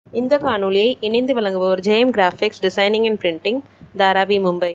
இந்த காணொளியை இணைந்து வழங்குபவர் Jayam graphics designing and printing Dharavi Mumbai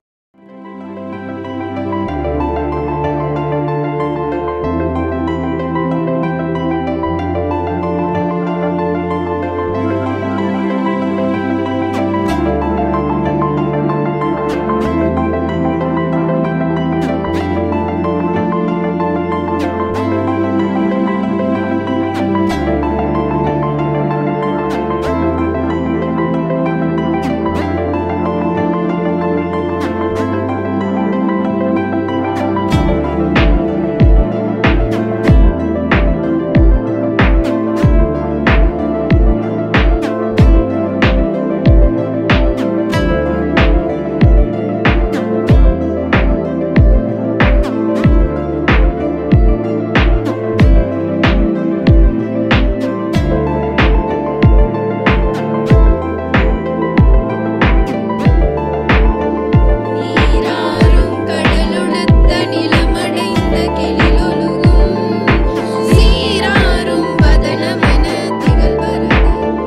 நீராறும் கடலுடுத்த நிலமடைந்த கெழிலொழுகும் சீராறும் வதனமென திகழ்வரது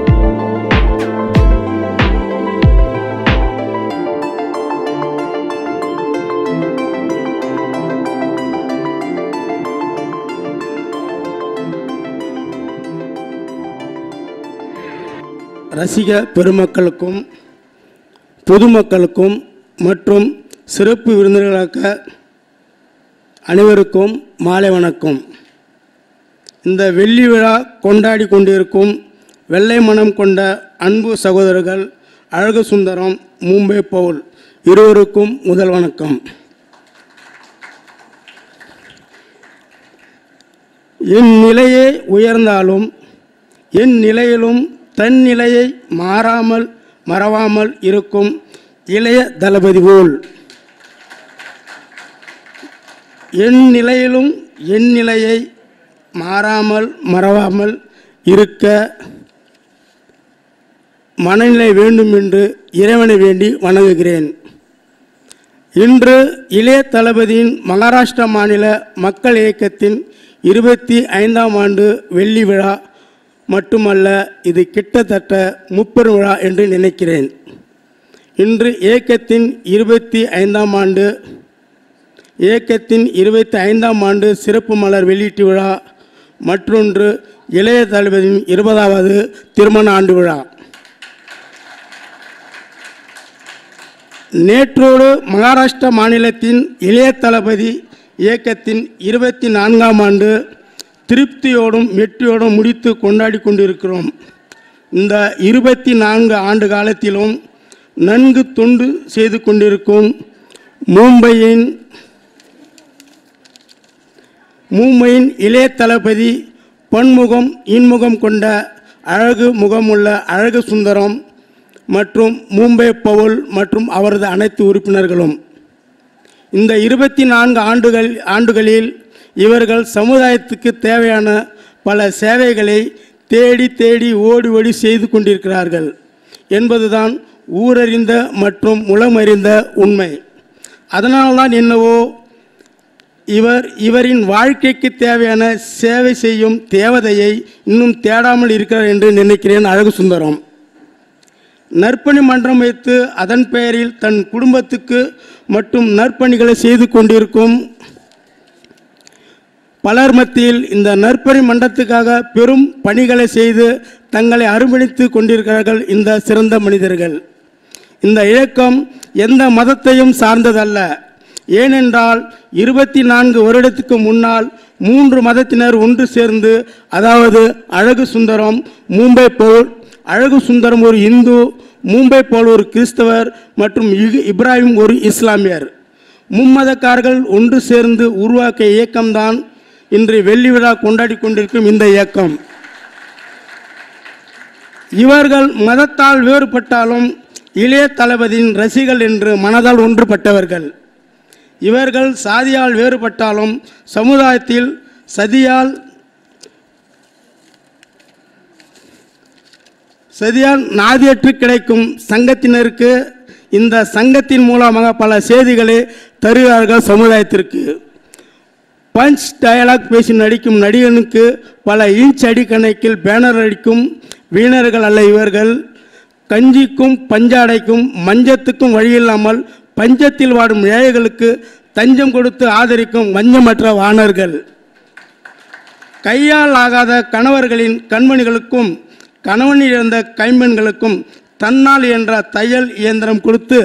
ரசிக பெருமக்களுக்கும் பொதுமக்களுக்கும் மற்றும் சிறப்பு விருந்தினர்களாக அனைவருக்கும் மாலை வணக்கம் இந்த வெள்ளி விழா கொண்டாடி கொண்டிருக்கும் வெள்ளை மனம் கொண்ட அன்பு சகோதரர்கள் அழகு சுந்தரம் மும்பை பவுல் இருவருக்கும் முதல் வணக்கம் என் நிலையே உயர்ந்தாலும் என் நிலையிலும் தன் நிலையை மாறாமல் மறவாமல் இருக்கும் இளைய தளபதி போல் என் நிலையிலும் என் நிலையை மாறாமல் மறவாமல் இருக்க மனநிலை வேண்டும் என்று இறைவனை வேண்டி வணங்குகிறேன் இன்று இளைய தளபதியின் மகாராஷ்டிரா மாநில மக்கள் இயக்கத்தின் இருபத்தி ஐந்தாம் ஆண்டு வெள்ளி விழா மட்டுமல்ல இது கிட்டத்தட்ட முப்பெரும் விழா என்று நினைக்கிறேன் இன்று இயக்கத்தின் இருபத்தி ஐந்தாம் ஆண்டு இயக்கத்தின் இருபத்தி ஐந்தாம் ஆண்டு சிறப்பு மலர் வெளியீட்டு விழா மற்றொன்று இளைய தளபதியின் இருபதாவது திருமண ஆண்டு விழா நேற்றோடு மகாராஷ்டிரா மாநிலத்தின் இளைய தளபதி இயக்கத்தின் இருபத்தி நான்காம் ஆண்டு திருப்தியோடும் வெற்றியோடும் முடித்து கொண்டாடி கொண்டிருக்கிறோம் இந்த இருபத்தி நான்கு ஆண்டு காலத்திலும் நன்கு தொண்டு செய்து கொண்டிருக்கும் மும்பையின் மும்பையின் இளைய தளபதி பன்முகம் இன்முகம் கொண்ட அழகு முகமுள்ள அழகு சுந்தரம் மற்றும் மும்பை பவுல் மற்றும் அவரது அனைத்து உறுப்பினர்களும் இந்த இருபத்தி நான்கு ஆண்டுகள் ஆண்டுகளில் இவர்கள் சமுதாயத்துக்கு தேவையான பல சேவைகளை தேடி தேடி ஓடி ஓடி செய்து கொண்டிருக்கிறார்கள் என்பதுதான் ஊரறிந்த மற்றும் முளமறிந்த உண்மை அதனால்தான் என்னவோ இவர் இவரின் வாழ்க்கைக்கு தேவையான சேவை செய்யும் தேவதையை இன்னும் தேடாமல் இருக்கிறார் என்று நினைக்கிறேன் அழகு சுந்தரம் நற்பணி மன்றம் வைத்து அதன் பெயரில் தன் குடும்பத்துக்கு மட்டும் நற்பணிகளை செய்து கொண்டிருக்கும் பலர் மத்தியில் இந்த நற்பணி மன்றத்துக்காக பெரும் பணிகளை செய்து தங்களை அர்ப்பணித்து கொண்டிருக்கிறார்கள் இந்த சிறந்த மனிதர்கள் இந்த இயக்கம் எந்த மதத்தையும் சார்ந்ததல்ல ஏனென்றால் இருபத்தி நான்கு வருடத்துக்கு முன்னால் மூன்று மதத்தினர் ஒன்று சேர்ந்து அதாவது அழகு சுந்தரம் மும்பை போல் அழகு சுந்தரம் ஒரு இந்து மும்பை போல் ஒரு கிறிஸ்தவர் மற்றும் இகு- இப்ராஹிம் ஒரு இஸ்லாமியர் மும்மதக்காரர்கள் ஒன்று சேர்ந்து உருவாக்கிய இயக்கம்தான் இன்று வெள்ளி விழா கொண்டாடி கொண்டிருக்கும் இந்த இயக்கம் இவர்கள் மதத்தால் வேறுபட்டாலும் இளைய தளபதியின் ரசிகள் என்று மனதால் ஒன்றுபட்டவர்கள் இவர்கள் சாதியால் வேறுபட்டாலும் சமுதாயத்தில் சதியால் சதியால் நாதியற்று கிடைக்கும் சங்கத்தினருக்கு இந்த சங்கத்தின் மூலமாக பல செய்திகளை தருகிறார்கள் சமுதாயத்திற்கு பஞ்ச் டயலாக் பேசி நடிக்கும் நடிகனுக்கு பல இன்ச் அடி கணக்கில் பேனர் அடிக்கும் வீணர்கள் அல்ல இவர்கள் கஞ்சிக்கும் பஞ்சாடைக்கும் மஞ்சத்துக்கும் வழியில்லாமல் பஞ்சத்தில் வாடும் ஏழைகளுக்கு தஞ்சம் கொடுத்து ஆதரிக்கும் வஞ்சமற்ற வாணர்கள் கையால் ஆகாத கணவர்களின் கண்மணிகளுக்கும் கணவனில் இருந்த கைம்பெண்களுக்கும் தன்னால் என்ற தையல் இயந்திரம் கொடுத்து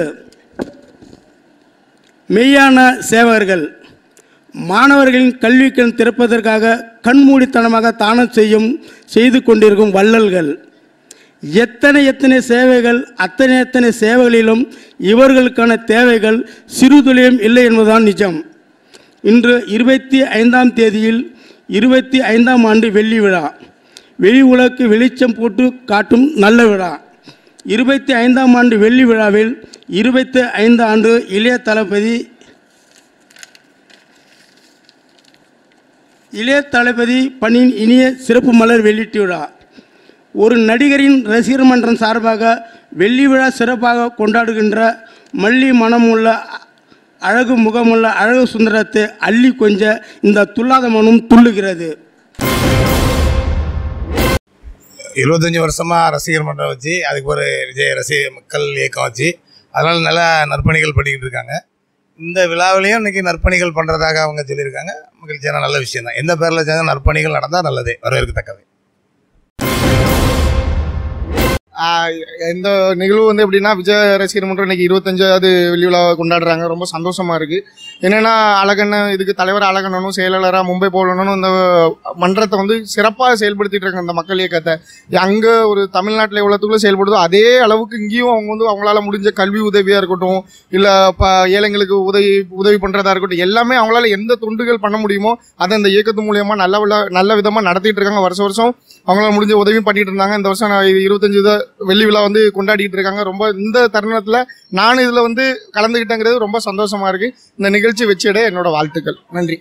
மெய்யான சேவகர்கள் மாணவர்களின் கல்விக்கண் திறப்பதற்காக கண்மூடித்தனமாக தானம் செய்யும் செய்து கொண்டிருக்கும் வள்ளல்கள் எத்தனை எத்தனை சேவைகள் அத்தனை எத்தனை சேவைகளிலும் இவர்களுக்கான தேவைகள் சிறுதுளியும் இல்லை என்பதுதான் நிஜம் இன்று இருபத்தி ஐந்தாம் தேதியில் இருபத்தி ஐந்தாம் ஆண்டு வெள்ளி விழா வெளி உலகுக்கு வெளிச்சம் போட்டு காட்டும் நல்ல விழா இருபத்தி ஐந்தாம் ஆண்டு வெள்ளி விழாவில் இருபத்தி ஐந்து ஆண்டு இளைய தளபதி இளைய தளபதி பணியின் இனிய சிறப்பு மலர் வெளியீட்டு விழா ஒரு நடிகரின் ரசிகர் மன்றம் சார்பாக வெள்ளி விழா சிறப்பாக கொண்டாடுகின்ற மல்லி மனமுள்ள அழகு முகமுள்ள அழகு சுந்தரத்தை அள்ளி கொஞ்ச இந்த துல்லாத மனம் துள்ளுகிறது இருபத்தஞ்சி வருஷமாக ரசிகர் மன்றம் வச்சு அதுக்கு ஒரு விஜய் ரசிகர் மக்கள் இயக்கம் வச்சு அதனால் நல்ல நற்பணிகள் பண்ணிக்கிட்டு இருக்காங்க இந்த விழாவிலையும் இன்னைக்கு நற்பணிகள் பண்ணுறதாக அவங்க சொல்லியிருக்காங்க மகிழ்ச்சியான நல்ல விஷயம் தான் எந்த பேரில் சேர்ந்த நற்பணிகள் நடந்தால் நல்லது வரவேற்கத்தக்கது ஆஹ் இந்த நிகழ்வு வந்து எப்படின்னா விஜய் ரசிகர் மன்றம் இன்னைக்கு இருபத்தஞ்சாவது வெள்ளி விழாவை கொண்டாடுறாங்க ரொம்ப சந்தோஷமா இருக்கு என்னன்னா அழகண்ணன் இதுக்கு தலைவர் அழகண்ணனும் செயலாளராக மும்பை போலனும் இந்த மன்றத்தை வந்து சிறப்பாக செயல்படுத்திட்டு இருக்காங்க இந்த மக்கள் இயக்கத்தை அங்க ஒரு தமிழ்நாட்டில் எவ்வளோத்துக்குள்ள செயல்படுதோ அதே அளவுக்கு இங்கேயும் அவங்க வந்து அவங்களால முடிஞ்ச கல்வி உதவியா இருக்கட்டும் இல்ல ப ஏழைங்களுக்கு உதவி உதவி பண்றதா இருக்கட்டும் எல்லாமே அவங்களால எந்த தொண்டுகள் பண்ண முடியுமோ அதை இந்த இயக்கத்து மூலியமா நல்ல விழா- நல்ல விதமா நடத்திட்டு இருக்காங்க வருஷம் வருஷம் அவங்களால முடிஞ்ச உதவியும் பண்ணிட்டு இருந்தாங்க இந்த வருஷம் நான் இது இருபத்தஞ்சு இத- வெள்ளி விழா வந்து கொண்டாடிட்டு இருக்காங்க ரொம்ப இந்த தருணத்துல நானும் இதுல வந்து கலந்துக்கிட்டேங்கிறது ரொம்ப சந்தோஷமா இருக்கு இந்த நிகழ்ச்சி வச்சிட என்னோட வாழ்த்துக்கள் நன்றி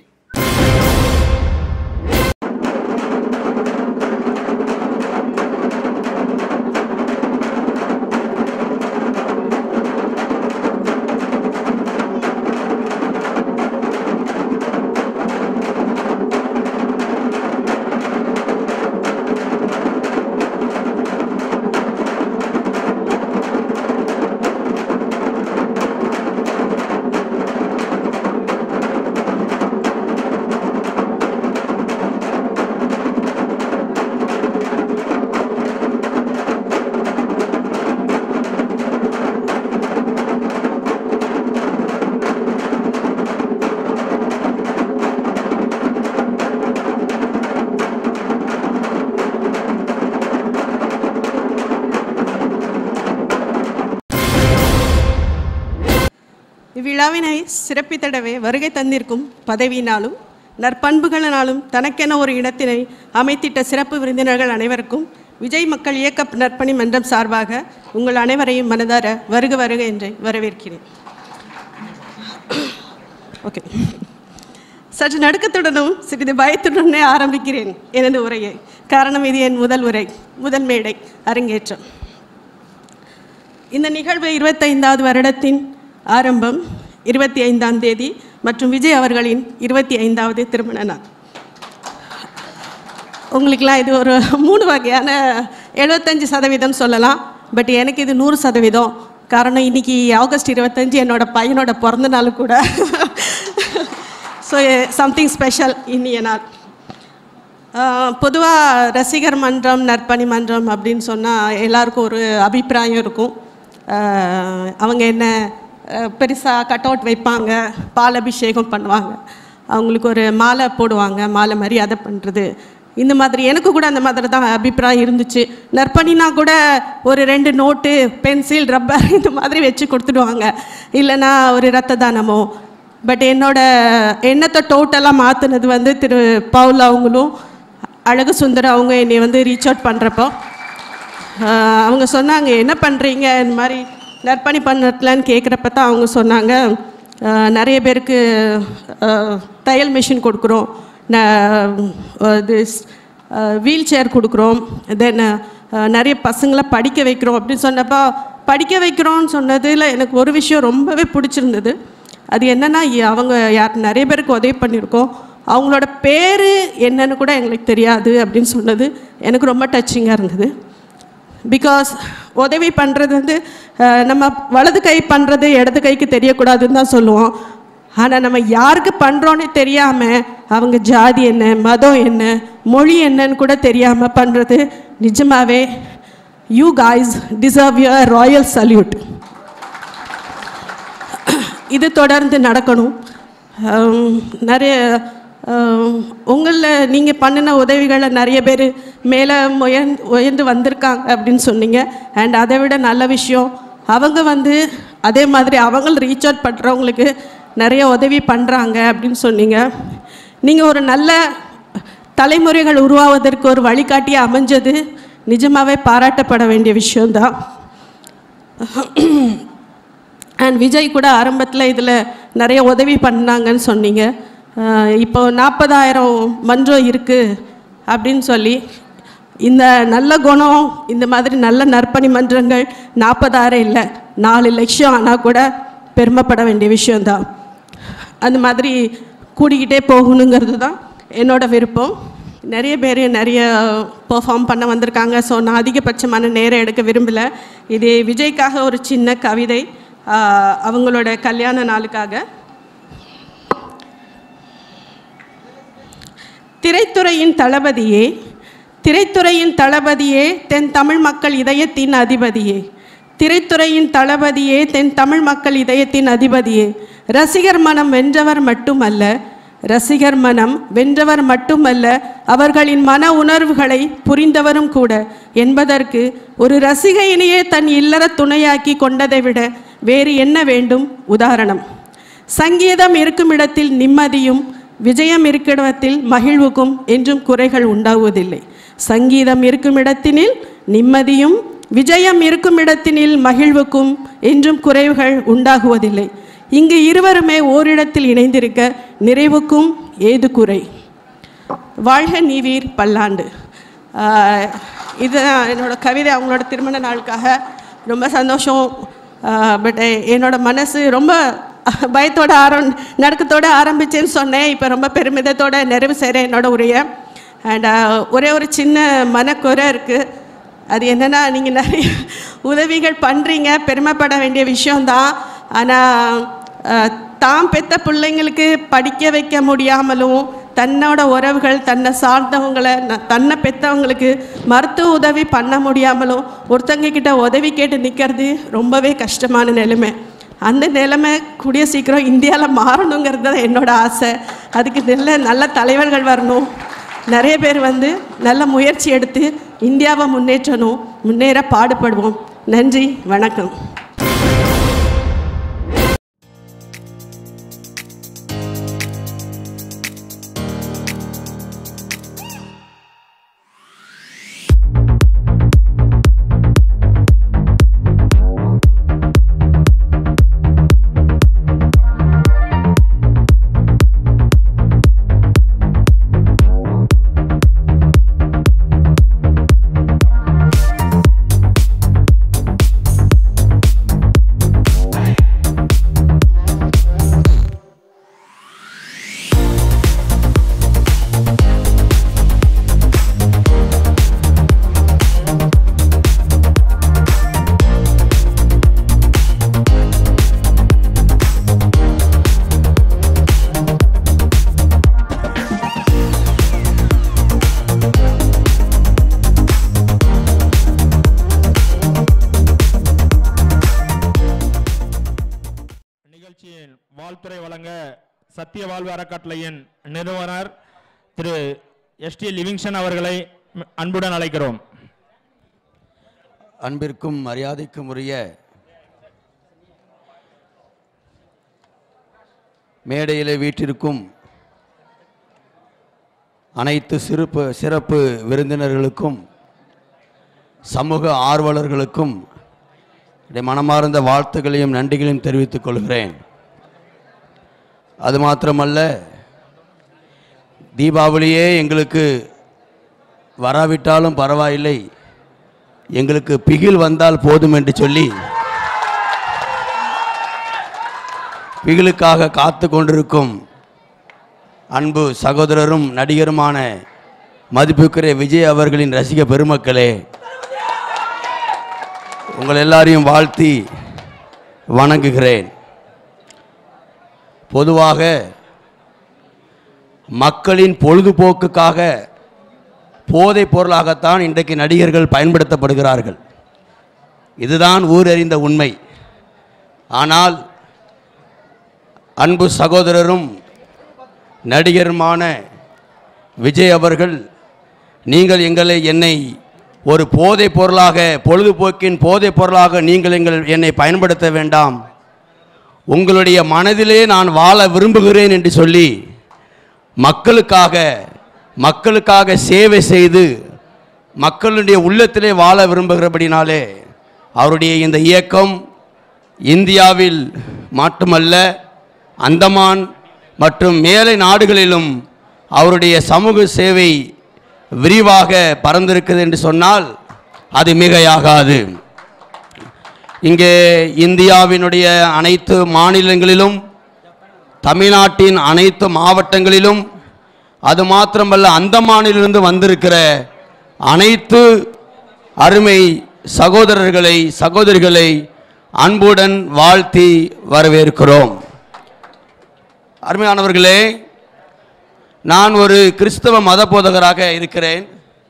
இவ்விழாவினை சிறப்பித்திடவே வருகை தந்திருக்கும் பதவியினாலும் நற்பண்புகளினாலும் தனக்கென ஒரு இடத்தினை அமைத்திட்ட சிறப்பு விருந்தினர்கள் அனைவருக்கும் விஜய் மக்கள் இயக்க நற்பணி மன்றம் சார்பாக உங்கள் அனைவரையும் மனதார வருக வருக என்று வரவேற்கிறேன் ஓகே சற்று நடுக்கத்துடனும் சிறிது பயத்துடனே ஆரம்பிக்கிறேன் எனது உரையை காரணம் இது என் முதல் உரை முதல் மேடை அரங்கேற்றம் இந்த நிகழ்வு இருபத்தைந்தாவது வருடத்தின் ஆரம்பம் இருபத்தி ஐந்தாம் தேதி மற்றும் விஜய் அவர்களின் இருபத்தி ஐந்தாவது திருமண நாள் உங்களுக்கெல்லாம் இது ஒரு மூணு வகையான எழுபத்தஞ்சு சதவீதம் சொல்லலாம் பட் எனக்கு இது நூறு சதவீதம் காரணம் இன்னைக்கு ஆகஸ்ட் இருபத்தஞ்சு என்னோட பையனோட பிறந்த நாள் கூட ஸோ சம்திங் ஸ்பெஷல் இன்னிய நாள் பொதுவாக ரசிகர் மன்றம் நற்பணி மன்றம் அப்படின்னு சொன்னால் எல்லாருக்கும் ஒரு அபிப்பிராயம் இருக்கும் ஆஹ் அவங்க என்ன பெருசாக கட் அவுட் வைப்பாங்க பால் அபிஷேகம் பண்ணுவாங்க அவங்களுக்கு ஒரு மாலை போடுவாங்க மாலை மரியாதை பண்ணுறது இந்த மாதிரி எனக்கு கூட அந்த மாதிரி தான் அபிப்பிராயம் இருந்துச்சு நற்பணினா கூட ஒரு ரெண்டு நோட்டு பென்சில் ரப்பர் இந்த மாதிரி வச்சு கொடுத்துடுவாங்க இல்லைன்னா ஒரு ரத்த தானமோ பட் என்னோட எண்ணத்தை டோட்டலாக மாற்றினது வந்து திரு பவுல் அவங்களும் அழகு சுந்தர் அவங்க என்னை வந்து ரீச் அவுட் பண்ணுறப்போ அவங்க சொன்னாங்க என்ன பண்ணுறீங்க இந்த மாதிரி நற்பணி பண்ணலான்னு கேட்குறப்ப தான் அவங்க சொன்னாங்க ஆஹ் நிறைய பேருக்கு ஆஹ் தையல் மிஷின் கொடுக்குறோம் ந- இது வீல் சேர் கொடுக்குறோம் தென் நிறைய பசங்களை படிக்க வைக்கிறோம் அப்படின்னு சொன்னப்போ படிக்க வைக்கிறோம்னு சொன்னதில் எனக்கு ஒரு விஷயம் ரொம்பவே பிடிச்சிருந்தது அது என்னென்னா அவங்க யார் நிறைய பேருக்கு உதவி பண்ணியிருக்கோம் அவங்களோட பேர் என்னன்னு கூட எங்களுக்கு தெரியாது அப்படின்னு சொன்னது எனக்கு ரொம்ப டச்சிங்காக இருந்தது பிகாஸ் உதவி பண்ணுறது வந்து அஹ், நம்ம வலது கை பண்ணுறது இடது கைக்கு தெரியக்கூடாதுன்னு தான் சொல்லுவோம் ஆனால் நம்ம யாருக்கு பண்ணுறோன்னு தெரியாமல் அவங்க ஜாதி என்ன மதம் என்ன மொழி என்னன்னு கூட தெரியாமல் பண்ணுறது நிஜமாவே you guys deserve your royal salute இது தொடர்ந்து நடக்கணும் ஹம், நிறைய உங்களில் நீங்கள் பண்ணின உதவிகளை நிறைய பேர் மேலே உயர்ந்து உயர்ந்து வந்திருக்காங்க அப்படின்னு சொன்னீங்க அண்ட் அதை விட நல்ல விஷயம் அவங்க வந்து அதே மாதிரி அவங்க ரீச் அவுட் பண்ணுறவங்களுக்கு நிறைய உதவி பண்ணுறாங்க அப்படின்னு சொன்னீங்க நீங்கள் ஒரு நல்ல தலைமுறைகள் உருவாவதற்கு ஒரு வழிகாட்டியாக அமைஞ்சது நிஜமாகவே பாராட்டப்பட வேண்டிய விஷயம்தான் அண்ட் விஜய் கூட ஆரம்பத்தில் இதில் நிறைய உதவி பண்ணாங்கன்னு சொன்னீங்க அஹ் இப்போ நாற்பதாயிரம் மன்றம் இருக்குது அப்படின்னு சொல்லி இந்த நல்ல குணம் இந்த மாதிரி நல்ல நற்பணி மன்றங்கள் நாற்பதாயிரம் இல்லை நாலு லட்சம் ஆனால் கூட பெருமைப்பட வேண்டிய விஷயந்தான் அந்த மாதிரி கூடிக்கிட்டே போகணுங்கிறது தான் என்னோட விருப்பம் நிறைய பேர் நிறைய பெர்ஃபார்ம் பண்ண வந்திருக்காங்க ஸோ நான் அதிகபட்சமான நேரம் எடுக்க விரும்பலை இது விஜய்க்காக ஒரு சின்ன கவிதை ஆஹ், அவங்களோட கல்யாண நாளுக்காக திரைத்துறையின் தளபதியே திரைத்துறையின் தளபதியே தென் தமிழ் மக்கள் இதயத்தின் அதிபதியே திரைத்துறையின் தளபதியே தென் தமிழ் மக்கள் இதயத்தின் அதிபதியே ரசிகர் மனம் வென்றவர் மட்டுமல்ல ரசிகர் மனம் வென்றவர் மட்டுமல்ல அவர்களின் மன உணர்வுகளை புரிந்தவரும் கூட என்பதற்கு ஒரு ரசிகையினையே தன் இல்லற துணையாக்கி கொண்டதை விட வேறு என்ன வேண்டும் உதாரணம் சங்கீதம் இருக்கும் இடத்தில் நிம்மதியும் விஜயம் இருக்கிடத்தில் மகிழ்வுக்கும் என்றும் குறைகள் உண்டாகுவதில்லை சங்கீதம் இருக்கும் இடத்தினில் நிம்மதியும் விஜயம் இருக்கும் இடத்தினில் மகிழ்வுக்கும் என்றும் குறைவுகள் உண்டாகுவதில்லை இங்கு இருவருமே ஓரிடத்தில் இணைந்திருக்க நிறைவுக்கும் ஏது குறை வாழ்க நீவீர் பல்லாண்டு ஆஹ் இது என்னோட கவிதை அவங்களோட திருமண நாளுக்காக ரொம்ப சந்தோஷம் பட் என்னோட மனசு ரொம்ப பயத்தோட ஆரம் நடுக்கத்தோட ஆரம்பிச்சேன்னு சொன்னேன் இப்போ ரொம்ப பெருமிதத்தோட நிறைவு செய்கிறேன் என்னோட உரையை அண்ட் ஒரே ஒரு சின்ன மனக்குறை இருக்குது அது என்னென்னா நீங்கள் நிறைய உதவிகள் பண்ணுறீங்க பெருமைப்பட வேண்டிய விஷயம்தான் ஆனால் தாம் பெத்த பிள்ளைங்களுக்கு படிக்க வைக்க முடியாமலும் தன்னோட உறவுகள் தன்னை சார்ந்தவங்களை ந- தன்னை பெற்றவங்களுக்கு மருத்துவ உதவி பண்ண முடியாமலும் ஒருத்தங்க கிட்ட உதவி கேட்டு நிற்கிறது ரொம்பவே கஷ்டமான நிலைமை அந்த நிலைமை கூடிய சீக்கிரம் இந்தியாவில் மாறணுங்கிறது தான் என்னோட ஆசை அதுக்கு நல்ல நல்ல தலைவர்கள் வரணும் நிறைய பேர் வந்து நல்ல முயற்சி எடுத்து இந்தியாவை முன்னேற்றணும் முன்னேற பாடுபடுவோம் நன்றி வணக்கம் நிகழ்ச்சியின் வாழ்த்துறை வழங்க சத்திய வாழ்வு அறக்கட்டளையின் நிறுவனர் திரு எஸ்டி லிவிங்ஸ்டன் அவர்களை ம், அன்புடன் அழைக்கிறோம் அன்பிற்கும் மரியாதைக்கும் உரிய மேடையிலே வீட்டிற்கும் அனைத்து சிறப்பு சிறப்பு விருந்தினர்களுக்கும் சமூக ஆர்வலர்களுக்கும் என்னுடைய மனமார்ந்த வாழ்த்துக்களையும் நன்றிகளையும் தெரிவித்துக் கொள்கிறேன் அது மாத்திரமல்ல தீபாவளியே எங்களுக்கு வராவிட்டாலும் பரவாயில்லை எங்களுக்கு பிகில் வந்தால் போதும் என்று சொல்லி பிகிலுக்காக காத்து கொண்டிருக்கும் அன்பு சகோதரரும் நடிகருமான மதிப்புக்குரிய விஜய் அவர்களின் ரசிக பெருமக்களே உங்கள் எல்லாரையும் வாழ்த்தி வணங்குகிறேன் பொதுவாக மக்களின் பொழுதுபோக்குக்காக போதைப் பொருளாகத்தான் இன்றைக்கு நடிகர்கள் பயன்படுத்தப்படுகிறார்கள் இதுதான் ஊரறிந்த உண்மை ஆனால் அன்பு சகோதரரும் நடிகருமான விஜய் அவர்கள் நீங்கள் எங்களை என்னை ஒரு போதைப் பொருளாக பொழுதுபோக்கின் போதைப் பொருளாக நீங்கள் எங்கள் என்னை பயன்படுத்த வேண்டாம் உங்களுடைய மனதிலே நான் வாழ விரும்புகிறேன் என்று சொல்லி மக்களுக்காக மக்களுக்காக சேவை செய்து மக்களுடைய உள்ளத்திலே வாழ விரும்புகிறபடினாலே அவருடைய இந்த இயக்கம் இந்தியாவில் மட்டுமல்ல அந்தமான் மற்றும் மேலை நாடுகளிலும் அவருடைய சமூக சேவை விரிவாக பறந்திருக்குது என்று சொன்னால் அது மிகையாகாது இங்கே இந்தியாவினுடைய அனைத்து மாநிலங்களிலும் தமிழ்நாட்டின் அனைத்து மாவட்டங்களிலும் அது மாத்திரமல்ல அந்தமானிலிருந்து வந்திருக்கிற அனைத்து அருமை சகோதரர்களை சகோதரிகளை அன்புடன் வாழ்த்தி வரவேற்கிறோம் அருமையானவர்களே நான் ஒரு கிறிஸ்தவ மத போதகராக இருக்கிறேன்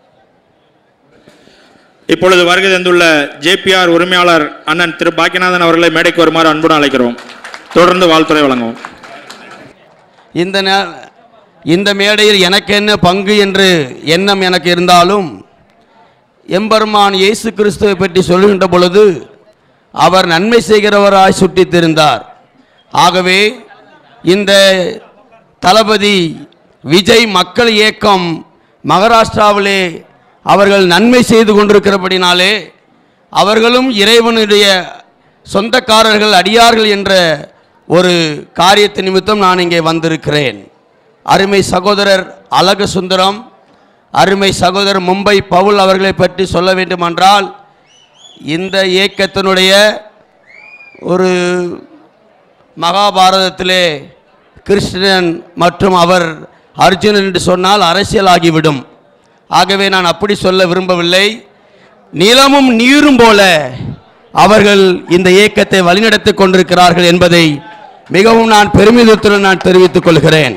இப்பொழுது வருகை தந்துள்ள ஜேபிஆர் உரிமையாளர் அண்ணன் திரு பாக்கியநாதன் அவர்களை மேடைக்கு வருமாறு அன்புடன் அழைக்கிறோம் தொடர்ந்து வாழ்த்துறை வழங்குவோம் இந்த நே- இந்த மேடையில் எனக்கு என்ன பங்கு என்று எண்ணம் எனக்கு இருந்தாலும் எம்பெருமான் இயேசு கிறிஸ்துவை பற்றி சொல்லுகின்ற பொழுது அவர் நன்மை செய்கிறவராய் சுட்டித் தெரிந்தார் ஆகவே இந்த தளபதி விஜய் மக்கள் இயக்கம் மகாராஷ்டிராவிலே அவர்கள் நன்மை செய்து கொண்டிருக்கிறபடினாலே அவர்களும் இறைவனுடைய சொந்தக்காரர்கள் அடியார்கள் என்ற ஒரு காரியத்து நிமித்தம் நான் இங்கே வந்திருக்கிறேன் அருமை சகோதரர் அழகு சுந்தரம் அருமை சகோதரர் மும்பை பவுல் அவர்களை பற்றி சொல்ல வேண்டுமென்றால் இந்த இயக்கத்தினுடைய ஒரு மகாபாரதத்திலே கிருஷ்ணன் மற்றும் அவர் அர்ஜுனன் என்று சொன்னால் அரசியலாகிவிடும் ஆகவே நான் அப்படி சொல்ல விரும்பவில்லை நிலமும் நீரும் போல அவர்கள் இந்த இயக்கத்தை வழிநடத்திக் கொண்டிருக்கிறார்கள் என்பதை மிகவும் நான் பெருமிதத்துடன் நான் தெரிவித்துக் கொள்கிறேன்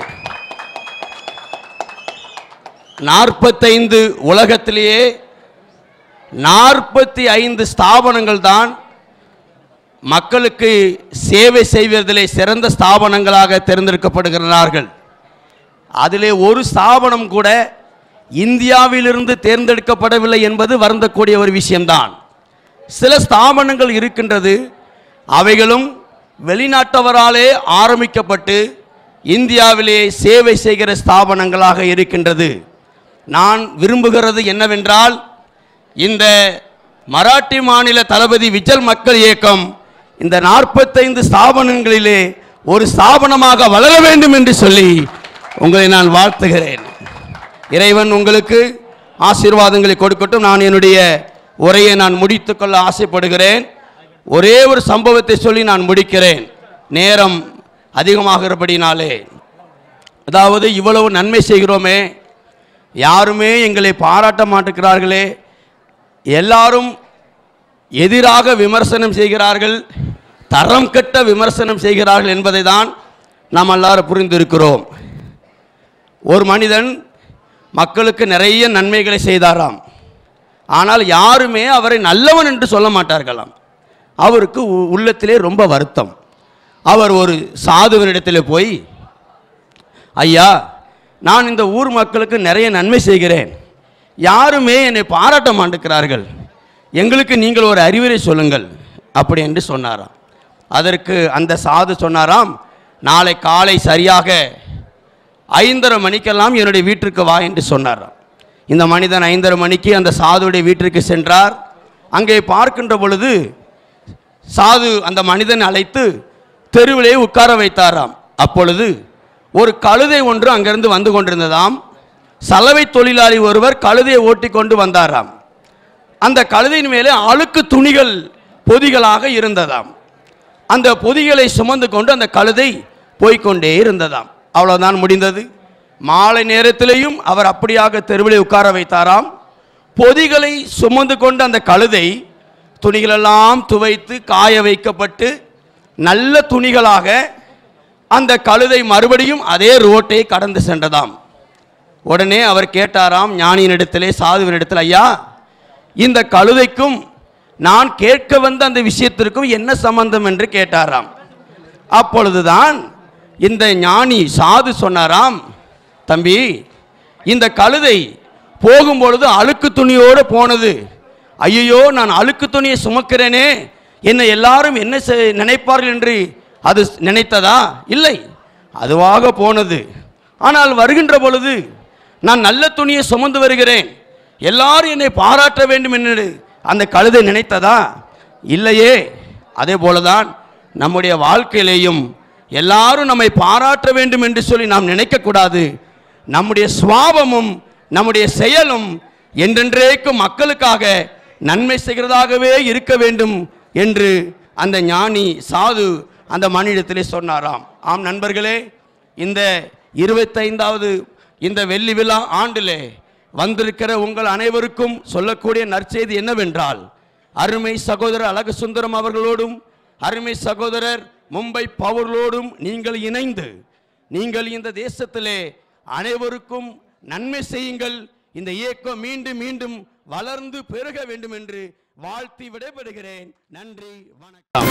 நாற்பத்தைந்து உலகத்திலேயே நாற்பத்தி ஐந்து ஸ்தாபனங்கள் தான் மக்களுக்கு சேவை செய்வதிலே சிறந்த ஸ்தாபனங்களாக தேர்ந்தெடுக்கப்படுகிறார்கள் அதிலே ஒரு ஸ்தாபனம் கூட இந்தியாவிலிருந்து தேர்ந்தெடுக்கப்படவில்லை என்பது வருந்தக்கூடிய ஒரு விஷயம்தான் சில ஸ்தாபனங்கள் இருக்கின்றது அவைகளும் வெளிநாட்டவராலே ஆரம்பிக்கப்பட்டு இந்தியாவிலே சேவை செய்கிற ஸ்தாபனங்களாக இருக்கின்றது நான் விரும்புகிறது என்னவென்றால் இந்த மராட்டி மாநில தளபதி விஜல் மக்கள் இயக்கம் இந்த நாற்பத்தைந்து ஸ்தாபனங்களிலே ஒரு ஸ்தாபனமாக வளர வேண்டும் என்று சொல்லி உங்களை நான் வாழ்த்துகிறேன் இறைவன் உங்களுக்கு ஆசீர்வாதங்களை கொடுக்கட்டும் நான் என்னுடைய உரையை நான் முடித்துக்கொள்ள ஆசைப்படுகிறேன் ஒரே ஒரு சம்பவத்தை சொல்லி நான் முடிக்கிறேன் நேரம் அதிகமாகிறபடினாலே அதாவது இவ்வளவு நன்மை செய்கிறோமே யாருமே எங்களை பாராட்ட மாட்டேங்கிறார்களே எல்லாரும் எதிராக விமர்சனம் செய்கிறார்கள் தரம் கெட்ட விமர்சனம் செய்கிறார்கள் என்பதை தான் நாம் எல்லாரும் புரிந்திருக்கிறோம் ஒரு மனிதன் மக்களுக்கு நிறைய நன்மைகளை செய்தாராம் ஆனால் யாருமே அவரை நல்லவன் என்று சொல்ல மாட்டார்களாம் அவருக்கு உ- உள்ளத்திலே ரொம்ப வருத்தம் அவர் ஒரு சாதுவனிடத்தில் போய் ஐயா நான் இந்த ஊர் மக்களுக்கு நிறைய நன்மை செய்கிறேன் யாருமே என்னை பாராட்ட மாட்டேங்கிறார்கள் எங்களுக்கு நீங்கள் ஒரு அறிவுரை சொல்லுங்கள் அப்படி என்று சொன்னாராம் அதற்கு அந்த சாது சொன்னாராம் நாளை காலை சரியாக ஐந்தரை மணிக்கெல்லாம் என்னுடைய வீட்டிற்கு வா என்று சொன்னாராம் இந்த மனிதன் ஐந்தரை மணிக்கு அந்த சாதுவுடைய வீட்டிற்கு சென்றார் அங்கே பார்க்கின்ற பொழுது சாது அந்த மனிதனை அழைத்து தெருவிலே உட்கார வைத்தாராம் அப்பொழுது ஒரு கழுதை ஒன்று அங்கிருந்து வந்து கொண்டிருந்ததாம் சலவை தொழிலாளி ஒருவர் கழுதையை ஓட்டி கொண்டு வந்தாராம் அந்த கழுதையின் மேலே அழுக்கு துணிகள் பொதிகளாக இருந்ததாம் அந்த பொதிகளை சுமந்து கொண்டு அந்த கழுதை போய்க்கொண்டே இருந்ததாம் அவ்வளவுதான் முடிந்தது மாலை நேரத்திலேயும் அவர் அப்படியாக தெருவிலே உட்கார வைத்தாராம் பொதிகளை சுமந்து கொண்டு அந்த கழுதை துணிகளெல்லாம் துவைத்து காய வைக்கப்பட்டு நல்ல துணிகளாக அந்த கழுதை மறுபடியும் அதே ரோட்டை கடந்து சென்றதாம் உடனே அவர் கேட்டாராம் ஞானியினிடத்திலே சாதுவினிடத்தில் ஐயா இந்த கழுதைக்கும் நான் கேட்க வந்த அந்த விஷயத்திற்கும் என்ன சம்பந்தம் என்று கேட்டாராம் அப்பொழுதுதான் இந்த ஞானி சாது சொன்னாராம் தம்பி இந்த கழுதை போகும்பொழுது அழுக்கு துணியோடு போனது ஐயோ நான் அழுக்கு துணியை சுமக்கிறேனே என்னை எல்லாரும் என்ன செய்- நினைப்பார்கள் என்று அது நினைத்ததா இல்லை அதுவாக போனது ஆனால் வருகின்ற பொழுது நான் நல்ல துணியை சுமந்து வருகிறேன் எல்லாரும் என்னை பாராட்ட வேண்டும் என்று அந்த கழுதை நினைத்ததா இல்லையே அதே போலதான் நம்முடைய வாழ்க்கையிலேயும் எல்லாரும் நம்மை பாராட்ட வேண்டும் என்று சொல்லி நாம் நினைக்கக்கூடாது நம்முடைய சுவாபமும் நம்முடைய செயலும் என்றென்றைக்கும் மக்களுக்காக நன்மை செய்கிறதாகவே இருக்க வேண்டும் என்று அந்த ஞானி சாது அந்த மனிதத்திலே சொன்னாராம் ஆம் நண்பர்களே இந்த இருபத்தைந்தாவது இந்த வெள்ளி விழா ஆண்டிலே வந்திருக்கிற உங்கள் அனைவருக்கும் சொல்லக்கூடிய நற்செய்தி என்னவென்றால் அருமை சகோதரர் அழகு சுந்தரம் அவர்களோடும் அருமை சகோதரர் மும்பை பவர்களோடும் நீங்கள் இணைந்து நீங்கள் இந்த தேசத்திலே அனைவருக்கும் நன்மை செய்யுங்கள் இந்த இயக்கம் மீண்டும் மீண்டும் வளர்ந்து பெருக வேண்டும் என்று வாழ்த்தி விடைபெறுகிறேன் நன்றி வணக்கம்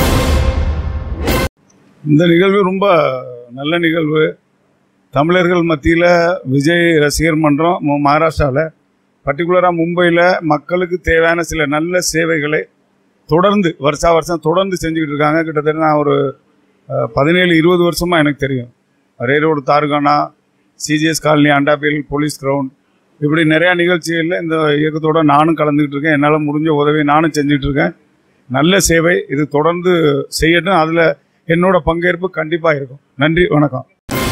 இந்த நிகழ்வு ரொம்ப நல்ல நிகழ்வு தமிழர்கள் மத்தியில் விஜய் ரசிகர் மன்றம் மு- மகாராஷ்டிராவில் பர்டிகுலராக மும்பையில் மக்களுக்கு தேவையான சில நல்ல சேவைகளை தொடர்ந்து வருஷா வருஷம் தொடர்ந்து செஞ்சுக்கிட்டு இருக்காங்க கிட்டத்தட்ட நான் ஒரு அஹ், பதினேழு இருபது வருஷமாக எனக்கு தெரியும் Ray road Darukhana CGS colony Antop Hill police ground இப்படி நிறையா நிகழ்ச்சிகளில் இந்த இயக்கத்தோட நானும் கலந்துக்கிட்டு இருக்கேன் என்னால் முடிஞ்ச உதவி நானும் செஞ்சுட்டு இருக்கேன் நல்ல சேவை இது தொடர்ந்து செய்யட்டும் அதில் என்னோட பங்கேற்பு கண்டிப்பாக இருக்கும் நன்றி வணக்கம்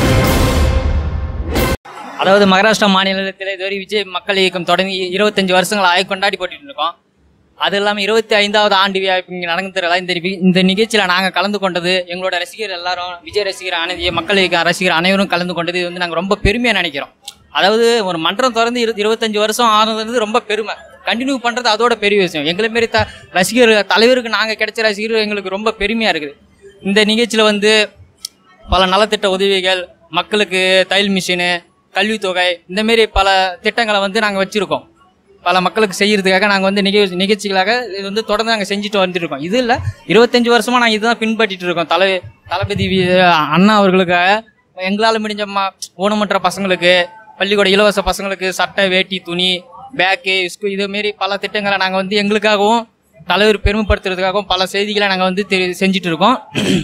அதாவது மகாராஷ்டிரா மாநிலத்தில் இதுவரை விஜய் மக்கள் இயக்கம் தொடங்கி இருபத்தஞ்சு வருஷங்கள் ஆகி கொண்டாடி போட்டுட்டு இருக்கோம் அது இல்லாமல் இருபத்தி ஐந்தாவது ஆண்டு விழா இப்போ இங்கே நடந்துறதா இந்த வி- இந்த நிகழ்ச்சியில் நாங்கள் கலந்து கொண்டது எங்களோட ரசிகர் எல்லாரும் விஜய் ரசிகர் அனைத்து மக்கள் இயக்க ரசிகர் அனைவரும் கலந்து கொண்டது இது வந்து நாங்கள் ரொம்ப பெருமையாக நினைக்கிறோம் அதாவது ஒரு மன்றம் திறந்து இரு இருபத்தஞ்சு வருஷம் ஆனது ரொம்ப பெருமை கண்டினியூ பண்ணுறது அதோட பெரிய விஷயம் எங்களை மாரி த ரசிகர் தலைவருக்கு நாங்கள் கிடைச்ச ரசிகர் எங்களுக்கு ரொம்ப பெருமையாக இருக்குது இந்த நிகழ்ச்சியில் வந்து பல நலத்திட்ட உதவிகள் மக்களுக்கு தையல் மிஷினு கல்வித்தொகை இந்த மாரி பல திட்டங்களை வந்து நாங்கள் வச்சுருக்கோம் பல மக்களுக்கு செய்யறதுக்காக நாங்கள் வந்து நிகழ்ச்சி நிகழ்ச்சிகளாக இது வந்து தொடர்ந்து நாங்கள் செஞ்சுட்டு வந்துருக்கோம் இது இல்லை இருபத்தஞ்சு வருஷமாக நாங்கள் இதுதான் பின்பற்றிட்டு இருக்கோம் தலை தளபதி வி- அண்ணா அவர்களுக்காக எங்களால் முடிஞ்ச ம ஊனமற்ற பசங்களுக்கு பள்ளிக்கூட இலவச பசங்களுக்கு சட்டை வேட்டி துணி பேக்கு ஸ்கூ இதுமாரி பல திட்டங்களை நாங்கள் வந்து எங்களுக்காகவும் தலைவர் பெருமைப்படுத்துறதுக்காகவும் பல செய்திகளை நாங்கள் வந்து தெரி செஞ்சுட்டு இருக்கோம்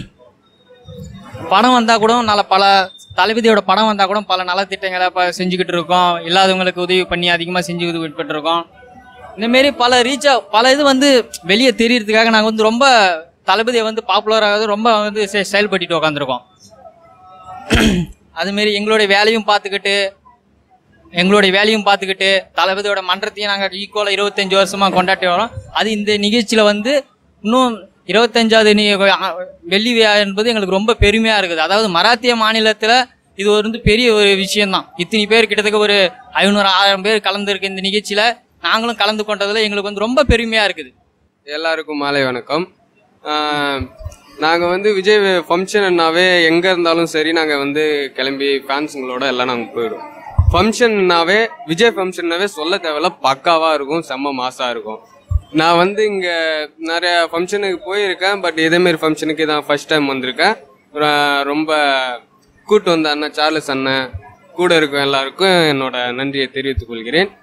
படம் வந்தால் கூட நல்ல பல தளபதியோட படம் வந்தால் கூட பல நலத்திட்டங்களை இப்போ செஞ்சுக்கிட்டு இருக்கோம் இல்லாதவங்களுக்கு உதவி பண்ணி அதிகமாக செஞ்சு உதவிப்பட்டு இருக்கோம் இந்தமாரி பல ரீச்சா பல இது வந்து வெளியே தெரியறதுக்காக நாங்கள் வந்து ரொம்ப தளபதியை வந்து பாப்புலராக ரொம்ப வந்து செ- செயல்பட்டுட்டு உட்காந்துருக்கோம் அதுமாரி எங்களுடைய வேலையும் பார்த்துக்கிட்டு எங்களுடைய வேலையும் பார்த்துக்கிட்டு தளபதியோட மன்றத்தையும் நாங்கள் ஈக்குவலாக இருபத்தஞ்சு வருஷமாக கொண்டாடி வரோம் அது இந்த நிகழ்ச்சியில் வந்து இன்னும் இருபத்தஞ்சாவது நி ஆ- வெள்ளி விழா என்பது எங்களுக்கு ரொம்ப பெருமையாக இருக்குது அதாவது மராத்திய மாநிலத்தில் இது வந்து பெரிய ஒரு விஷயம்தான் இத்தனை பேர் கிட்டத்தட்ட ஒரு ஐநூறு ஆயிரம் பேர் கலந்துருக்கு இந்த நிகழ்ச்சியில் நாங்களும் கலந்து கொண்டதில் எங்களுக்கு வந்து ரொம்ப பெருமையாக இருக்குது எல்லாருக்கும் மாலை வணக்கம் நாங்கள் வந்து விஜய் ஃபங்க்ஷன்னாவே எங்கே இருந்தாலும் சரி நாங்கள் வந்து கிளம்பி ஃபேன்ஸுங்களோட எல்லாம் நாங்கள் போயிடுவோம் ஃபங்க்ஷன்னாவே விஜய் ஃபங்க்ஷன்னாவே சொல்ல தேவையில்ல பக்காவாக இருக்கும் செம்ம மாசாக இருக்கும் நான் வந்து இங்கே நிறைய ஃபங்க்ஷனுக்கு போயிருக்கேன் பட் இதேமாரி ஃபங்க்ஷனுக்கு தான் ஃபர்ஸ்ட் டைம் வந்திருக்கேன் ர- ரொம்ப கூட்டு வந்த அண்ணன் சார்லஸ் அண்ணன் கூட இருக்கும் எல்லாருக்கும் என்னோட நன்றியை தெரிவித்துக் கொள்கிறேன்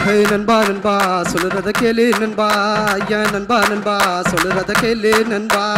ஹே நண்பா நண்பா சொல்லுறத கேளு நண்பா ஏன் நண்பா நண்பா சொல்லுறத கேளு நண்பா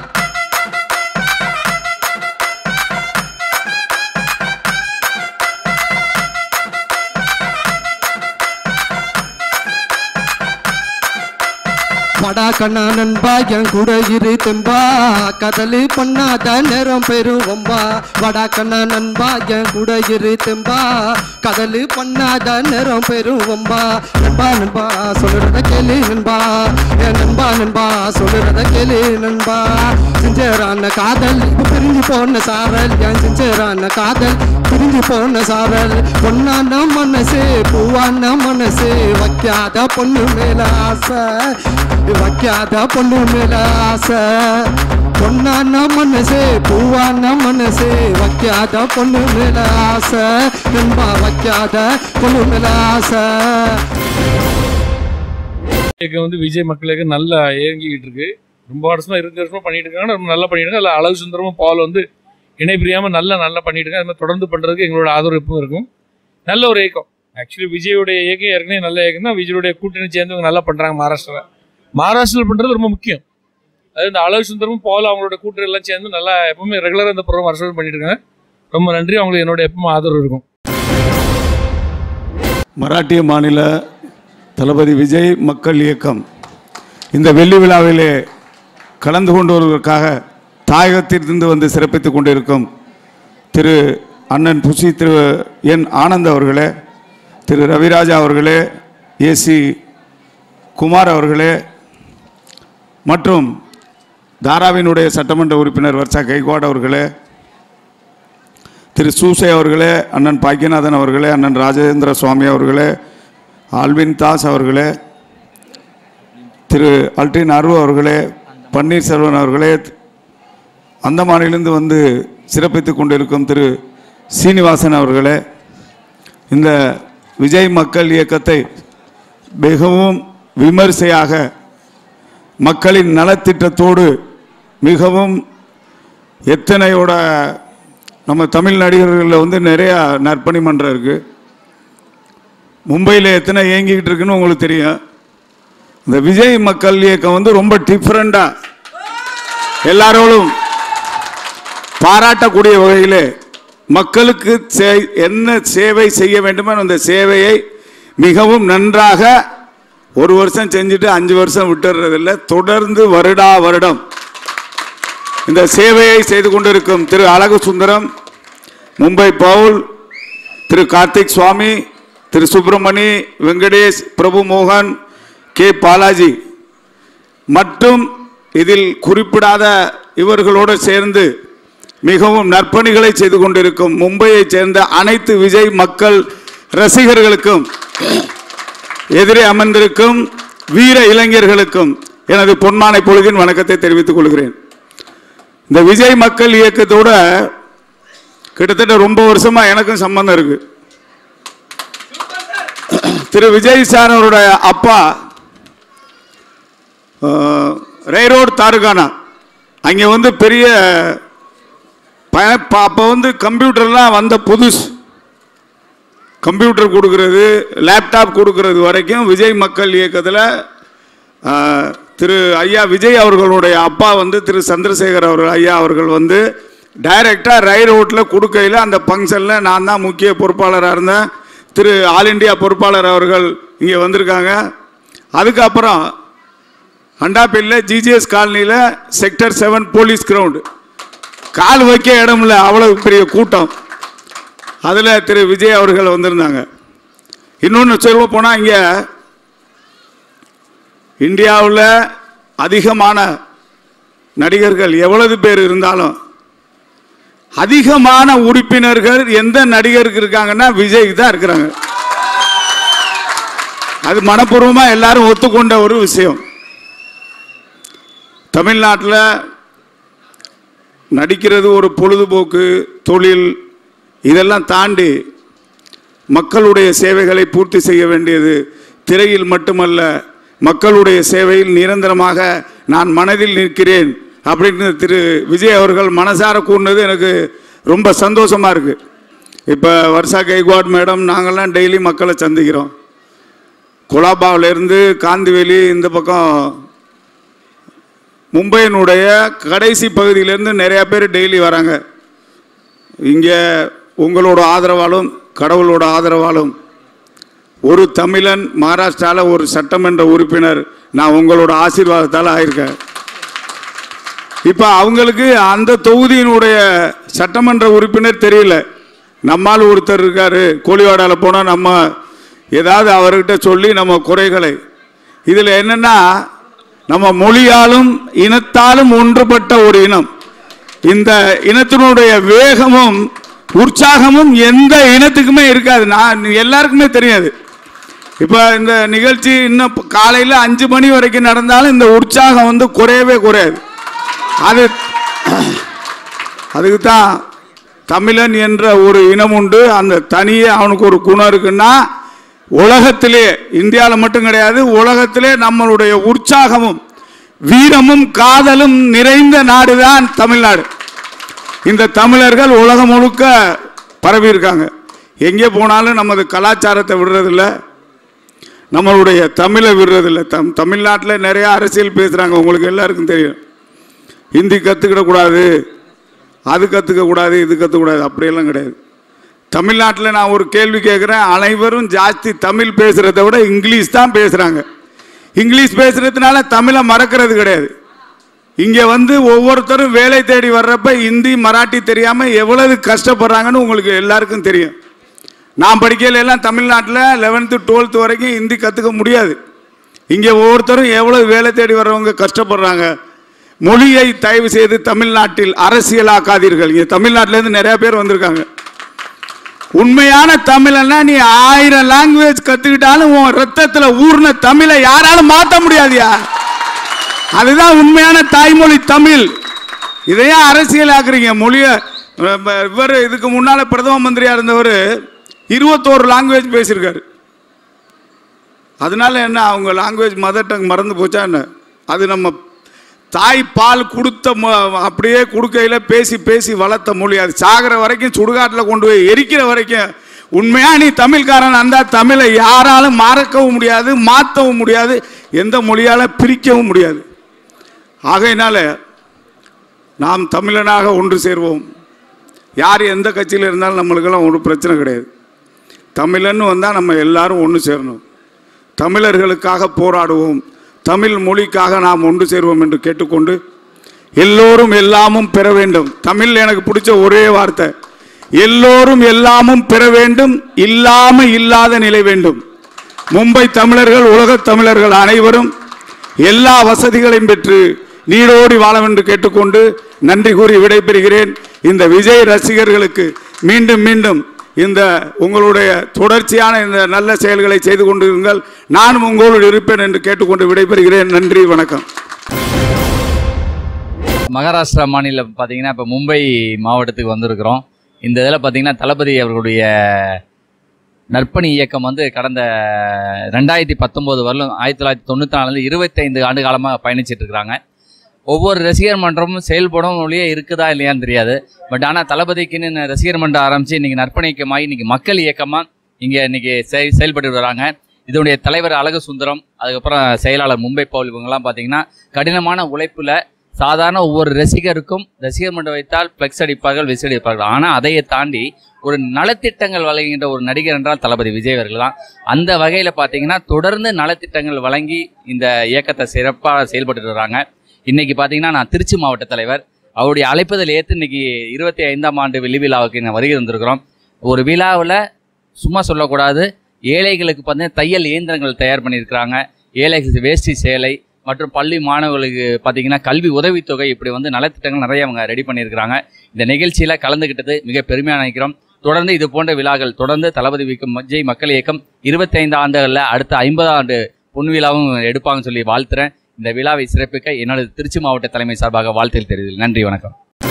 படா கண்ணா நண்பா என் கூட இரு தெம்பா கதலு பண்ணாத நேரம் பெருவம்பா வடா கண்ணா நண்பா என் கூட இரு தெம்பா கதலு பண்ணாத நேரம் பெருவம்பா நண்பா நண்பா சொல்லுறத கேளு நண்பா என் நண்பா நண்பா சொல்லுறத கேளு நண்பா சிஞ்சரான காதல் இப்ப பிரிஞ்சு போன சாரல் என் சிஞ்சரான காதல் பிரிஞ்சு போன சாரல் பொன்னான மனசு பூவான மனசு வைக்காத பொண்ணு மேல ஆசை வைக்காத பொண்ணு மேல ஆசை பொன்னான மனசு பூவான மனசு வைக்காத பொண்ணு மேல ஆசை நண்பா வைக்காத பொண்ணு மேல ஆசை இயக்கம் வந்து விஜய் மக்களுக்கு நல்லா இயங்கிக்கிட்டு இருக்கு ரொம்ப வருஷமா இருபது வருஷமா பண்ணிட்டு இருக்காங்க ரொம்ப நல்லா பண்ணிட்டு இருக்காங்க அதில் அழகு சுந்தரமும் பால் வந்து இணை பிரியாம நல்லா நல்லா பண்ணிட்டு இருக்காங்க அது மாதிரி தொடர்ந்து பண்றதுக்கு எங்களோட ஆதரவு எப்பவும் இருக்கும் நல்ல ஒரு இயக்கம் ஆக்சுவலி விஜயோடைய இயக்கம் ஏற்கனவே நல்ல இயக்கம் தான் விஜயோடைய கூட்டணி சேர்ந்தவங்க நல்லா பண்றாங்க மகாராஷ்டிராவில் மகாராஷ்டிராவில் பண்றது ரொம்ப முக்கியம் அது இந்த அழகு சுந்தரமும் பால் அவங்களோட கூட்டணி எல்லாம் சேர்ந்து நல்லா எப்பவுமே ரெகுலராக இந்த ப்ரோக்ராம் வருஷம் பண்ணிட்டு இருக்காங்க ரொம்ப நன்றி அவங்களுக்கு என்னோட எப்பவும் ஆதரவு இருக்கும் மராட்டிய மாநில தளபதி விஜய் மக்கள் இயக்கம் இந்த வெள்ளி விழாவிலே கலந்து கொண்டு வருவதற்காக தாயகத்திலிருந்து வந்து சிறப்பித்துக் கொண்டிருக்கும் திரு அண்ணன் புசி திரு என் ஆனந்த் அவர்களே திரு ரவிராஜா அவர்களே ஏசி குமார் அவர்களே மற்றும் தாராவினுடைய சட்டமன்ற உறுப்பினர் வர்ஷா கைக்வாட் அவர்களே திரு சூசை அவர்களே அண்ணன் பாக்கியநாதன் அவர்களே அண்ணன் ராஜேந்திர சுவாமி அவர்களே ஆல்வின் தாஸ் அவர்களே திரு அல்டின் அரு அவர்களே பன்னீர்செல்வன் அவர்களே அந்தமானிலிருந்து வந்து சிறப்பித்துக் கொண்டிருக்கும் திரு சீனிவாசன் அவர்களே இந்த விஜய் மக்கள் இயக்கத்தை மிகவும் விமர்சையாக மக்களின் நலத்திட்டத்தோடு மிகவும் எத்தனையோட நம்ம தமிழ் நடிகர்களில் வந்து நிறையா நற்பணி மன்றம் இருக்குது மும்பையில் எத்தனை இயங்கிக்கிட்டு இருக்குன்னு உங்களுக்கு தெரியும் இந்த விஜய் மக்கள் இயக்கம் வந்து ரொம்ப டிஃப்ரெண்டாக எல்லாரோடும் பாராட்டக்கூடிய வகையில் மக்களுக்கு சே- என்ன சேவை செய்ய வேண்டுமோ அந்த சேவையை மிகவும் நன்றாக ஒரு வருஷம் செஞ்சுட்டு அஞ்சு வருஷம் விட்டுறதில்ல தொடர்ந்து வருடா வருடம் இந்த சேவையை செய்து கொண்டிருக்கும் திரு அழகு சுந்தரம் மும்பை பவுல் திரு கார்த்திக் சுவாமி திரு சுப்பிரமணி வெங்கடேஷ் பிரபு மோகன் கே பாலாஜி மற்றும் இதில் குறிப்பிடாத இவர்களோடு சேர்ந்து மிகவும் நற்பணிகளை செய்து கொண்டிருக்கும் மும்பையைச் சேர்ந்த அனைத்து விஜய் மக்கள் ரசிகர்களுக்கும் எதிரே அமர்ந்திருக்கும் வீர இளைஞர்களுக்கும் எனது பொன்மானை பொழுதின் வணக்கத்தை தெரிவித்துக் கொள்கிறேன் இந்த விஜய் மக்கள் இயக்கத்தோட கிட்டத்தட்ட ரொம்ப வருஷமா எனக்கும் சம்பந்தம் இருக்கு திரு விஜய் சார் அவருடைய அப்பா ரேரோட் தாருகானா அங்கே வந்து பெரிய அப்போ வந்து கம்ப்யூட்டர்லாம் வந்த புதுசு கம்ப்யூட்டர் கொடுக்கறது லேப்டாப் கொடுக்கறது வரைக்கும் விஜய் மக்கள் இயக்கத்தில் திரு ஐயா விஜய் அவர்களுடைய அப்பா வந்து திரு சந்திரசேகர் அவர்கள் ஐயா அவர்கள் வந்து டைரக்டாக ரயில் ரோட்டில் கொடுக்கையில் அந்த ஃபங்க்ஷனில் நான் தான் முக்கிய பொறுப்பாளராக இருந்தேன் திரு ஆல் இண்டியா பொறுப்பாளர் அவர்கள் இங்கே வந்திருக்காங்க அதுக்கப்புறம் அண்டாப்பேட்டில் ஜிஜிஎஸ் காலனியில் செக்டர் செவன் போலீஸ் கிரவுண்டு கால் வைக்க இடம் இல்லை அவ்வளவு பெரிய கூட்டம் அதில் திரு விஜய் அவர்கள் வந்திருந்தாங்க இன்னொன்று சொல்ல போனால் இங்கே இந்தியாவில் அதிகமான நடிகர்கள் எவ்வளவு பேர் இருந்தாலும் அதிகமான உறுப்பினர்கள் எந்த நடிகருக்கு இருக்காங்கன்னா விஜய்க்கு தான் இருக்கிறாங்க அது மனப்பூர்வமாக எல்லாரும் ஒத்துக்கொண்ட ஒரு விஷயம் தமிழ்நாட்டில் நடிக்கிறது ஒரு பொழுதுபோக்கு தொழில் இதெல்லாம் தாண்டி மக்களுடைய சேவைகளை பூர்த்தி செய்ய வேண்டியது திரையில் மட்டுமல்ல மக்களுடைய சேவையில் நிரந்தரமாக நான் மனதில் நிற்கிறேன் அப்படின்னு திரு விஜய் அவர்கள் மனசார கூறினது எனக்கு ரொம்ப சந்தோஷமாக இருக்குது இப்போ வருஷா கைக்வாட் மேடம் நாங்கள்லாம் டெய்லி மக்களை சந்திக்கிறோம் கொலாபாவிலேருந்து காந்திவேலி இந்த பக்கம் மும்பையினுடைய கடைசி பகுதியிலேருந்து நிறையா பேர் டெய்லி வராங்க இங்கே உங்களோட ஆதரவாலும் கடவுளோட ஆதரவாலும் ஒரு தமிழன் மகாராஷ்டிராவில் ஒரு சட்டமன்ற உறுப்பினர் நான் உங்களோட ஆசீர்வாதத்தால் ஆயிருக்கேன் இப்போ அவங்களுக்கு அந்த தொகுதியினுடைய சட்டமன்ற உறுப்பினர் தெரியல நம்மால் ஒருத்தர் இருக்காரு கோழிவாடாவில் போனால் நம்ம ஏதாவது அவர்கிட்ட சொல்லி நம்ம குறைகளை இதில் என்னென்னா நம்ம மொழியாலும் இனத்தாலும் ஒன்றுபட்ட ஒரு இனம் இந்த இனத்தினுடைய வேகமும் உற்சாகமும் எந்த இனத்துக்குமே இருக்காது நான் எல்லாருக்குமே தெரியாது இப்போ இந்த நிகழ்ச்சி இன்னும் காலையில் அஞ்சு மணி வரைக்கும் நடந்தாலும் இந்த உற்சாகம் வந்து குறையவே குறையாது அது அதுக்கு தான் தமிழன் என்ற ஒரு இனம் உண்டு அந்த தனியே அவனுக்கு ஒரு குணம் இருக்குன்னா உலகத்திலே இந்தியாவில் மட்டும் கிடையாது உலகத்திலே நம்மளுடைய உற்சாகமும் வீரமும் காதலும் நிறைந்த நாடுதான் தமிழ்நாடு இந்த தமிழர்கள் உலகம் முழுக்க பரவி இருக்காங்க எங்கே போனாலும் நமது கலாச்சாரத்தை விடுறதில்ல நம்மளுடைய தமிழை விடுறதில்ல தம் தமிழ்நாட்டில் நிறைய அரசியல் பேசுகிறாங்க உங்களுக்கு எல்லாருக்கும் தெரியும் ஹிந்தி கற்றுக்கிடக்கூடாது அது கற்றுக்கக்கூடாது இது கற்றுக்கூடாது அப்படியெல்லாம் கிடையாது தமிழ்நாட்டில் நான் ஒரு கேள்வி கேட்குறேன் அனைவரும் ஜாஸ்தி தமிழ் பேசுகிறத விட இங்கிலீஷ் தான் பேசுகிறாங்க இங்கிலீஷ் பேசுகிறதுனால தமிழை மறக்கிறது கிடையாது இங்கே வந்து ஒவ்வொருத்தரும் வேலை தேடி வர்றப்ப ஹிந்தி மராட்டி தெரியாமல் எவ்வளவு கஷ்டப்படுறாங்கன்னு உங்களுக்கு எல்லாருக்கும் தெரியும் நான் படிக்கையில எல்லாம் தமிழ்நாட்டில் லெவன்த்து டுவெல்த்து வரைக்கும் ஹிந்தி கற்றுக்க முடியாது இங்கே ஒவ்வொருத்தரும் எவ்வளவு வேலை தேடி வர்றவங்க கஷ்டப்படுறாங்க மொழியை தயவு செய்து தமிழ்நாட்டில் அரசியலாக்காதீர்கள் இங்கே தமிழ்நாட்டிலேருந்து நிறைய பேர் வந்திருக்காங்க உண்மையான தமிழன்னா நீ ஆயிரம் லாங்குவேஜ் கத்துக்கிட்டாலும் உன் ரத்தத்துல ஊர்ன தமிழை யாராலும் மாத்த முடியாதியா அதுதான் உண்மையான தாய்மொழி தமிழ் இதையே அரசியல் ஆக்குறீங்க மொழிய இவர் இதுக்கு முன்னால பிரதம மந்திரியா இருந்தவர் இருபத்தோரு லாங்குவேஜ் பேசியிருக்காரு அதனால என்ன அவங்க லாங்குவேஜ் மதர் டங் மறந்து போச்சா என்ன அது நம்ம தாய் பால் கொடுத்த ம- அப்படியே கொடுக்கையில் பேசி பேசி வளர்த்த மொழி அது சாகிற வரைக்கும் சுடுகாட்டில் கொண்டு போய் எரிக்கிற வரைக்கும் உண்மையா நீ தமிழ்காரன் அந்த தமிழை யாராலும் மறக்கவும் முடியாது மாற்றவும் முடியாது எந்த மொழியால பிரிக்கவும் முடியாது ஆகையினால நாம் தமிழனாக ஒன்று சேர்வோம் யார் எந்த கட்சியில் இருந்தாலும் நம்மளுக்கெல்லாம் ஒரு பிரச்சனை கிடையாது தமிழன்னு வந்தால் நம்ம எல்லாரும் ஒன்று சேரணும் தமிழர்களுக்காக போராடுவோம் தமிழ் மொழிக்காக நாம் ஒன்று சேர்வோம் என்று கேட்டுக்கொண்டு எல்லோரும் எல்லாமும் பெற வேண்டும் தமிழ் எனக்கு பிடிச்ச ஒரே வார்த்தை எல்லோரும் எல்லாமும் பெற வேண்டும் இல்லாம இல்லாத நிலை வேண்டும் மும்பை தமிழர்கள் உலகத் தமிழர்கள் அனைவரும் எல்லா வசதிகளையும் பெற்று நீடோடி வாழ என்று கேட்டுக்கொண்டு நன்றி கூறி விடைபெறுகிறேன் இந்த விஜய் ரசிகர்களுக்கு மீண்டும் மீண்டும் இந்த உங்களுடைய தொடர்ச்சியான இந்த நல்ல செயல்களை செய்து கொண்டிருங்கள் நானும் உங்களோடு இருப்பேன் என்று கேட்டுக்கொண்டு விடைபெறுகிறேன் நன்றி வணக்கம் மகாராஷ்டிரா மாநிலம் பார்த்தீங்கன்னா இப்போ மும்பை மாவட்டத்துக்கு வந்திருக்கிறோம் இந்த இதில் பார்த்தீங்கன்னா தளபதி அவர்களுடைய நற்பணி இயக்கம் வந்து கடந்த ரெண்டாயிரத்தி பத்தொம்போது வரலும் ஆயிரத்தி தொள்ளாயிரத்தி தொண்ணூற்றி நாலுலேருந்து இருபத்தைந்து ஆண்டு காலமாக பயணிச்சிட்டு இருக்கிறாங்க ஒவ்வொரு ரசிகர் மன்றமும் செயல்படும் ஒழியே இருக்குதா இல்லையான்னு தெரியாது பட் ஆனால் தளபதிக்குன்னு ரசிகர் மன்றம் ஆரம்பித்து இன்றைக்கி நற்பணி இயக்கமாகி இன்றைக்கி மக்கள் இயக்கமாக இங்கே இன்றைக்கி செய் செயல்பட்டு வராங்க இதனுடைய தலைவர் அழகு சுந்தரம் அதுக்கப்புறம் செயலாளர் மும்பை பவுல் இவங்கெல்லாம் பார்த்தீங்கன்னா கடினமான உழைப்பில் சாதாரண ஒவ்வொரு ரசிகருக்கும் ரசிகர் மன்றம் வைத்தால் ஃப்ளெக்ஸ் அடிப்பார்கள் விசில் அடிப்பார்கள் ஆனால் அதையை தாண்டி ஒரு நலத்திட்டங்கள் வழங்குகின்ற ஒரு நடிகர் என்றால் தளபதி விஜய் அவர்கள் தான் அந்த வகையில் பார்த்தீங்கன்னா தொடர்ந்து நலத்திட்டங்கள் வழங்கி இந்த இயக்கத்தை சிறப்பாக செயல்பட்டு வராங்க இன்னைக்கு பார்த்தீங்கன்னா நான் திருச்சி மாவட்ட தலைவர் அவருடைய அழைப்பதில் ஏற்று இன்னைக்கு இருபத்தி ஐந்தாம் ஆண்டு வெள்ளி விழாவுக்கு நான் வருகை வந்திருக்கிறோம் ஒரு விழாவில் சும்மா சொல்லக்கூடாது ஏழைகளுக்கு பார்த்தீங்கன்னா தையல் இயந்திரங்கள் தயார் பண்ணியிருக்கிறாங்க ஏழைகளுக்கு வேஷ்டி சேலை மற்றும் பள்ளி மாணவர்களுக்கு பார்த்தீங்கன்னா கல்வி உதவித்தொகை இப்படி வந்து நலத்திட்டங்கள் நிறைய அவங்க ரெடி பண்ணியிருக்கிறாங்க இந்த நிகழ்ச்சியில் கலந்துக்கிட்டது மிக பெருமையாக நினைக்கிறோம் தொடர்ந்து இது போன்ற விழாக்கள் தொடர்ந்து தளபதி விக்கும் விஜய் மக்கள் இயக்கம் இருபத்தைந்து ஆண்டுகளில் அடுத்த ஐம்பது ஆண்டு பொன் விழாவும் எடுப்பாங்கன்னு சொல்லி வாழ்த்துறேன் இந்த விழாவை சிறப்பிக்க என்னோட திருச்சி மாவட்ட தலைமை சார்பாக வாழ்த்தில் தெரிவித்து நன்றி வணக்கம்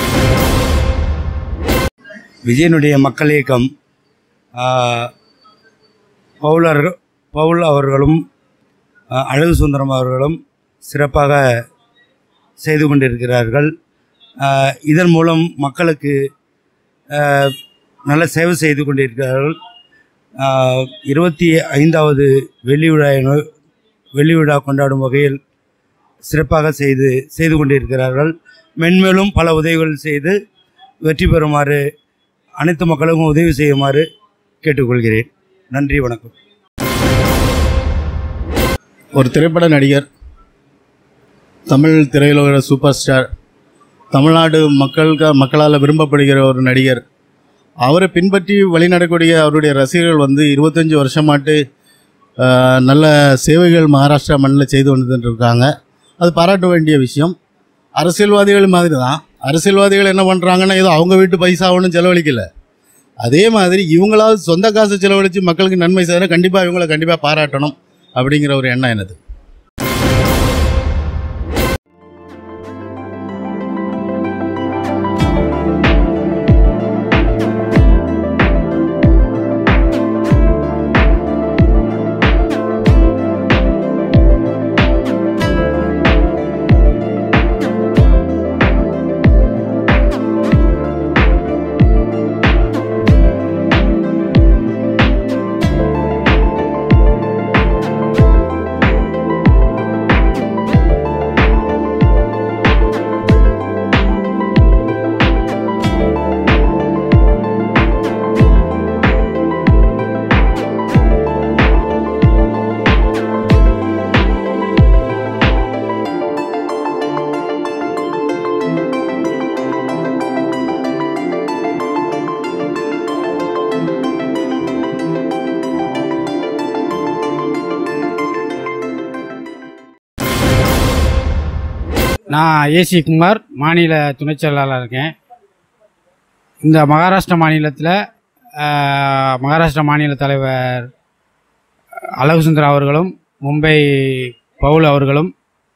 விஜயனுடைய மக்கள் இயக்கம் ஆஹ், பவுலர் பவுல் அவர்களும் ஆஹ், அழகு சுந்தரம் அவர்களும் சிறப்பாக செய்து கொண்டிருக்கிறார்கள் ஆஹ், இதன் மூலம் மக்களுக்கு ஆஹ், நல்ல சேவை செய்து கொண்டிருக்கிறார்கள் ஆஹ், இருபத்தி ஐந்தாவது வெள்ளி விழா என- வெள்ளி விழா கொண்டாடும் வகையில் சிறப்பாக செய்து செய்து கொண்டிருக்கிறார்கள் மென்மேலும் பல உதவிகள் செய்து வெற்றி பெறுமாறு அனைத்து மக்களுக்கும் உதவி செய்யுமாறு கேட்டுக்கொள்கிறேன் நன்றி வணக்கம் ஒரு திரைப்பட நடிகர் தமிழ் திரையுலக சூப்பர் ஸ்டார் தமிழ்நாடு மக்களுக்கு மக்களால் விரும்பப்படுகிற ஒரு நடிகர் அவரை பின்பற்றி வழிநடக்கூடிய அவருடைய ரசிகர்கள் வந்து இருபத்தஞ்சி வருஷமாட்டு ஆஹ், நல்ல சேவைகள் மகாராஷ்டிரா மண்ணில் செய்து வந்துட்டு இருக்காங்க அது பாராட்ட வேண்டிய விஷயம் அரசியல்வாதிகள் மாதிரி தான் அரசியல்வாதிகள் என்ன பண்ணுறாங்கன்னா ஏதோ அவங்க வீட்டு பைசா ஒன்றும் செலவழிக்கல அதே மாதிரி இவங்களாவது சொந்த காசு செலவழித்து மக்களுக்கு நன்மை செய்கிற கண்டிப்பாக இவங்களை கண்டிப்பாக பாராட்டணும் அப்படிங்கிற ஒரு எண்ணம் எனது நான் ஏசி குமார் மாநில துணைச் செயலாளர் இருக்கேன் இந்த மகாராஷ்டிரா மாநிலத்தில் மகாராஷ்டிரா மாநில தலைவர் அழகுசுந்தர் அவர்களும் மும்பை பவுல் அவர்களும்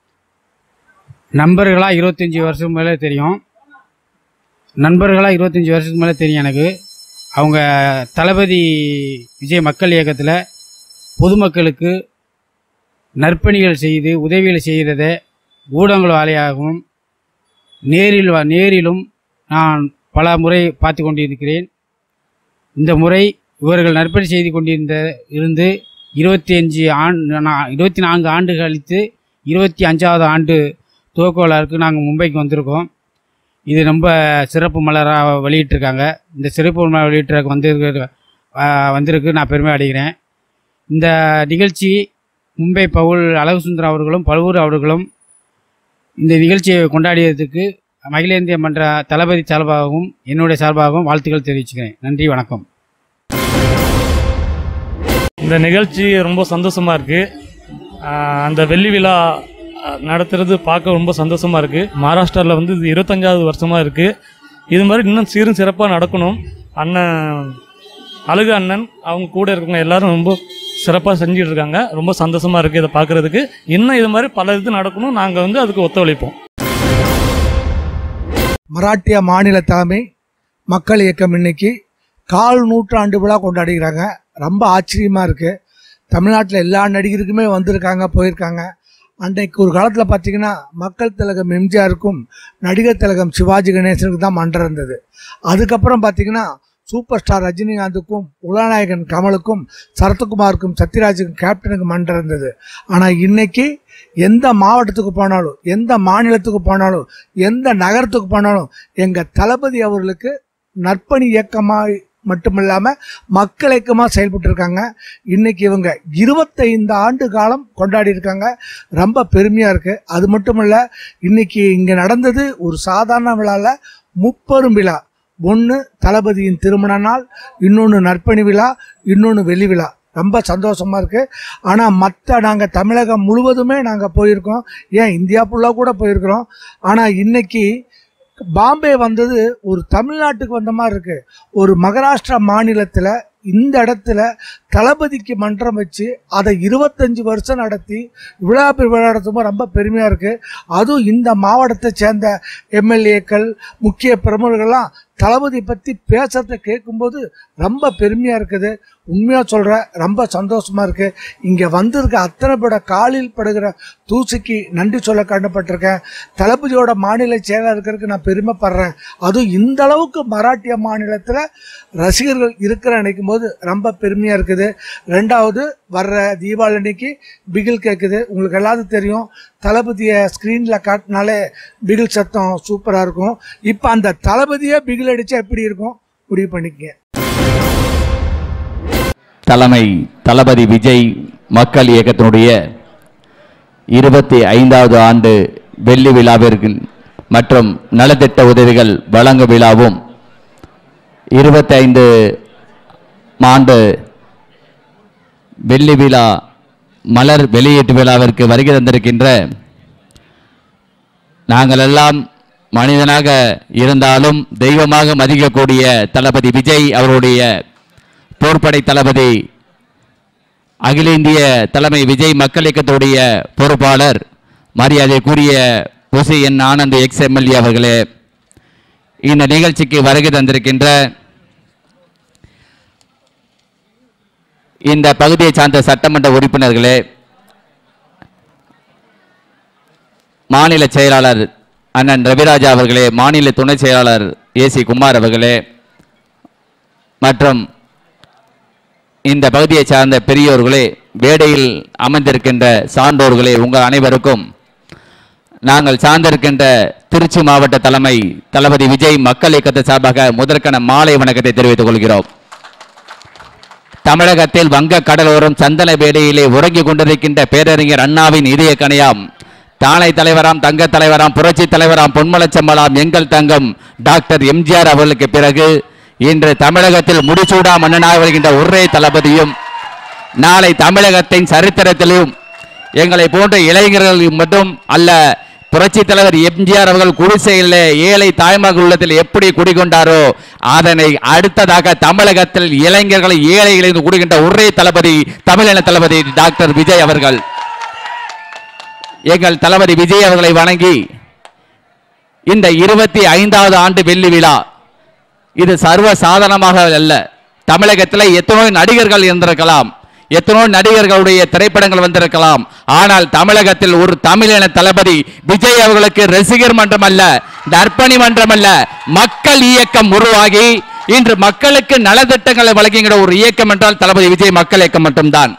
நண்பர்களாக இருபத்தஞ்சி வருஷம் மேலே தெரியும் நண்பர்களாக இருபத்தஞ்சி வருஷத்துக்கு மேலே தெரியும் எனக்கு அவங்க தளபதி விஜய் மக்கள் இயக்கத்தில் பொதுமக்களுக்கு நற்பணிகள் செய்து உதவிகள் செய்கிறதை ஊடகங்கள் வாயிலாகவும் நேரில் வ- நேரிலும் நான் பல முறை பார்த்து கொண்டிருக்கிறேன் இந்த முறை இவர்கள் நற்பணி செய்து கொண்டிருந்த இருந்து இருபத்தி அஞ்சு ஆண்டு இருபத்தி நான்கு ஆண்டு கழித்து இருபத்தி அஞ்சாவது ஆண்டு துவக்க விழாவுக்கு நாங்கள் மும்பைக்கு வந்திருக்கோம் இது ரொம்ப சிறப்பு மலராக வெளியிட்டிருக்காங்க இந்த சிறப்பு மலர் வெளியிட்டிருக்க வந்திருக்க ஆஹ் வந்திருக்கு நான் பெருமை அடைகிறேன் இந்த நிகழ்ச்சி மும்பை பவுல் அழகுசுந்தரம் அவர்களும் பழுவூர் அவர்களும் இந்த நிகழ்ச்சியை கொண்டாடியதுக்கு அகில இந்திய மன்ற தளபதி சார்பாகவும் என்னுடைய சார்பாகவும் வாழ்த்துக்கள் தெரிவிச்சுக்கிறேன் நன்றி வணக்கம் இந்த நிகழ்ச்சி ரொம்ப சந்தோஷமாக இருக்குது அந்த வெள்ளி விழா ஆஹ், நடத்துறது பார்க்க ரொம்ப சந்தோஷமாக இருக்குது மகாராஷ்டிராவில் வந்து இது இருபத்தஞ்சாவது வருஷமாக இருக்குது இது மாதிரி இன்னும் சீரும் சிறப்பாக நடக்கணும் அண்ணன் அழகு அண்ணன் அவங்க கூட இருக்கவங்க எல்லாரும் ரொம்ப சிறப்பாக செஞ்சுட்டு இருக்காங்க ரொம்ப சந்தோஷமாக இருக்குது இதை பார்க்குறதுக்கு இன்னும் இது மாதிரி பல இது நடக்கணும் நாங்கள் வந்து அதுக்கு ஒத்துழைப்போம் மராட்டிய மாநில தலைமை மக்கள் இயக்கம் இன்னைக்கு கால் நூற்றாண்டு விழா கொண்டாடுகிறாங்க ரொம்ப ஆச்சரியமாக இருக்குது தமிழ்நாட்டில் எல்லா நடிகருக்குமே வந்திருக்காங்க போயிருக்காங்க அன்றைக்கு ஒரு காலத்தில் பார்த்தீங்கன்னா மக்கள் திலகம் எம்ஜிஆருக்கும் நடிகர் திலகம் சிவாஜி கணேசனுக்கு தான் மன்றம் இருந்தது அதுக்கப்புறம் பார்த்தீங்கன்னா சூப்பர் ஸ்டார் ரஜினிகாந்துக்கும் உலகநாயகன் கமலுக்கும் சரத்குமாருக்கும் சத்யராஜுக்கும் கேப்டனுக்கு மன்றம் இருந்தது ஆனால் இன்னைக்கு எந்த மாவட்டத்துக்கு போனாலும் எந்த மாநிலத்துக்கு போனாலும் எந்த நகரத்துக்கு போனாலும் எங்கள் தளபதி அவர்களுக்கு நற்பணி இயக்கமாக மட்டுமில்லாமல் மக்கள் இயக்கமாக செயல்பட்டு இருக்காங்க இன்னைக்கு இவங்க இருபத்தைந்து ஆண்டு காலம் கொண்டாடி இருக்காங்க ரொம்ப பெருமையாக இருக்குது அது மட்டும் இல்லை இன்னைக்கு இங்கே நடந்தது ஒரு சாதாரண விழாவில் முப்பெரும் விழா ஒன்று தளபதியின் திருமண நாள் இன்னொன்று நற்பணி விழா இன்னொன்று வெள்ளி விழா ரொம்ப சந்தோஷமாக இருக்குது ஆனால் மற்ற நாங்கள் தமிழகம் முழுவதுமே நாங்கள் போயிருக்கோம் ஏன் இந்தியா ஃபுல்லாக கூட போயிருக்கிறோம் ஆனால் இன்னைக்கு பாம்பே வந்தது ஒரு தமிழ்நாட்டுக்கு வந்த மாதிரி இருக்கு ஒரு மகாராஷ்டிரா மாநிலத்தில் இந்த இடத்துல தளபதிக்கு மன்றம் வச்சு அதை இருபத்தஞ்சு வருஷம் நடத்தி விழா விழா நடத்தும்போது ரொம்ப பெருமையாக இருக்குது அதுவும் இந்த மாவட்டத்தை சேர்ந்த எம்எல்ஏக்கள் முக்கிய பிரமுகர்கள்லாம் தளபதி பற்றி பேசுறத கேட்கும்போது ரொம்ப பெருமையாக இருக்குது உண்மையாக சொல்கிறேன் ரொம்ப சந்தோஷமாக இருக்குது இங்கே வந்திருக்க அத்தனை பேட காலில் படுகிற தூசிக்கு நன்றி சொல்ல கடமைப்பட்டிருக்கேன் தளபதியோட மாநில செயலாளர் இருக்கிறதுக்கு நான் பெருமைப்படுறேன் அதுவும் இந்த அளவுக்கு மராட்டிய மாநிலத்தில் ரசிகர்கள் இருக்கிற நினைக்கும் போது ரொம்ப பெருமையாக இருக்குது ரெண்டாவது வர்ற தீபாவளி அன்னைக்கு பிகில் கேட்குது உங்களுக்கு எல்லாத்துக்கும் தெரியும் தளபதியை ஸ்க்ரீனில் காட்டினாலே பிகில் சத்தம் சூப்பராக இருக்கும் இப்போ அந்த தளபதியே பிகில் அடித்தா எப்படி இருக்கும் முடிவு பண்ணிக்கங்க தலைமை தளபதி விஜய் மக்கள் இயக்கத்தினுடைய இருபத்தி ஐந்தாவது ஆண்டு வெள்ளி விழாவிற்கு மற்றும் நலத்திட்ட உதவிகள் வழங்க விழாவும் இருபத்தி ஐந்து ஆண்டு வெள்ளி விழா மலர் வெளியீட்டு விழாவிற்கு வருகை தந்திருக்கின்ற நாங்கள் எல்லாம் மனிதனாக இருந்தாலும் தெய்வமாக மதிக்கக்கூடிய தளபதி விஜய் அவருடைய போர்ப்படை தளபதி அகில இந்திய தலைமை விஜய் மக்கள் இயக்கத்துடைய பொறுப்பாளர் மரியாதைக்குரிய Bussy N Anand ex MLA அவர்களே இந்த நிகழ்ச்சிக்கு வருகை தந்திருக்கின்ற இந்த பகுதியை சார்ந்த சட்டமன்ற உறுப்பினர்களே மாநில செயலாளர் அண்ணன் ரவிராஜா அவர்களே மாநில துணை செயலாளர் ஏசி குமார் அவர்களே மற்றும் இந்த பகுதியை சார்ந்த பெரியோர்களே வேடையில் அமர்ந்திருக்கின்ற சான்றோர்களே உங்கள் அனைவருக்கும் நாங்கள் சார்ந்திருக்கின்ற திருச்சி மாவட்ட தலைமை தளபதி விஜய் மக்கள் இயக்கத்தை சார்பாக முதற்கன மாலை வணக்கத்தை தெரிவித்துக் கொள்கிறோம் தமிழகத்தில் வங்க கடலோரம் சந்தன வேடையிலே உறங்கிக் கொண்டிருக்கின்ற பேரறிஞர் அண்ணாவின் இதய கணையாம் தானை தலைவராம் தங்க தலைவராம் புரட்சி தலைவராம் பொன்மலச்சம்பலாம் எங்கள் தங்கம் டாக்டர் எம்ஜிஆர் அவர்களுக்கு பிறகு இன்று தமிழகத்தில் முடிசூடா மன்னனாக வருகின்ற ஒரே தளபதியும் நாளை தமிழகத்தின் சரித்திரத்திலும் எங்களை போன்ற இளைஞர்கள் மட்டும் அல்ல புரட்சி தலைவர் எம்ஜிஆர் அவர்கள் குடிசையில் ஏழை தாய்மகள் உள்ளத்தில் எப்படி குடிகொண்டாரோ அதனை அடுத்ததாக தமிழகத்தில் இளைஞர்களை ஏழைகளை குடிகின்ற ஒரே தளபதி தமிழின தளபதி டாக்டர் விஜய் அவர்கள் எங்கள் தளபதி விஜய் அவர்களை வணங்கி இந்த இருபத்தி ஐந்தாவது ஆண்டு வெள்ளி விழா இது சர்வ சாதாரணமாக அல்ல தமிழகத்தில் எத்தனோ நடிகர்கள் இருந்திருக்கலாம் எத்தனோ நடிகர்களுடைய திரைப்படங்கள் வந்திருக்கலாம் ஆனால் தமிழகத்தில் ஒரு தமிழின தளபதி விஜய் அவர்களுக்கு ரசிகர் மன்றம் அல்ல நற்பணி மன்றம் அல்ல மக்கள் இயக்கம் உருவாகி இன்று மக்களுக்கு நலத்திட்டங்களை வழங்குகிற ஒரு இயக்கம் என்றால் தளபதி விஜய் மக்கள் இயக்கம் மட்டும்தான்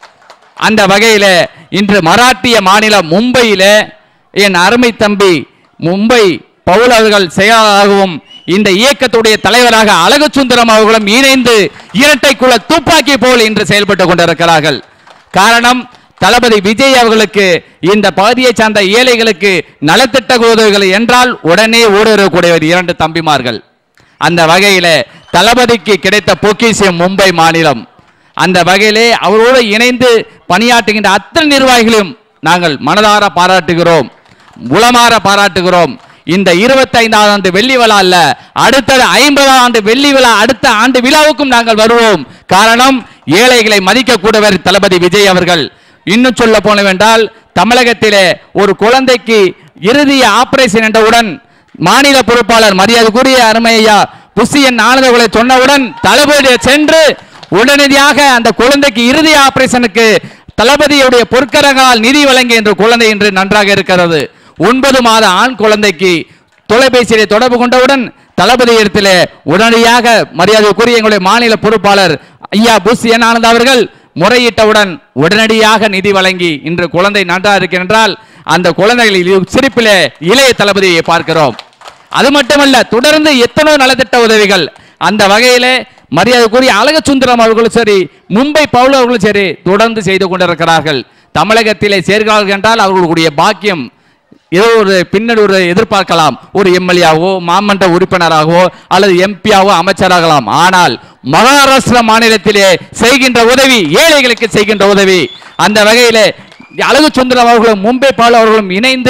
அந்த வகையில் இன்று மராட்டிய மாநிலம் மும்பையில என் அருமை தம்பி மும்பை பவுல் அவர்கள் செயலாளராகவும் இந்த இயக்கத்துடைய தலைவராக அழகு சுந்தரம் அவர்களும் இணைந்து இரட்டை குல துப்பாக்கி போல் இன்று செயல்பட்டு கொண்டிருக்கிறார்கள் காரணம் தளபதி விஜய் அவர்களுக்கு இந்த பகுதியை சார்ந்த ஏழைகளுக்கு நலத்திட்ட உதவிகள் என்றால் உடனே ஓடுறக்கூடியவர் இரண்டு தம்பிமார்கள் அந்த வகையில தளபதிக்கு கிடைத்த பொக்கிஷம் மும்பை மாநிலம் அந்த வகையிலே அவரோடு இணைந்து பணியாற்றுகின்ற அத்தனை நிர்வாகிகளையும் நாங்கள் மனதார பாராட்டுகிறோம் உளமாற பாராட்டுகிறோம் இந்த இருபத்தைந்தாவது ஆண்டு வெள்ளி விழா அல்ல அடுத்தது ஐம்பதாம் ஆண்டு வெள்ளி விழா அடுத்த ஆண்டு விழாவுக்கும் நாங்கள் வருவோம் காரணம் ஏழைகளை மதிக்கக்கூடியவர் தளபதி விஜய் அவர்கள் இன்னும் சொல்ல போனவென்றால் தமிழகத்திலே ஒரு குழந்தைக்கு இறுதி ஆபரேஷன் என்றவுடன் மாநில பொறுப்பாளர் மரியாதைக்குரிய அருமையா புசியன் ஆனந்தவர்களை சொன்னவுடன் தளபதி சென்று உடனடியாக அந்த குழந்தைக்கு இறுதி ஆபரேஷனுக்கு தளபதியுடைய பொற்கரங்களால் நிதி வழங்கிய என்ற குழந்தை என்று நன்றாக இருக்கிறது ஒன்பது மாத ஆண் குழந்தைக்கு தொலைபேசியிலே தொடர்பு கொண்டவுடன் தளபதி இடத்திலே உடனடியாக மரியாதைக்குரிய எங்களுடைய மாநில பொறுப்பாளர் ஐயா புஷ் என் ஆனந்த் அவர்கள் முறையிட்டவுடன் உடனடியாக நிதி வழங்கி இன்று குழந்தை நன்றாக இருக்கின்றால் அந்த குழந்தைகளில் சிரிப்பிலே இளைய தளபதியை பார்க்கிறோம் அது மட்டுமல்ல தொடர்ந்து எத்தனோ நலத்திட்ட உதவிகள் அந்த வகையிலே மரியாதைக்குரிய அழகு சுந்தரம் அவர்களும் சரி மும்பை பவுல் அவர்களும் சரி தொடர்ந்து செய்து கொண்டிருக்கிறார்கள் தமிழகத்திலே சேர்கிறார்கள் என்றால் அவர்களுடைய பாக்கியம் ஏதோ ஒரு பின்னணி ஒரு எதிர்பார்க்கலாம் ஒரு எம்எல்ஏவோ மாமன்ற உறுப்பினராகவோ அல்லது எம்பியாவோ அமைச்சராகலாம் ஆனால் மகாராஷ்டிரா மாநிலத்திலே செய்கின்ற உதவி ஏழைகளுக்கு செய்கின்ற உதவி அந்த வகையிலே அழகு சுந்தரம் அவர்களும் மும்பை பால் அவர்களும் இணைந்து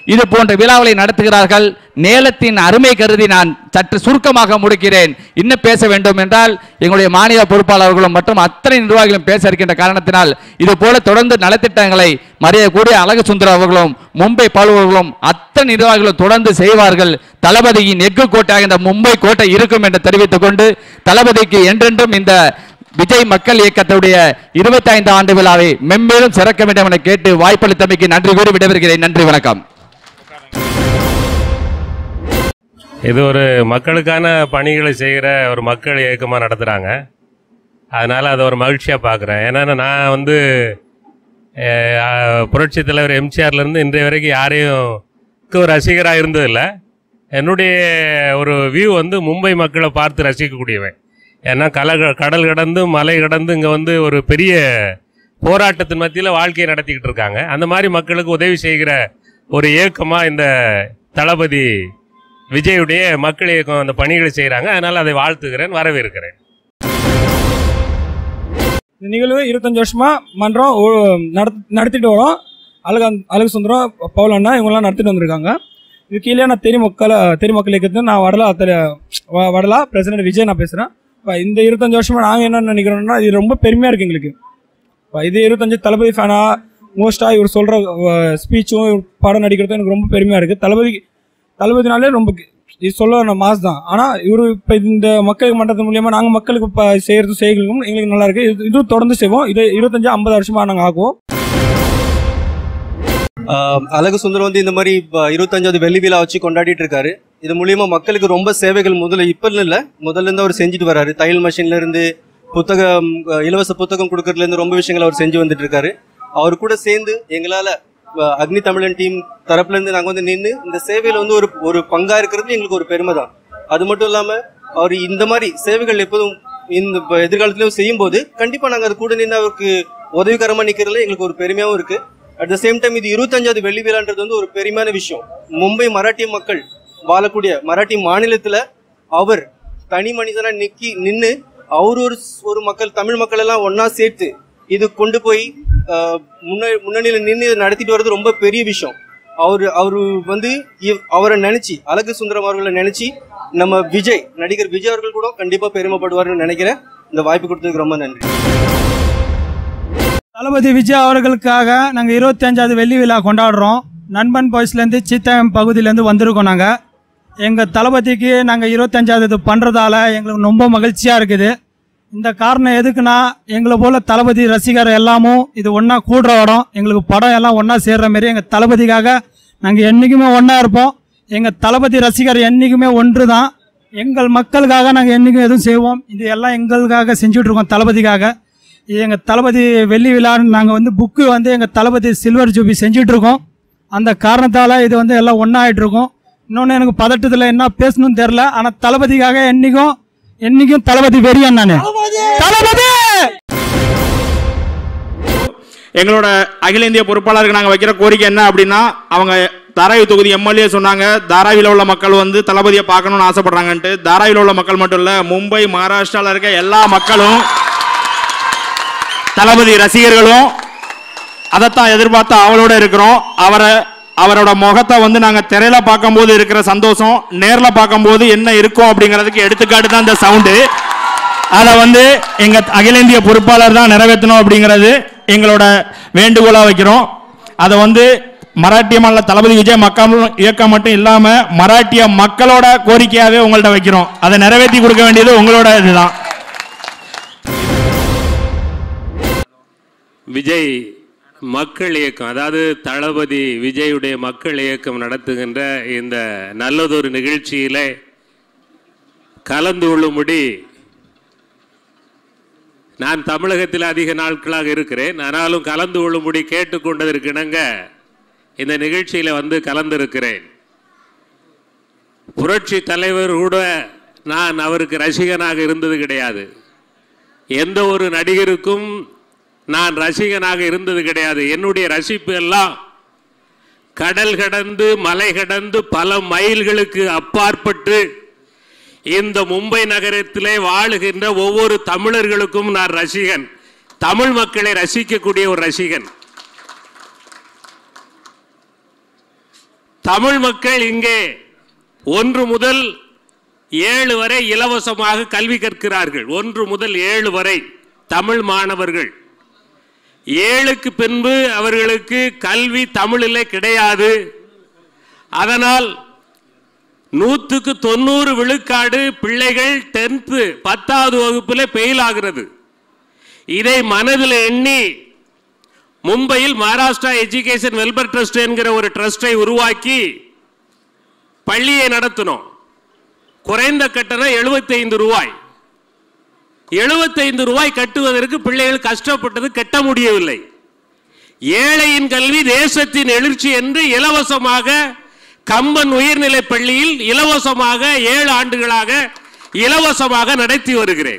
இது போன்ற விழாக்களை நடத்துகிறார்கள் நேலத்தின் அருமை கருதி நான் சற்று சுருக்கமாக முடிக்கிறேன் இன்னும் பேச வேண்டும் என்றால் எங்களுடைய மாநில பொறுப்பாளர்களும் மற்றும் அத்தனை நிர்வாகிகளும் பேச இருக்கின்ற காரணத்தினால் இது போல தொடர்ந்து நலத்திட்டங்களை மறையக்கூடிய அழகு சுந்தரம் அவர்களும் மும்பை பாலுவர்களும் அத்தனை நிர்வாகிகளும் தொடர்ந்து செய்வார்கள் தளபதியின் எஃகு கோட்டையாக இந்த மும்பை கோட்டை இருக்கும் என்று தெரிவித்துக் கொண்டு தளபதிக்கு என்றென்றும் இந்த விஜய் மக்கள் இயக்கத்துடைய இருபத்தி ஐந்து ஆண்டு விழாவை மென்மேலும் சிறக்க வேண்டும் என கேட்டு வாய்ப்பளித்தமைக்கு நன்றி கூறி விடைபெறுகிறேன் நன்றி வணக்கம் இது ஒரு மக்களுக்கான பணிகளை செய்கிற ஒரு மக்கள் இயக்கமாக நடத்துகிறாங்க அதனால் அதை ஒரு மகிழ்ச்சியாக பார்க்குறேன் ஏன்னா நான் வந்து அஹ், புரட்சித் தலைவர் எம்ஜிஆர்லேருந்து இன்றைய வரைக்கும் யாரையும் ஒரு ரசிகராக இருந்ததில்லை என்னுடைய ஒரு வியூ வந்து மும்பை மக்களை பார்த்து ரசிக்கக்கூடியவன் ஏன்னா கல கடல் கடந்து மலை கடந்து இங்கே வந்து ஒரு பெரிய போராட்டத்தின் மத்தியில் வாழ்க்கையை நடத்திக்கிட்டு இருக்காங்க அந்த மாதிரி மக்களுக்கு உதவி செய்கிற ஒரு இயக்கமாக இந்த தளபதி விஜயுடைய மக்கள் இயக்கம் அந்த பணிகளை செய்கிறாங்க அதனால் அதை வாழ்த்துகிறேன் வரவேற்கிறேன் இந்த நிகழ்வு இருபத்தஞ்சு வருஷமா மன்றம் ஒ- நடத்- நடத்திட்டு வரோம் அழகு அழகு சுந்தரம் பவுல் அண்ணா இவங்கெல்லாம் நடத்திட்டு வந்திருக்காங்க இது கீழே நான் தெரி மக்கள் தெரி மக்கள் இயக்கத்தில் நான் வடலா தெரி- வ- வடலா பிரசிடண்ட் விஜய் நான் பேசுகிறேன் இப்போ இந்த இருபத்தஞ்சு வருஷமா நாங்கள் என்ன நினைக்கிறோம்னா இது ரொம்ப பெருமையாக இருக்குது எங்களுக்கு இப்போ இது இருபத்தஞ்சு தளபதி ஃபேனா மோஸ்ட்டாக இவர் சொல்கிற ஸ்பீச்சும் இவர் படம் நடிக்கிறதும் எனக்கு ரொம்ப பெருமையாக இருக்குது தளபதி தளபதினாலே ரொம்ப இது சொல்ல மாஸ் தான் ஆனால் இவர் இப்போ இந்த மக்கள் மன்றத்தின் மூலியமாக நாங்கள் மக்களுக்கு இப்போ செய்கிறது செய்களுக்கும் எங்களுக்கு நல்லா இருக்குது இது இதுவும் தொடர்ந்து செய்வோம் இது இருபத்தஞ்சு ஐம்பது வருஷமாக நாங்கள் ஆகுவோம் ஆஹ் அழகு சுந்தரம் வந்து இந்த மாதிரி இப்ப இருபத்தஞ்சாவது வெள்ளி விழா வச்சு கொண்டாடிட்டு இருக்காரு இது மூலியமா மக்களுக்கு ரொம்ப சேவைகள் முதல்ல இப்ப இல்ல முதல்ல இருந்து அவர் செஞ்சுட்டு வராரு தையல் மிஷின்ல இருந்து புத்தகம் ஆஹ் இலவச புத்தகம் கொடுக்கறதுல இருந்து ரொம்ப விஷயங்கள் அவர் செஞ்சு வந்துட்டு இருக்காரு அவர் கூட சேர்ந்து எங்களால ஆஹ் அக்னி தமிழன் டீம் தரப்புல இருந்து நாங்க வந்து நின்று இந்த சேவையில வந்து ஒரு ஒரு பங்கா இருக்கிறது எங்களுக்கு ஒரு பெருமை தான் அது மட்டும் இல்லாம அவர் இந்த மாதிரி சேவைகள் எப்போதும் இந்த இப்ப எதிர்காலத்திலும் செய்யும் போது கண்டிப்பா நாங்க அது கூட நின்று அவருக்கு உதவிகரமா நிக்கிறதுல எங்களுக்கு ஒரு பெருமையாவும் இருக்கு அட் த சேம் டைம் இது இருபத்தஞ்சாவது வெள்ளி விழான்றது வந்து ஒரு பெருமையான விஷயம் மும்பை மராட்டிய மக்கள் வாழக்கூடிய மராட்டி மாநிலத்துல அவர் தனி மனிதனா நிக்கி நின்று அவர் ஒரு ஒரு மக்கள் தமிழ் மக்கள் எல்லாம் ஒண்ணா சேர்த்து இது கொண்டு போய் ஆஹ், முன்ன முன்னணியில நின்று நடத்திட்டு வர்றது ரொம்ப பெரிய விஷயம் அவர் அவர் வந்து இவ்- அவரை நினைச்சு அழகு சுந்தரம் அவர்களை நினைச்சு நம்ம விஜய் நடிகர் விஜய் அவர்கள் கூட கண்டிப்பா பெருமைப்படுவார்னு நினைக்கிறேன் இந்த வாய்ப்பு கொடுத்ததுக்கு ரொம்ப நன்றி தளபதி விஜய் அவர்களுக்காக நாங்கள் இருபத்தஞ்சாவது வெள்ளி விழா கொண்டாடுறோம் நண்பன் பாய்ஸ்லேருந்து சீத்தாயம் பகுதியிலேருந்து வந்திருக்கோம் நாங்கள் எங்கள் தளபதிக்கு நாங்கள் இருபத்தஞ்சாவது இது பண்ணுறதால எங்களுக்கு ரொம்ப மகிழ்ச்சியாக இருக்குது இந்த காரணம் எதுக்குன்னா எங்களை போல் தளபதி ரசிகர் எல்லாமும் இது ஒன்றா கூடுற இடம் எங்களுக்கு படம் எல்லாம் ஒன்றா சேர்ற மாரி எங்கள் தளபதிக்காக நாங்கள் என்றைக்குமே ஒன்றா இருப்போம் எங்கள் தளபதி ரசிகர் என்றைக்குமே ஒன்று தான் எங்கள் மக்களுக்காக நாங்கள் என்றைக்கும் எதுவும் செய்வோம் இது எல்லாம் எங்களுக்காக செஞ்சுட்டு இருக்கோம் தளபதிக்காக இது எங்கள் தளபதி வெள்ளி விழான்னு நாங்கள் வந்து புக்கு வந்து எங்கள் தளபதி சில்வர் ஜூபி செஞ்சுட்டு இருக்கோம் அந்த காரணத்தால் இது வந்து எல்லாம் ஒன்றாயிட்டு இருக்கோம் இன்னொன்று எனக்கு பதட்டத்தில் என்ன பேசணும்னு தெரில ஆனால் தளபதிக்காக என்றைக்கும் என்றைக்கும் தளபதி வெறியன் நான் தளபதி எங்களோட அகில இந்திய பொறுப்பாளருக்கு நாங்கள் வைக்கிற கோரிக்கை என்ன அப்படின்னா அவங்க தாராவி தொகுதி எம்எல்ஏ சொன்னாங்க தாராவியில் உள்ள மக்கள் வந்து தளபதியை பார்க்கணும்னு ஆசைப்படுறாங்கன்ட்டு தாராவியில் உள்ள மக்கள் மட்டும் இல்லை மும்பை மகாராஷ்டிராவில் இருக்க எல்லா மக்களும் தளபதி ரசிகர்களும் அதைத்தான் எதிர்பார்த்து அவளோட இருக்கிறோம் அவரை அவரோட முகத்தை வந்து நாங்கள் திரையில பார்க்கும்போது இருக்கிற சந்தோஷம் நேரில் பார்க்கும்போது என்ன இருக்கும் அப்படிங்கிறதுக்கு எடுத்துக்காட்டு தான் இந்த சவுண்டு அதை வந்து எங்க அகில இந்திய பொறுப்பாளர் தான் நிறைவேற்றணும் அப்படிங்கிறது எங்களோட வேண்டுகோளா வைக்கிறோம் அதை வந்து மராட்டிய மாநில தளபதி விஜய் மக்கள் இயக்கம் மட்டும் இல்லாம மராட்டிய மக்களோட கோரிக்கையாவே உங்கள்ட்ட வைக்கிறோம் அதை நிறைவேற்றி கொடுக்க வேண்டியது உங்களோட இதுதான் விஜய் மக்கள் இயக்கம் அதாவது தளபதி விஜயுடைய மக்கள் இயக்கம் நடத்துகின்ற இந்த நல்லதொரு நிகழ்ச்சியிலே கலந்து கொள்ளும்படி நான் தமிழகத்தில் அதிக நாட்களாக இருக்கிறேன் ஆனாலும் கலந்து கொள்ளும்படி கேட்டுக்கொண்டதற்கு இணங்க இந்த நிகழ்ச்சியில் வந்து கலந்திருக்கிறேன் புரட்சி தலைவர் கூட நான் அவருக்கு ரசிகனாக இருந்தது கிடையாது எந்த ஒரு நடிகருக்கும் நான் ரசிகனாக இருந்தது கிடையாது என்னுடைய ரசிப்பு எல்லாம் கடல் கடந்து மலை கடந்து பல மைல்களுக்கு அப்பாற்பட்டு இந்த மும்பை நகரத்திலே வாழுகின்ற ஒவ்வொரு தமிழர்களுக்கும் நான் ரசிகன் தமிழ் மக்களை ரசிக்கக்கூடிய ஒரு ரசிகன் தமிழ் மக்கள் இங்கே ஒன்று முதல் ஏழு வரை இலவசமாக கல்வி கற்கிறார்கள் ஒன்று முதல் ஏழு வரை தமிழ் மாணவர்கள் ஏழுக்கு பின்பு அவர்களுக்கு கல்வி தமிழிலே கிடையாது அதனால் நூற்றுக்கு தொண்ணூறு விழுக்காடு பிள்ளைகள் டென்த்து பத்தாவது வகுப்பில் ஃபெயில் ஆகிறது இதை மனதில் எண்ணி மும்பையில் மகாராஷ்டிரா எஜுகேஷன் வெல்பர் ட்ரஸ்ட் என்கிற ஒரு ட்ரஸ்டை உருவாக்கி பள்ளியை நடத்தினோம் குறைந்த கட்டணம் 75 ரூபாய் 75 ரூபாய் கட்டுவதற்கு பிள்ளைகள் கஷ்டப்பட்டது கட்ட முடியவில்லை ஏழையின் கல்வி தேசத்தின் எழுச்சி என்று இலவசமாக கம்பன் உயர்நிலைப் பள்ளியில் இலவசமாக ஏழு ஆண்டுகளாக இலவசமாக நடத்தி வருகிறேன்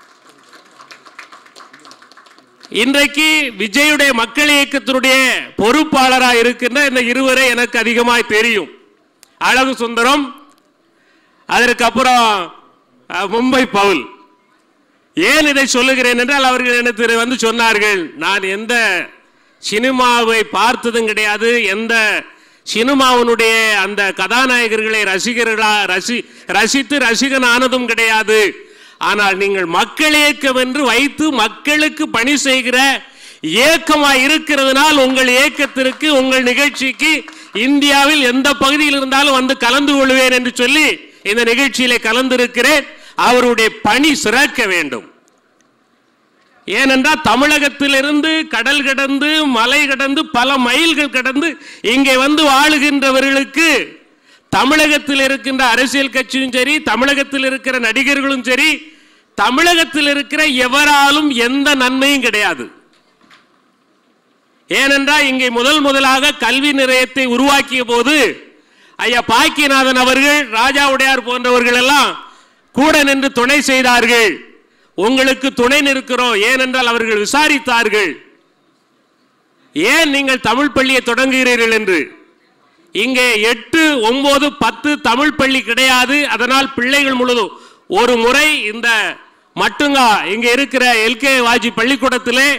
இன்றைக்கு விஜயுடைய மக்கள் இயக்கத்தினுடைய பொறுப்பாளராக இருக்கின்ற இந்த இருவரை எனக்கு அதிகமாய் தெரியும் அழகு சுந்தரம் அதற்கு அப்புறம் அஹ், மும்பை பவுல் ஏன் இதை சொல்லுகிறேன் என்றால் அவர்கள் எனக்கு வந்து சொன்னார்கள் நான் எந்த சினிமாவை பார்த்ததும் கிடையாது எந்த சினிமாவினுடைய அந்த கதாநாயகர்களை ரசிகர்களா ரசி ரசித்து ரசிகன் ஆனதும் கிடையாது ஆனால் நீங்கள் மக்கள் இயக்கம் என்று வைத்து மக்களுக்கு பணி செய்கிற இயக்கமாய் இருக்கிறதுனால் உங்கள் இயக்கத்திற்கு உங்கள் நிகழ்ச்சிக்கு இந்தியாவில் எந்த பகுதியில் இருந்தாலும் வந்து கலந்து கொள்வேன் என்று சொல்லி இந்த நிகழ்ச்சியிலே கலந்திருக்கிறேன் அவருடைய பணி சிறக்க வேண்டும் ஏனென்றால் தமிழகத்திலிருந்து கடல் கடந்து மலை கடந்து பல மைல்கள் கடந்து இங்கே வந்து வாழுகின்றவர்களுக்கு தமிழகத்தில் இருக்கின்ற அரசியல் கட்சியும் சரி தமிழகத்தில் இருக்கிற நடிகர்களும் சரி தமிழகத்தில் இருக்கிற எவராலும் எந்த நன்மையும் கிடையாது ஏனென்றால் இங்கே முதல் முதலாக கல்வி நிலையத்தை உருவாக்கிய போது ஐயா பாக்கியநாதன் அவர்கள் ராஜா உடையார் போன்றவர்கள் எல்லாம் கூட நின்று துணை செய்தார்கள் உங்களுக்கு துணை நிற்கிறோம் ஏனென்றால் அவர்கள் விசாரித்தார்கள் ஏன் நீங்கள் தமிழ் பள்ளியை தொடங்குகிறீர்கள் என்று இங்கே எட்டு ஒன்பது பத்து தமிழ் பள்ளி கிடையாது அதனால் பிள்ளைகள் முழுதும் ஒரு முறை இந்த மட்டுங்கா இங்க இருக்கிற எல்கே வாஜி பள்ளிக்கூடத்திலே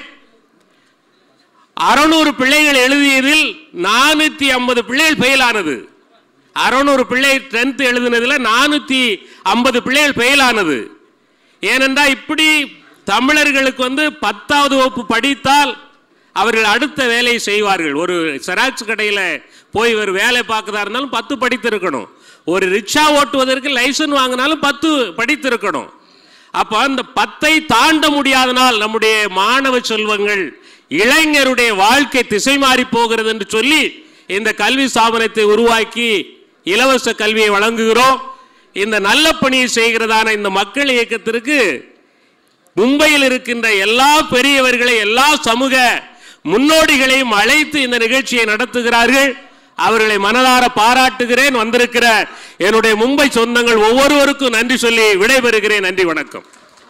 அறுநூறு பிள்ளைகள் எழுதியதில் நானூத்தி ஐம்பது பிள்ளைகள் ஃபெயிலானது அறுநூறு பிள்ளை டென்த் எழுதினதுல நானூத்தி ஐம்பது பிள்ளைகள் ஃபெயிலானது ஏனென்றால் இப்படி தமிழர்களுக்கு வந்து பத்தாவது வகுப்பு படித்தால் அவர்கள் அடுத்த வேலையை செய்வார்கள் ஒரு செராக்ஸ் கடையில் போய் ஒரு வேலை பார்க்கறதா இருந்தாலும் பத்து படித்திருக்கணும் ஒரு ரிக்ஷா ஓட்டுவதற்கு லைசன்ஸ் வாங்கினாலும் பத்து படித்திருக்கணும் அப்போ அந்த பத்தை தாண்ட முடியாதனால் நம்முடைய மாணவ செல்வங்கள் இளைஞருடைய வாழ்க்கை திசை மாறி போகிறது என்று சொல்லி இந்த கல்வி ஸ்தாபனத்தை உருவாக்கி இலவச கல்வியை வழங்குகிறோம் இந்த நல்ல பணியை செய்கிறதான இந்த மக்கள் இயக்கத்திற்கு மும்பையில் இருக்கின்ற எல்லா பெரியவர்களை எல்லா சமூக முன்னோடிகளையும் அழைத்து இந்த நிகழ்ச்சியை நடத்துகிறார்கள் அவர்களை மனதார பாராட்டுகிறேன் வந்திருக்கிற என்னுடைய மும்பை சொந்தங்கள் ஒவ்வொருவருக்கும் நன்றி சொல்லி விடைபெறுகிறேன் நன்றி வணக்கம்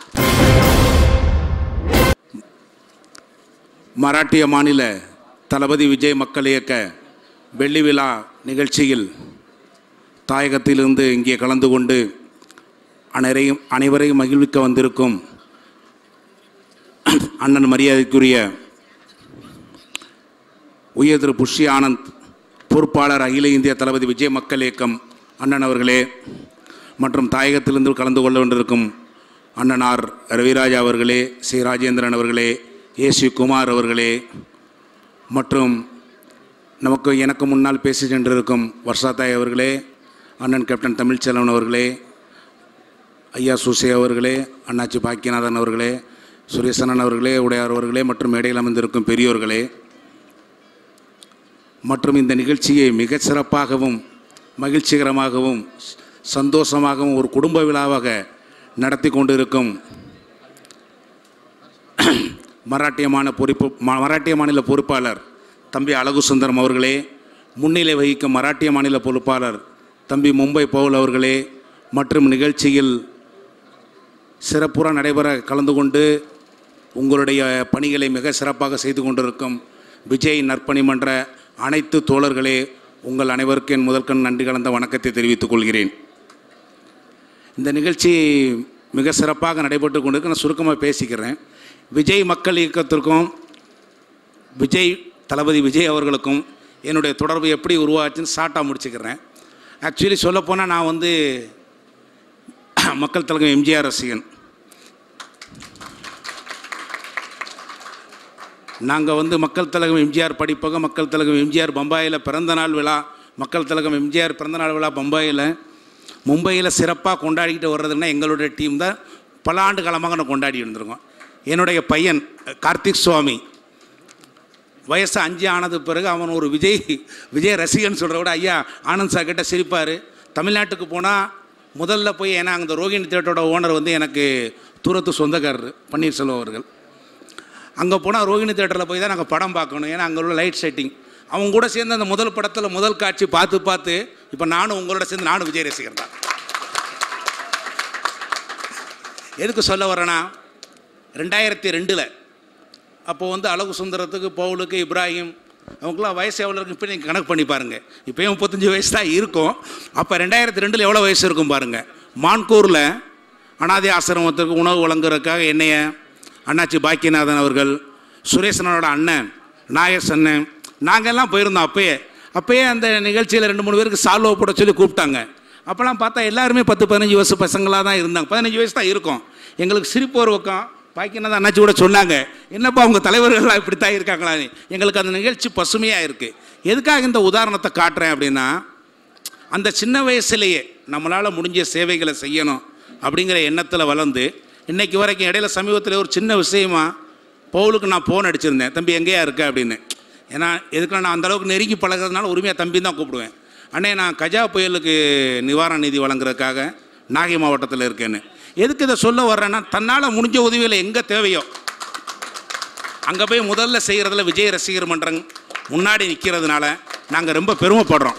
மராட்டிய மாநில தளபதி விஜய் மக்கள் இயக்க வெள்ளி விழா நிகழ்ச்சியில் தாயகத்திலிருந்து இங்கே கலந்து கொண்டு அனைவரையும் அனைவரையும் மகிழ்விக்க வந்திருக்கும் அண்ணன் மரியாதைக்குரிய உயர் திரு புஷ்ய ஆனந்த் பொறுப்பாளர் அகில இந்திய தளபதி விஜய் மக்கள் இயக்கம் அண்ணன் அவர்களே மற்றும் தாயகத்திலிருந்து கலந்து கொள்ள கொண்டிருக்கும் அண்ணன் ஆர் ரவிராஜா அவர்களே சி ராஜேந்திரன் அவர்களே ஏ சி குமார் அவர்களே மற்றும் நமக்கு எனக்கு முன்னால் பேசி சென்றிருக்கும் வர்ஷாதாய் அவர்களே அண்ணன் கேப்டன் தமிழ்ச்செல்வன் அவர்களே ஐயா சுசே அவர்களே அண்ணாச்சி பாக்கியநாதன் அவர்களே சுரேசனன் அவர்களே உடையார் அவர்களே மற்றும் மேடையில் அமர்ந்திருக்கும் பெரியோர்களே மற்றும் இந்த நிகழ்ச்சியை மிகச் சிறப்பாகவும் மகிழ்ச்சிகரமாகவும் சந்தோஷமாகவும் ஒரு குடும்ப விழாவாக நடத்தி கொண்டிருக்கும் மராட்டிய மாநில பொறுப்பு ம- மராட்டிய மாநில பொறுப்பாளர் தம்பி அழகு சுந்தரம் அவர்களே முன்னிலை வகிக்கும் மராட்டிய மாநில பொறுப்பாளர் தம்பி மும்பை பவுல் அவர்களே மற்றும் நிகழ்ச்சியில் சிறப்புற நடைபெற கலந்து கொண்டு உங்களுடைய பணிகளை மிக சிறப்பாக செய்து கொண்டிருக்கும் விஜய் நற்பணி மன்ற அனைத்து தோழர்களே உங்கள் அனைவருக்கும் என் முதற்கண் நன்றி கலந்த வணக்கத்தை தெரிவித்துக் கொள்கிறேன் இந்த நிகழ்ச்சி மிக சிறப்பாக நடைபெற்று கொண்டிருக்கு நான் சுருக்கமாக பேசிக்கிறேன் விஜய் மக்கள் இயக்கத்திற்கும் விஜய் தளபதி விஜய் அவர்களுக்கும் என்னுடைய தொடர்பு எப்படி உருவாச்சுன்னு ஷார்ட்டாக முடிச்சுக்கிறேன் ஆக்சுவலி சொல்லப்போனால் நான் வந்து மக்கள் தலைவர் எம்ஜிஆர் ரசிகன் நாங்கள் வந்து மக்கள் தலைவர் எம்ஜிஆர் படிப்பகம் மக்கள் தலைவர் எம்ஜிஆர் பம்பாயில் பிறந்தநாள் விழா மக்கள் தலைவர் எம்ஜிஆர் பிறந்தநாள் விழா பம்பாயில் மும்பையில் சிறப்பாக கொண்டாடிக்கிட்டு வர்றதுன்னா எங்களுடைய டீம் தான் பல ஆண்டு காலமாக நான் கொண்டாடி இருந்திருக்கோம் என்னுடைய பையன் கார்த்திக் சுவாமி வயசு அஞ்சு ஆனது பிறகு அவன் ஒரு விஜய் விஜய் ரசிகன் சொல்கிற விட ஐயா ஆனந்த் சார் கிட்ட சிரிப்பார் தமிழ்நாட்டுக்கு போனால் முதல்ல போய் ஏன்னா அந்த ரோகிணி தேட்டரோட ஓனர் வந்து எனக்கு தூரத்து சொந்தக்காரர் பன்னீர்செல்வம் அவர்கள் அங்கே போனால் ரோகிணி தேட்டரில் போய் தான் நாங்கள் படம் பார்க்கணும் ஏன்னா அங்கே உள்ள லைட் செட்டிங் அவங்க கூட சேர்ந்து அந்த முதல் படத்தில் முதல் காட்சி பார்த்து பார்த்து இப்போ நானும் உங்களோட சேர்ந்து நானும் விஜய் ரசிகர் தான் எதுக்கு சொல்ல வரேன்னா ரெண்டாயிரத்தி ரெண்டில் அப்போ வந்து அழகு சுந்தரத்துக்கு பவுலுக்கு இப்ராஹிம் அவங்களுக்குலாம் வயசு எவ்வளோ இருக்கு இப்போ நீங்கள் கணக்கு பண்ணி பாருங்கள் இப்போயும் முப்பத்தஞ்சு வயசு தான் இருக்கும் அப்போ ரெண்டாயிரத்தி ரெண்டில் எவ்வளோ வயசு இருக்கும் பாருங்கள் மான்கூரில் அனாதை ஆசிரமத்திற்கு உணவு வழங்குறதுக்காக என்னைய அண்ணாச்சி பாக்கியநாதன் அவர்கள் சுரேசனோட அண்ணன் நாகேஷ் அண்ணன் நாங்கள் எல்லாம் போயிருந்தோம் அப்பயே அப்பயே அந்த நிகழ்ச்சியில் ரெண்டு மூணு பேருக்கு சால்வோ போட சொல்லி கூப்பிட்டாங்க அப்போல்லாம் பார்த்தா எல்லாருமே பத்து பதினஞ்சு வயசு பசங்களாக தான் இருந்தாங்க பதினஞ்சு வயசு தான் இருக்கும் எங்களுக்கு சிரிப்பு ஒரு பக்கம் பாக்கியநாதன் அண்ணாச்சி கூட சொன்னாங்க என்னப்பா அவங்க தலைவர்கள்லாம் இப்படி தான் இருக்காங்களான்னு எங்களுக்கு அந்த நிகழ்ச்சி பசுமையாக இருக்குது எதுக்காக இந்த உதாரணத்தை காட்டுறேன் அப்படின்னா அந்த சின்ன வயசுலேயே நம்மளால் முடிஞ்ச சேவைகளை செய்யணும் அப்படிங்கிற எண்ணத்தில் வளர்ந்து இன்னைக்கு வரைக்கும் இடையில சமீபத்தில் ஒரு சின்ன விஷயமா பவுலுக்கு நான் ஃபோன் அடிச்சிருந்தேன் தம்பி எங்கேயா இருக்க அப்படின்னு ஏன்னா எதுக்குன்னா நான் அந்தளவுக்கு நெருங்கி பழகிறதுனால உரிமையாக தம்பி தான் கூப்பிடுவேன் அண்ணே நான் கஜா புயலுக்கு நிவாரண நிதி வழங்குறதுக்காக நாகை மாவட்டத்தில் இருக்கேன்னு எதுக்கு இதை சொல்ல வர்றேன்னா தன்னால் முடிஞ்ச உதவிகள் எங்கே தேவையோ அங்கே போய் முதல்ல செய்கிறதுல விஜய் ரசிகர் மன்றம் முன்னாடி நிற்கிறதுனால நாங்கள் ரொம்ப பெருமைப்படுறோம்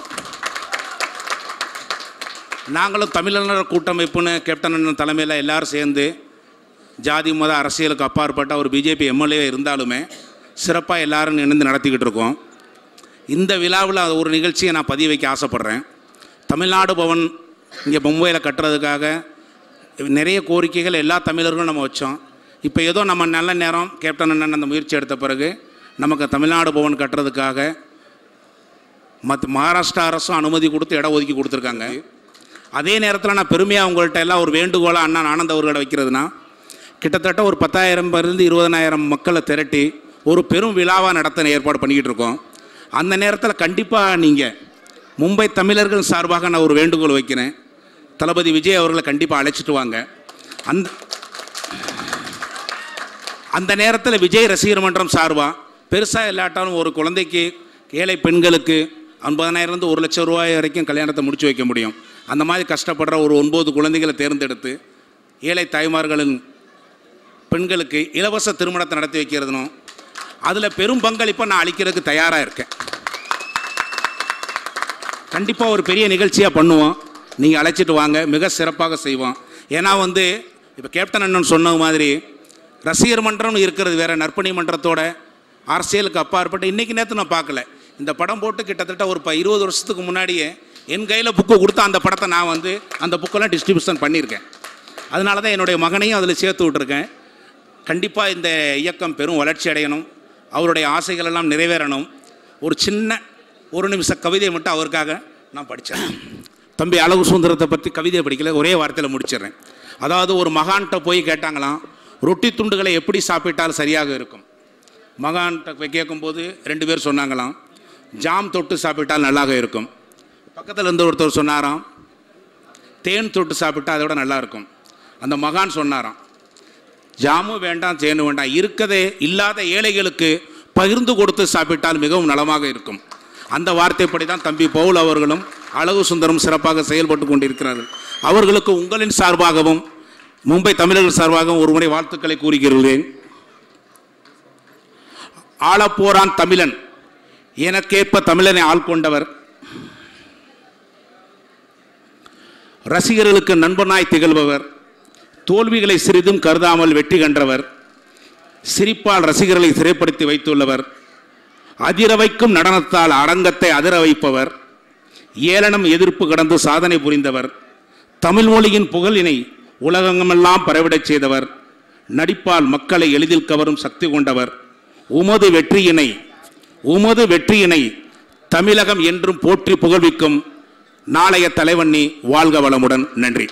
நாங்களும் தமிழர் கூட்டமைப்புன்னு கேப்டன் அண்ணன் தலைமையில் எல்லாரும் சேர்ந்து ஜாதி மத அரசியலுக்கு அப்பாற்பட்ட ஒரு பிஜேபி எம்எல்ஏ இருந்தாலுமே சிறப்பாக எல்லாரும் இணைந்து நடத்திக்கிட்டு இருக்கோம் இந்த விழாவில் ஒரு நிகழ்ச்சியை நான் பதிவு வைக்க ஆசைப்பட்றேன் தமிழ்நாடு பவன் இங்கே மும்பையில் கட்டுறதுக்காக நிறைய கோரிக்கைகள் எல்லா தமிழர்களும் நம்ம வச்சோம் இப்போ ஏதோ நம்ம நல்ல நேரம் கேப்டன் அண்ணன் அந்த முயற்சி எடுத்த பிறகு நமக்கு தமிழ்நாடு பவன் கட்டுறதுக்காக மற்ற மகாராஷ்டிரா அரசும் அனுமதி கொடுத்து இடம் ஒதுக்கி கொடுத்துருக்காங்க அதே நேரத்தில் நான் பெருமையாக உங்கள்கிட்ட எல்லாம் ஒரு வேண்டுகோளாக அண்ணன் ஆனந்த் அவர்களிடம் வைக்கிறதுனா கிட்டத்தட்ட ஒரு பத்தாயிரம் இருந்து இருபதனாயிரம் மக்களை திரட்டி ஒரு பெரும் விழாவாக நடத்த ஏற்பாடு பண்ணிக்கிட்டு இருக்கோம் அந்த நேரத்தில் கண்டிப்பாக நீங்கள் மும்பை தமிழர்கள் சார்பாக நான் ஒரு வேண்டுகோள் வைக்கிறேன் தளபதி விஜய் அவர்களை கண்டிப்பாக அழைச்சிட்டு வாங்க அந்த அந்த நேரத்தில் விஜய் ரசிகர் மன்றம் சார்பாக பெருசாக இல்லாட்டாலும் ஒரு குழந்தைக்கு ஏழை பெண்களுக்கு ஐம்பதனாயிரம்லேருந்து ஒரு லட்சம் ரூபாய் வரைக்கும் கல்யாணத்தை முடிச்சு வைக்க முடியும் அந்த மாதிரி கஷ்டப்படுற ஒரு ஒன்பது குழந்தைகளை தேர்ந்தெடுத்து ஏழை தாய்மார்களின் பெண்களுக்கு இலவச திருமணத்தை நடத்தி வைக்கிறதுனும் அதில் பெரும் பங்களிப்பை நான் அளிக்கிறதுக்கு தயாராக இருக்கேன் கண்டிப்பாக ஒரு பெரிய நிகழ்ச்சியாக பண்ணுவோம் நீங்கள் அழைச்சிட்டு வாங்க மிக சிறப்பாக செய்வோம் ஏன்னா வந்து இப்போ கேப்டன் அண்ணன் சொன்ன மாதிரி ரசிகர் மன்றம்னு இருக்கிறது வேற நற்பணி மன்றத்தோட அரசியலுக்கு அப்பாற்பட்டு இன்றைக்கி நேற்று நான் பார்க்கல இந்த படம் போட்டு கிட்டத்தட்ட ஒரு ப இருபது வருஷத்துக்கு முன்னாடியே என் கையில் புக்கு கொடுத்து அந்த படத்தை நான் வந்து அந்த புக்கெல்லாம் டிஸ்ட்ரிபியூஷன் பண்ணியிருக்கேன் அதனால தான் என்னுடைய மகனையும் அதில் சேர்த்து விட்ருக்கேன் கண்டிப்பாக இந்த இயக்கம் பெரும் வளர்ச்சி அடையணும் அவருடைய ஆசைகள் எல்லாம் நிறைவேறணும் ஒரு சின்ன ஒரு நிமிஷ கவிதையை மட்டும் அவருக்காக நான் படித்தேன் தம்பி அழகு சுந்தரத்தை பற்றி கவிதையை படிக்கல ஒரே வார்த்தையில் முடிச்சிடுறேன் அதாவது ஒரு மகான்கிட்ட போய் கேட்டாங்களாம் ரொட்டி துண்டுகளை எப்படி சாப்பிட்டால் சரியாக இருக்கும் மகான்கிட்ட கேட்கும்போது ரெண்டு பேர் சொன்னாங்களாம் ஜாம் தொட்டு சாப்பிட்டால் நல்லாக இருக்கும் பக்கத்தில் இருந்து ஒருத்தர் சொன்னாராம் தேன் தொட்டு சாப்பிட்டா அதை விட நல்லா இருக்கும் அந்த மகான் சொன்னாராம் ஜாமும் வேண்டாம் தேனும் வேண்டாம் இருக்கதே இல்லாத ஏழைகளுக்கு பகிர்ந்து கொடுத்து சாப்பிட்டால் மிகவும் நலமாக இருக்கும் அந்த வார்த்தைப்படி தான் தம்பி பவுல் அவர்களும் அழகு சுந்தரம் சிறப்பாக செயல்பட்டு கொண்டிருக்கிறார்கள் அவர்களுக்கு உங்களின் சார்பாகவும் மும்பை தமிழர்கள் சார்பாகவும் ஒரு முறை வாழ்த்துக்களை கூறுகிறேன் ஆளப்போரான் தமிழன் எனக்கேற்ப தமிழனை ஆள் கொண்டவர் ரசிகர்களுக்கு நண்பனாய் திகழ்பவர் தோல்விகளை சிறிதும் கருதாமல் வெற்றி கண்டவர் சிரிப்பால் ரசிகர்களை சிறைப்படுத்தி வைத்துள்ளவர் அதிர வைக்கும் நடனத்தால் அரங்கத்தை அதிர வைப்பவர் ஏளனம் எதிர்ப்பு கடந்து சாதனை புரிந்தவர் தமிழ் மொழியின் புகழினை உலகமெல்லாம் பரவிடச் செய்தவர் நடிப்பால் மக்களை எளிதில் கவரும் சக்தி கொண்டவர் உமது வெற்றியினை உமது வெற்றியினை தமிழகம் என்றும் போற்றி புகழ்விக்கும் நாளைய தலைவண்ணி வாழ்க வளமுடன் நன்றி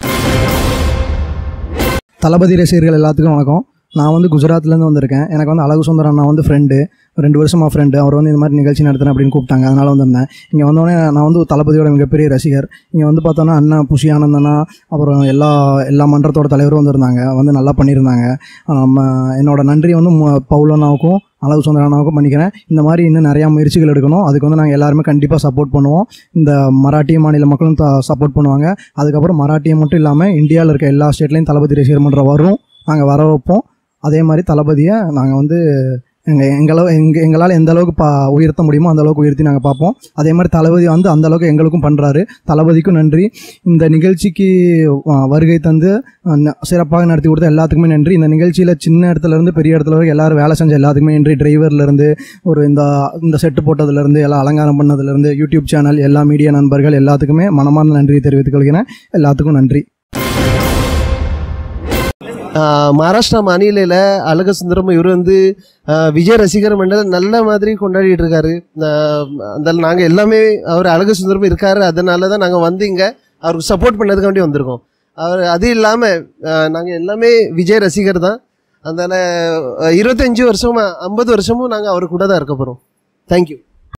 தளபதி ரசிகர்கள் எல்லாத்துக்கும் வணக்கம் நான் வந்து குஜராத்லேருந்து வந்திருக்கேன் எனக்கு வந்து அழகு சுந்தரம் அண்ணா வந்து ஃப்ரெண்டு ரெண்டு வருஷமாக ஃப்ரெண்டு அவர் வந்து இந்த மாதிரி நிகழ்ச்சி நடத்துறேன் அப்படின்னு கூப்பிட்டாங்க அதனால் வந்திருந்தேன் இங்கே வந்தோடனே நான் வந்து தளபதியோட மிகப்பெரிய ரசிகர் இங்கே வந்து பார்த்தோன்னா அண்ணா புஷி ஆனந்தனா அப்புறம் எல்லா எல்லா மன்றத்தோட தலைவரும் வந்திருந்தாங்க வந்து நல்லா பண்ணியிருந்தாங்க நம்ம என்னோட நன்றி வந்து மு- பவுலண்ணாவுக்கும் அழகு சுந்தர அண்ணாவுக்கும் பண்ணிக்கிறேன் இந்த மாதிரி இன்னும் நிறையா முயற்சிகள் எடுக்கணும் அதுக்கு வந்து நாங்கள் எல்லாருமே கண்டிப்பாக சப்போர்ட் பண்ணுவோம் இந்த மராட்டிய மாநில மக்களும் சப்போர்ட் பண்ணுவாங்க அதுக்கப்புறம் மராட்டியம் மட்டும் இல்லாமல் இந்தியாவில் இருக்க எல்லா ஸ்டேட்லேயும் தளபதி ரசிகர் மன்றம் வரும் நாங்கள் வர வைப்போம் அதே மாதிரி தளபதியை நாங்கள் வந்து எங்கள் எங்களவு எங்க எங்களால் எந்த அளவுக்கு பா உயர்த்த முடியுமோ அந்த அளவுக்கு உயர்த்தி நாங்கள் பார்ப்போம் அதே மாதிரி தளபதி வந்து அந்த அளவுக்கு எங்களுக்கும் பண்ணுறாரு தளபதிக்கும் நன்றி இந்த நிகழ்ச்சிக்கு ஆ, வருகை தந்து ஆ, ந- சிறப்பாக நடத்தி கொடுத்த எல்லாத்துக்குமே நன்றி இந்த நிகழ்ச்சியில் சின்ன இடத்துல இருந்து பெரிய இடத்துல வரைக்கும் எல்லாரும் வேலை செஞ்ச எல்லாத்துக்குமே நன்றி டிரைவர்லேருந்து ஒரு இந்த இந்த செட்டு போட்டதுலேருந்து எல்லாம் அலங்காரம் பண்ணதுலேருந்து யூடியூப் சேனல் எல்லா மீடியா நண்பர்கள் எல்லாத்துக்குமே மனமார்ந்த நன்றியை தெரிவித்துக் கொள்கிறேன் எல்லாத்துக்கும் நன்றி ஆஹ் மகாராஷ்டிரா மாநிலையில் அழக சுந்தரம் இவர் வந்து ஆஹ் விஜய் ரசிகர் மண்டல் நல்ல மாதிரி கொண்டாடிட்டு இருக்காரு ஆஹ் அந்த நாங்கள் எல்லாமே அவர் அழக சுந்தரம் இருக்காரு அதனால தான் நாங்கள் வந்து இங்கே அவருக்கு சப்போர்ட் பண்ணதுக்காண்டி வந்திருக்கோம் அவர் அது இல்லாமல் நாங்கள் எல்லாமே விஜய் ரசிகர் தான் அதனால் இருபத்தஞ்சி வருஷமா ஐம்பது வருஷமும் நாங்கள் அவர் கூட தான் இருக்க போகிறோம் தேங்க்யூ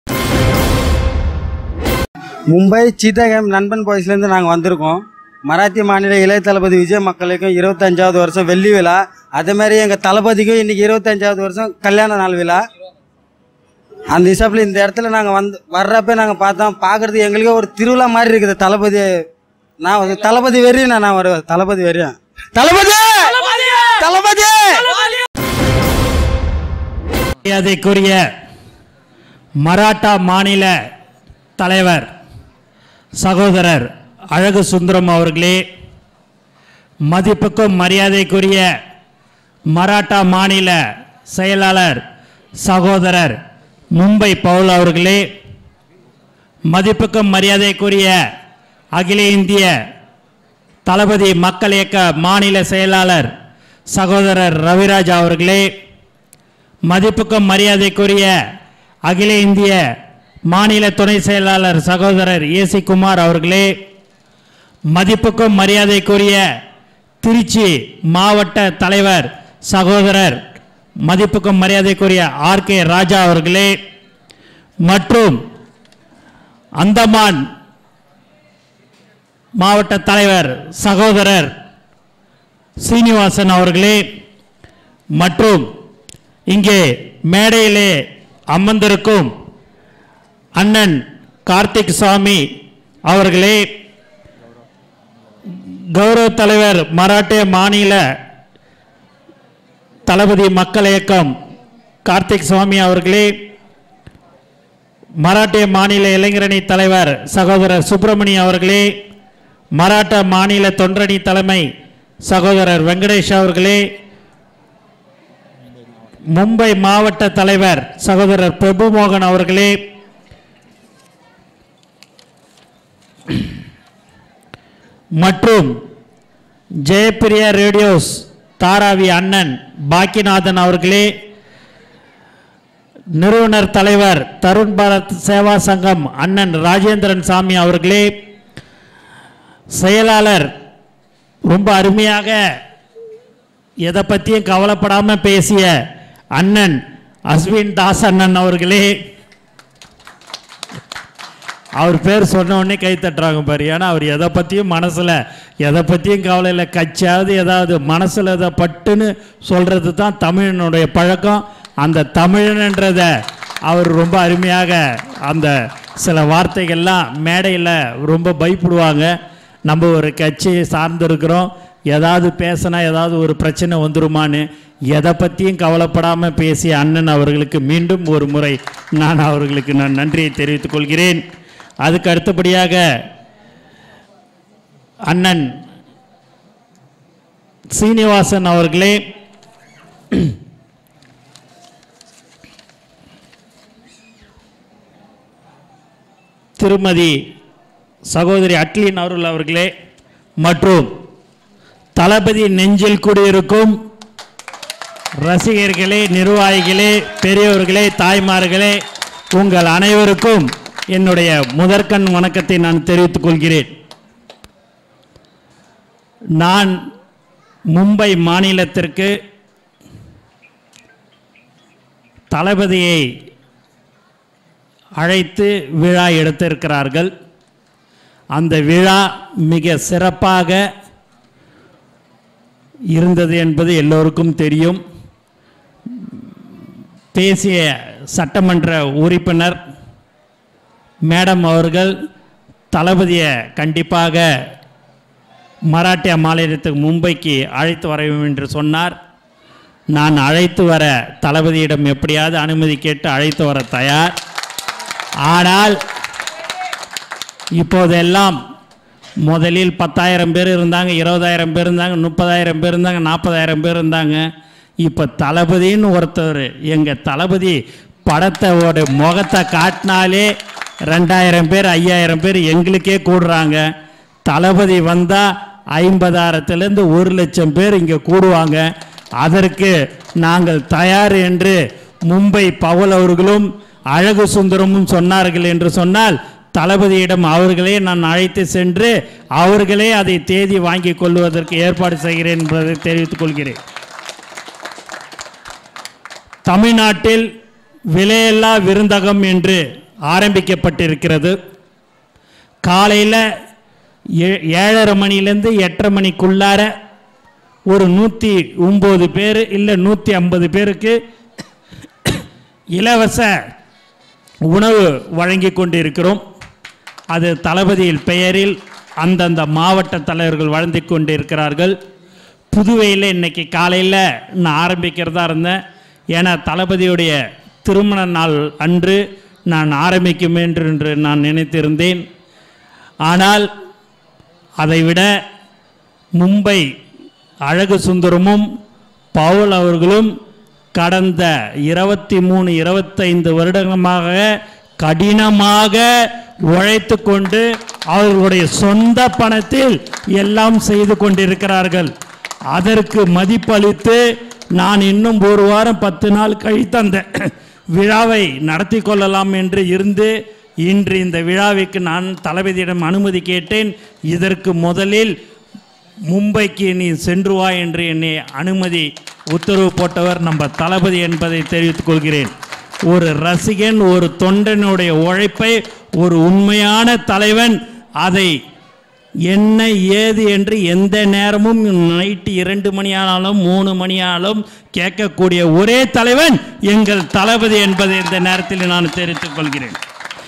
மும்பை சீதா கேம்ப் நண்பன் பாய்ஸ்லேருந்து நாங்கள் வந்திருக்கோம் மராத்திய மாநில இளைய தளபதி விஜய் மக்களுக்கும் இருபத்தஞ்சாவது வருஷம் வெள்ளி விழா அதே மாதிரி எங்கள் தளபதிக்கும் இன்னைக்கு இருபத்தஞ்சாவது வருஷம் கல்யாண நாள் விழா அந்த ஹிசாப்பில் இந்த இடத்துல நாங்கள் வந்து வர்றப்ப நாங்கள் பார்த்தோம் பார்க்குறதுக்கு எங்களுக்கே ஒரு திருவிழா மாதிரி இருக்குது தளபதி நான் ஒரு தளபதி வெறியன் நான் வருவேன் தளபதி வெறியன் தளபதி தளபதி மரியாதைக்குரிய மராட்டா மாநில தலைவர் சகோதரர் அழகு சுந்தரம் அவர்களே மதிப்புக்கும் மரியாதைக்குரிய மராட்டா மாநில செயலாளர் சகோதரர் மும்பை பவுல் அவர்களே மதிப்புக்கும் மரியாதைக்குரிய அகில இந்திய தளபதி மக்கள் இயக்க மாநில செயலாளர் சகோதரர் ரவிராஜ் அவர்களே மதிப்புக்கும் மரியாதைக்குரிய அகில இந்திய மாநில துணை செயலாளர் சகோதரர் ஏசி குமார் அவர்களே மதிப்புக்கும் மரியாதைக்குரிய திருச்சி மாவட்ட தலைவர் சகோதரர் மதிப்புக்கும் மரியாதைக்குரிய ஆர் கே ராஜா அவர்களே மற்றும் அந்தமான் மாவட்ட தலைவர் சகோதரர் சீனிவாசன் அவர்களே மற்றும் இங்கே மேடையிலே அமர்ந்திருக்கும் அண்ணன் கார்த்திக் சாமி அவர்களே கௌரவ தலைவர் மராட்டிய மாநில தளபதி மக்கள் இயக்கம் கார்த்திக் சுவாமி அவர்களே மராட்டிய மாநில இளைஞரணி தலைவர் சகோதரர் சுப்பிரமணிய அவர்களே மராட்டா மாநில தொண்டரணி தலைமை சகோதரர் வெங்கடேஷ் அவர்களே மும்பை மாவட்ட தலைவர் சகோதரர் பிரபுமோகன் அவர்களே மற்றும் ஜெயப்பிரியா ரேடியோஸ் தாராவி அண்ணன் பாக்கியநாதன் அவர்களே நிறுவனர் தலைவர் தருண் பாரத் சேவா சங்கம் அண்ணன் ராஜேந்திரன் சாமி அவர்களே செயலாளர் ரொம்ப அருமையாக எதை பற்றியும் கவலைப்படாமல் பேசிய அண்ணன் அஸ்வின் தாஸ் அண்ணன் அவர்களே அவர் பேர் சொன்ன உடனே கை தட்டுறாங்க பாரு ஏன்னா அவர் எதை பற்றியும் மனசில் எதை பற்றியும் கவலை இல்லை கச்சாவது ஏதாவது மனசில் எதை பட்டுன்னு சொல்கிறது தான் தமிழனுடைய பழக்கம் அந்த தமிழன்ன்றத அவர் ரொம்ப அருமையாக அந்த சில வார்த்தைகள்லாம் மேடையில் ரொம்ப பயப்படுவாங்க நம்ம ஒரு கட்சியை சார்ந்திருக்கிறோம் ஏதாவது பேசினா ஏதாவது ஒரு பிரச்சனை வந்துருமான்னு எதை பற்றியும் கவலைப்படாமல் பேசிய அண்ணன் அவர்களுக்கு மீண்டும் ஒரு முறை நான் அவர்களுக்கு நான் நன்றியை தெரிவித்துக் கொள்கிறேன் அதுக்கு அடுத்தபடியாக அண்ணன் சீனிவாசன் அவர்களே திருமதி சகோதரி அட்லின் அருள் அவர்களே மற்றும் தளபதி நெஞ்சில் குடியிருக்கும் ரசிகர்களே நிர்வாகிகளே பெரியவர்களே தாய்மார்களே உங்கள் அனைவருக்கும் என்னுடைய முதற்கண் வணக்கத்தை நான் தெரிவித்துக் கொள்கிறேன் நான் மும்பை மாநிலத்திற்கு தளபதியை அழைத்து விழா எடுத்திருக்கிறார்கள் அந்த விழா மிக சிறப்பாக இருந்தது என்பது எல்லோருக்கும் தெரியும் பேசிய சட்டமன்ற உறுப்பினர் மேடம் அவர்கள் தளபதியை கண்டிப்பாக மராட்டிய மாநிலத்துக்கு மும்பைக்கு அழைத்து வர வேண்டும் என்று சொன்னார் நான் அழைத்து வர தளபதியிடம் எப்படியாவது அனுமதி கேட்டு அழைத்து வர தயார் ஆனால் இப்போதெல்லாம் முதலில் பத்தாயிரம் பேர் இருந்தாங்க இருபதாயிரம் பேர் இருந்தாங்க முப்பதாயிரம் பேர் இருந்தாங்க நாற்பதாயிரம் பேர் இருந்தாங்க இப்போ தளபதின்னு ஒருத்தர் எங்கள் தளபதி படத்தோட முகத்தை காட்டினாலே ரெண்டாயிரம் பேர் ஐயாயிரம் பேர் எங்களுக்கே கூடுறாங்க தளபதி வந்தால் ஐம்பதாயிரத்துலேருந்து ஒரு லட்சம் பேர் இங்கே கூடுவாங்க அதற்கு நாங்கள் தயார் என்று மும்பை பவுல் அவர்களும் அழகு சுந்தரமும் சொன்னார்கள் என்று சொன்னால் தளபதியிடம் அவர்களே நான் அழைத்து சென்று அவர்களே அதை தேதி வாங்கி கொள்வதற்கு ஏற்பாடு செய்கிறேன் என்பதை தெரிவித்துக் கொள்கிறேன் தமிழ்நாட்டில் விலையில்லா விருந்தகம் என்று ஆரம்பிக்கப்பட்டிருக்கிறது காலையில் ஏ- ஏழரை மணிலேருந்து எட்டரை மணிக்குள்ளார ஒரு நூற்றி ஒம்பது பேர் இல்லை நூற்றி ஐம்பது பேருக்கு இலவச உணவு வழங்கி கொண்டிருக்கிறோம் அது தளபதியின் பெயரில் அந்தந்த மாவட்ட தலைவர்கள் வழங்கி கொண்டிருக்கிறார்கள் புதுவையில் இன்னைக்கு காலையில் நான் ஆரம்பிக்கிறதா இருந்தேன் ஏன்னா தளபதியுடைய திருமண நாள் அன்று நான் ஆரம்பிக்கும் என்று என்று நான் நினைத்திருந்தேன் ஆனால் அதைவிட மும்பை அழகு சுந்தரமும் பவுல் அவர்களும் கடந்த இருபத்தி மூணு இருபத்தைந்து வருடமாக கடினமாக உழைத்து கொண்டு அவர்களுடைய சொந்த பணத்தில் எல்லாம் செய்து கொண்டிருக்கிறார்கள் அதற்கு மதிப்பளித்து நான் இன்னும் ஒரு வாரம் பத்து நாள் கழித்து அந்த விழாவை நடத்தி கொள்ளலாம் என்று இருந்து இன்று இந்த விழாவிற்கு நான் தளபதியிடம் அனுமதி கேட்டேன் இதற்கு முதலில் மும்பைக்கு நீ சென்று வா என்று என்னை அனுமதி உத்தரவு போட்டவர் நம்ம தளபதி என்பதை தெரிவித்துக் கொள்கிறேன் ஒரு ரசிகன் ஒரு தொண்டனுடைய உழைப்பை ஒரு உண்மையான தலைவன் அதை என்ன ஏது என்று எந்த நேரமும் நைட்டு இரண்டு மணி ஆனாலும் மூணு மணி ஆனாலும் கேட்கக்கூடிய ஒரே தலைவன் எங்கள் தளபதி என்பதை இந்த நேரத்தில் நான் தெரிவித்துக் கொள்கிறேன்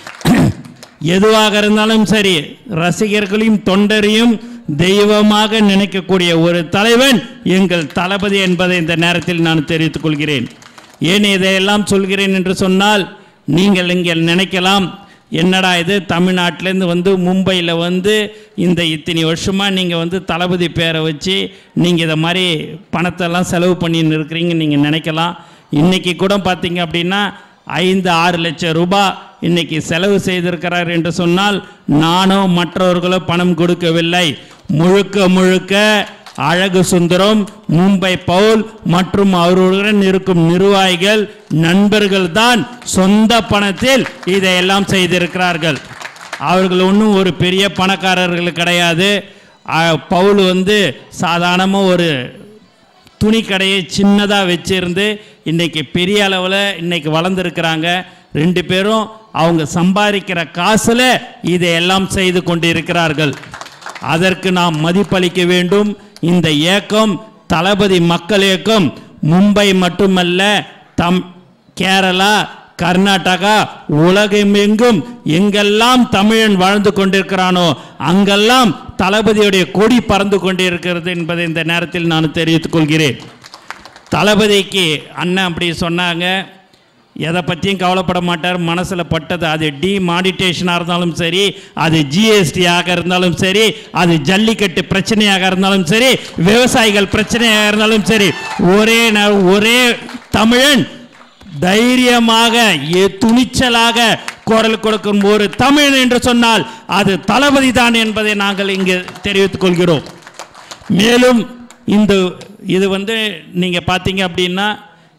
எதுவாக இருந்தாலும் சரி ரசிகர்களையும் தொண்டரையும் தெய்வமாக நினைக்கக்கூடிய ஒரு தலைவன் எங்கள் தளபதி என்பதை இந்த நேரத்தில் நான் தெரிவித்துக் கொள்கிறேன் ஏன் இதையெல்லாம் சொல்கிறேன் என்று சொன்னால் நீங்கள் இங்கே நினைக்கலாம் என்னடா இது தமிழ்நாட்டிலேருந்து வந்து மும்பையில் வந்து இந்த இத்தனை வருஷமாக நீங்கள் வந்து தளபதி பேரை வச்சு நீங்கள் இதை மாதிரி பணத்தெல்லாம் செலவு பண்ணின்னு இருக்கிறீங்க நீங்கள் நினைக்கலாம் இன்றைக்கி கூட பார்த்தீங்க அப்படின்னா ஐந்து ஆறு லட்சம் ரூபாய் இன்னைக்கு செலவு செய்திருக்கிறார் என்று சொன்னால் நானோ மற்றவர்களோ பணம் கொடுக்கவில்லை முழுக்க முழுக்க அழகு சுந்தரம் மும்பை பவுல் மற்றும் அவர்களுடன் இருக்கும் நிர்வாகிகள் நண்பர்கள் தான் சொந்த பணத்தில் இதையெல்லாம் செய்திருக்கிறார்கள் அவர்கள் ஒன்றும் ஒரு பெரிய பணக்காரர்கள் கிடையாது அஹ், பவுல் வந்து சாதாரணமாக ஒரு துணி கடையை சின்னதாக வச்சிருந்து இன்னைக்கு பெரிய அளவில் இன்னைக்கு வளர்ந்துருக்கிறாங்க ரெண்டு பேரும் அவங்க சம்பாதிக்கிற காசில் இதையெல்லாம் செய்து கொண்டிருக்கிறார்கள் அதற்கு நாம் மதிப்பளிக்க வேண்டும் இந்த இயக்கம் தளபதி மக்கள் இயக்கம் மும்பை மட்டுமல்ல தம் கேரளா கர்நாடகா உலகமெங்கும் எங்கெல்லாம் தமிழன் வாழ்ந்து கொண்டிருக்கிறானோ அங்கெல்லாம் தளபதியுடைய கொடி பறந்து கொண்டிருக்கிறது என்பதை இந்த நேரத்தில் நான் தெரிவித்துக் கொள்கிறேன் தளபதிக்கு அண்ணன் அப்படி சொன்னாங்க எதை பற்றியும் கவலைப்பட மாட்டார் மனசில் பட்டது அது டிமானிட்டேஷனாக இருந்தாலும் சரி அது ஜிஎஸ்டியாக இருந்தாலும் சரி அது ஜல்லிக்கட்டு பிரச்சனையாக இருந்தாலும் சரி விவசாயிகள் பிரச்சனையாக இருந்தாலும் சரி ஒரே ந- ஒரே தமிழன் தைரியமாக எ- துணிச்சலாக குரல் கொடுக்கும் ஒரு தமிழன் என்று சொன்னால் அது தளபதி தான் என்பதை நாங்கள் இங்கு தெரிவித்துக் கொள்கிறோம் மேலும் இந்த இது வந்து நீங்கள் பார்த்தீங்க அப்படின்னா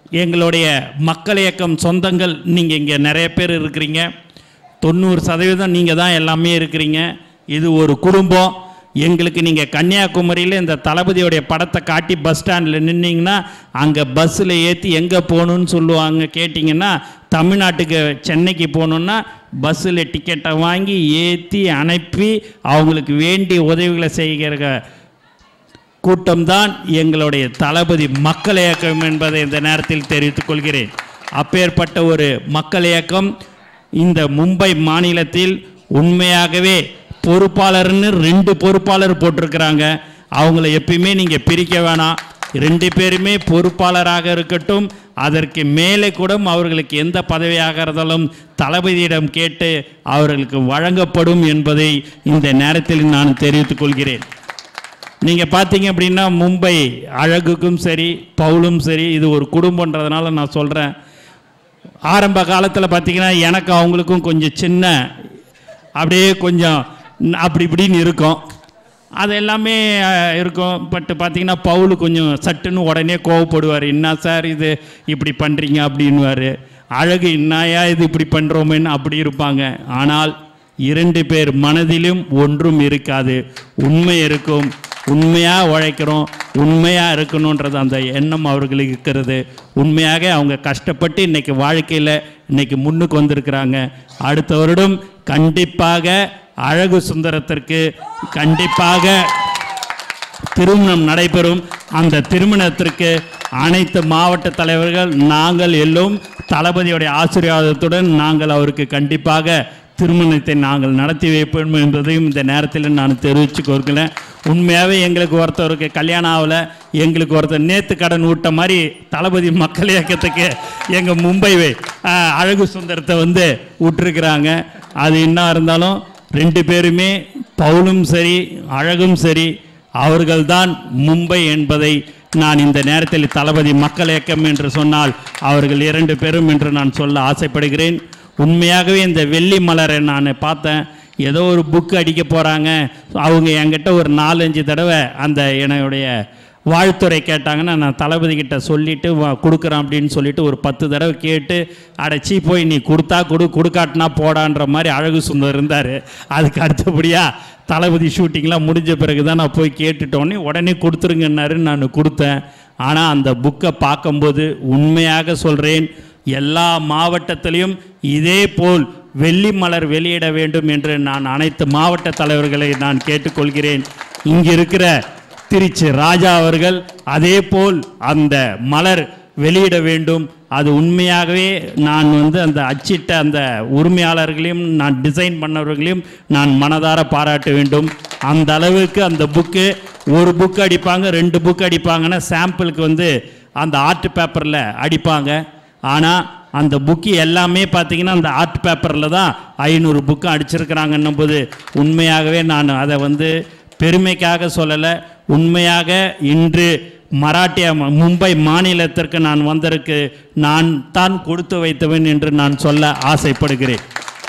எங்களுடைய மக்கள் இயக்கம் சொந்தங்கள் நீங்கள் இங்கே நிறைய பேர் இருக்கிறீங்க தொண்ணூறு சதவீதம் நீங்கள் தான் எல்லாமே இருக்கிறீங்க இது ஒரு குடும்பம் எங்களுக்கு நீங்கள் கன்னியாகுமரியில் இந்த தளபதியோடைய படத்தை காட்டி பஸ் ஸ்டாண்டில் நின்னீங்கன்னா அங்கே பஸ்ஸில் ஏற்றி எங்கே போகணுன்னு சொல்லுவாங்க கேட்டிங்கன்னா தமிழ்நாட்டுக்கு சென்னைக்கு போகணுன்னா பஸ்ஸில் டிக்கெட்டை வாங்கி ஏற்றி அனுப்பி அவங்களுக்கு வேண்டிய உதவிகளை செய்கிற கூட்டம்தான் எங்களுடைய தளபதி மக்கள் இயக்கம் என்பதை இந்த நேரத்தில் தெரிவித்துக் கொள்கிறேன் அப்பேற்பட்ட ஒரு மக்கள் இயக்கம் இந்த மும்பை மாநிலத்தில் உண்மையாகவே பொறுப்பாளர்னு ரெண்டு பொறுப்பாளர் போட்டிருக்கிறாங்க அவங்கள எப்பயுமே நீங்கள் பிரிக்க வேணாம் ரெண்டு பேருமே பொறுப்பாளராக இருக்கட்டும் அதற்கு மேலே கூட அவர்களுக்கு எந்த பதவியாக இருந்தாலும் தளபதியிடம் கேட்டு அவர்களுக்கு வழங்கப்படும் என்பதை இந்த நேரத்தில் நான் தெரிவித்துக் கொள்கிறேன் நீங்கள் பார்த்தீங்க அப்படின்னா மும்பை அழகுக்கும் சரி பவுலும் சரி இது ஒரு குடும்பன்றதுனால நான் சொல்கிறேன் ஆரம்ப காலத்தில் பார்த்தீங்கன்னா எனக்கு அவங்களுக்கும் கொஞ்சம் சின்ன அப்படியே கொஞ்சம் ந- அப்படி இப்படின்னு இருக்கும் அது எல்லாமே அஹ், இருக்கும் பட் பார்த்தீங்கன்னா பவுல் கொஞ்சம் சட்டுன்னு உடனே கோவப்படுவார் என்ன சார் இது இப்படி பண்ணுறீங்க அப்படின்னுவார் அழகு என்னையா இது இப்படி பண்ணுறோமேன்னு அப்படி இருப்பாங்க ஆனால் இரண்டு பேர் மனதிலும் ஒன்றும் இருக்காது உண்மை இருக்கும் உண்மையாக உழைக்கிறோம் உண்மையாக இருக்கணுன்றது அந்த எண்ணம் அவர்களுக்கு இருக்கிறது உண்மையாக அவங்க கஷ்டப்பட்டு இன்னைக்கு வாழ்க்கையில் இன்னைக்கு முன்னுக்கு வந்திருக்கிறாங்க அடுத்த வருடம் கண்டிப்பாக அழகு சுந்தரத்திற்கு கண்டிப்பாக திருமணம் நடைபெறும் அந்த திருமணத்திற்கு அனைத்து மாவட்ட தலைவர்கள் நாங்கள் எல்லோரும் தளபதியுடைய ஆசீர்வாதத்துடன் நாங்கள் அவருக்கு கண்டிப்பாக திருமணத்தை நாங்கள் நடத்தி வைப்போம் என்பதையும் இந்த நேரத்தில் நான் தெரிவித்து கொள்கிறேன் உண்மையாகவே எங்களுக்கு ஒருத்தருக்கு கல்யாணம் ஆகலை எங்களுக்கு ஒருத்தர் நேத்து கடன் விட்ட மாதிரி தளபதி மக்கள் இயக்கத்துக்கு எங்கள் மும்பை ஆஹ், அழகு சுந்தரத்தை வந்து விட்டுருக்குறாங்க அது என்ன இருந்தாலும் ரெண்டு பேருமே பவுலும் சரி அழகும் சரி அவர்கள்தான் மும்பை என்பதை நான் இந்த நேரத்தில் தளபதி மக்கள் இயக்கம் என்று சொன்னால் அவர்கள் இரண்டு பேரும் என்று நான் சொல்ல ஆசைப்படுகிறேன் உண்மையாகவே இந்த வெள்ளி மலரை நான் பார்த்தேன் ஏதோ ஒரு புக் அடிக்க போகிறாங்க அவங்க என்கிட்ட ஒரு நாலஞ்சு தடவை அந்த என்னுடைய வாழ்த்துறை கேட்டாங்கன்னா நான் தளபதி கிட்ட சொல்லிட்டு வா- கொடுக்குறேன் அப்படின்னு சொல்லிட்டு ஒரு பத்து தடவை கேட்டு அடைச்சி போய் நீ கொடுத்தா கொடு கொடுக்காட்டினா போடான்ற மாதிரி அழகு சுந்தர் இருந்தார் அதுக்கு அடுத்தபடியாக தளபதி ஷூட்டிங்லாம் முடிஞ்ச பிறகு தான் நான் போய் கேட்டுட்டோன்னே உடனே கொடுத்துருங்கன்னாரு நான் கொடுத்தேன் ஆனால் அந்த புக்கை பார்க்கும்போது உண்மையாக சொல்கிறேன் எல்லா மாவட்டத்திலையும் இதே போல் வெள்ளி மலர் வெளியிட வேண்டும் என்று நான் அனைத்து மாவட்ட தலைவர்களை நான் கேட்டுக்கொள்கிறேன் இங்கே இருக்கிற திருச்சி ராஜா அவர்கள் அதே போல் அந்த மலர் வெளியிட வேண்டும் அது உண்மையாகவே நான் வந்து அந்த அச்சிட்ட அந்த உரிமையாளர்களையும் நான் டிசைன் பண்ணவர்களையும் நான் மனதார பாராட்ட வேண்டும் அந்த அளவுக்கு அந்த புக்கு ஒரு புக் அடிப்பாங்க ரெண்டு புக் அடிப்பாங்கன்னா சாம்பிளுக்கு வந்து அந்த ஆர்ட் பேப்பரில் அடிப்பாங்க ஆனால் அந்த புக்கு எல்லாமே பார்த்தீங்கன்னா அந்த ஆர்ட் பேப்பரில் தான் ஐநூறு புக்கு அடிச்சிருக்கிறாங்கன்னும் போது உண்மையாகவே நான் அதை வந்து பெருமைக்காக சொல்லலை உண்மையாக இன்று மராட்டிய ம- மும்பை மாநிலத்திற்கு நான் வந்ததற்கு நான் தான் கொடுத்து வைத்தவன் என்று நான் சொல்ல ஆசைப்படுகிறேன்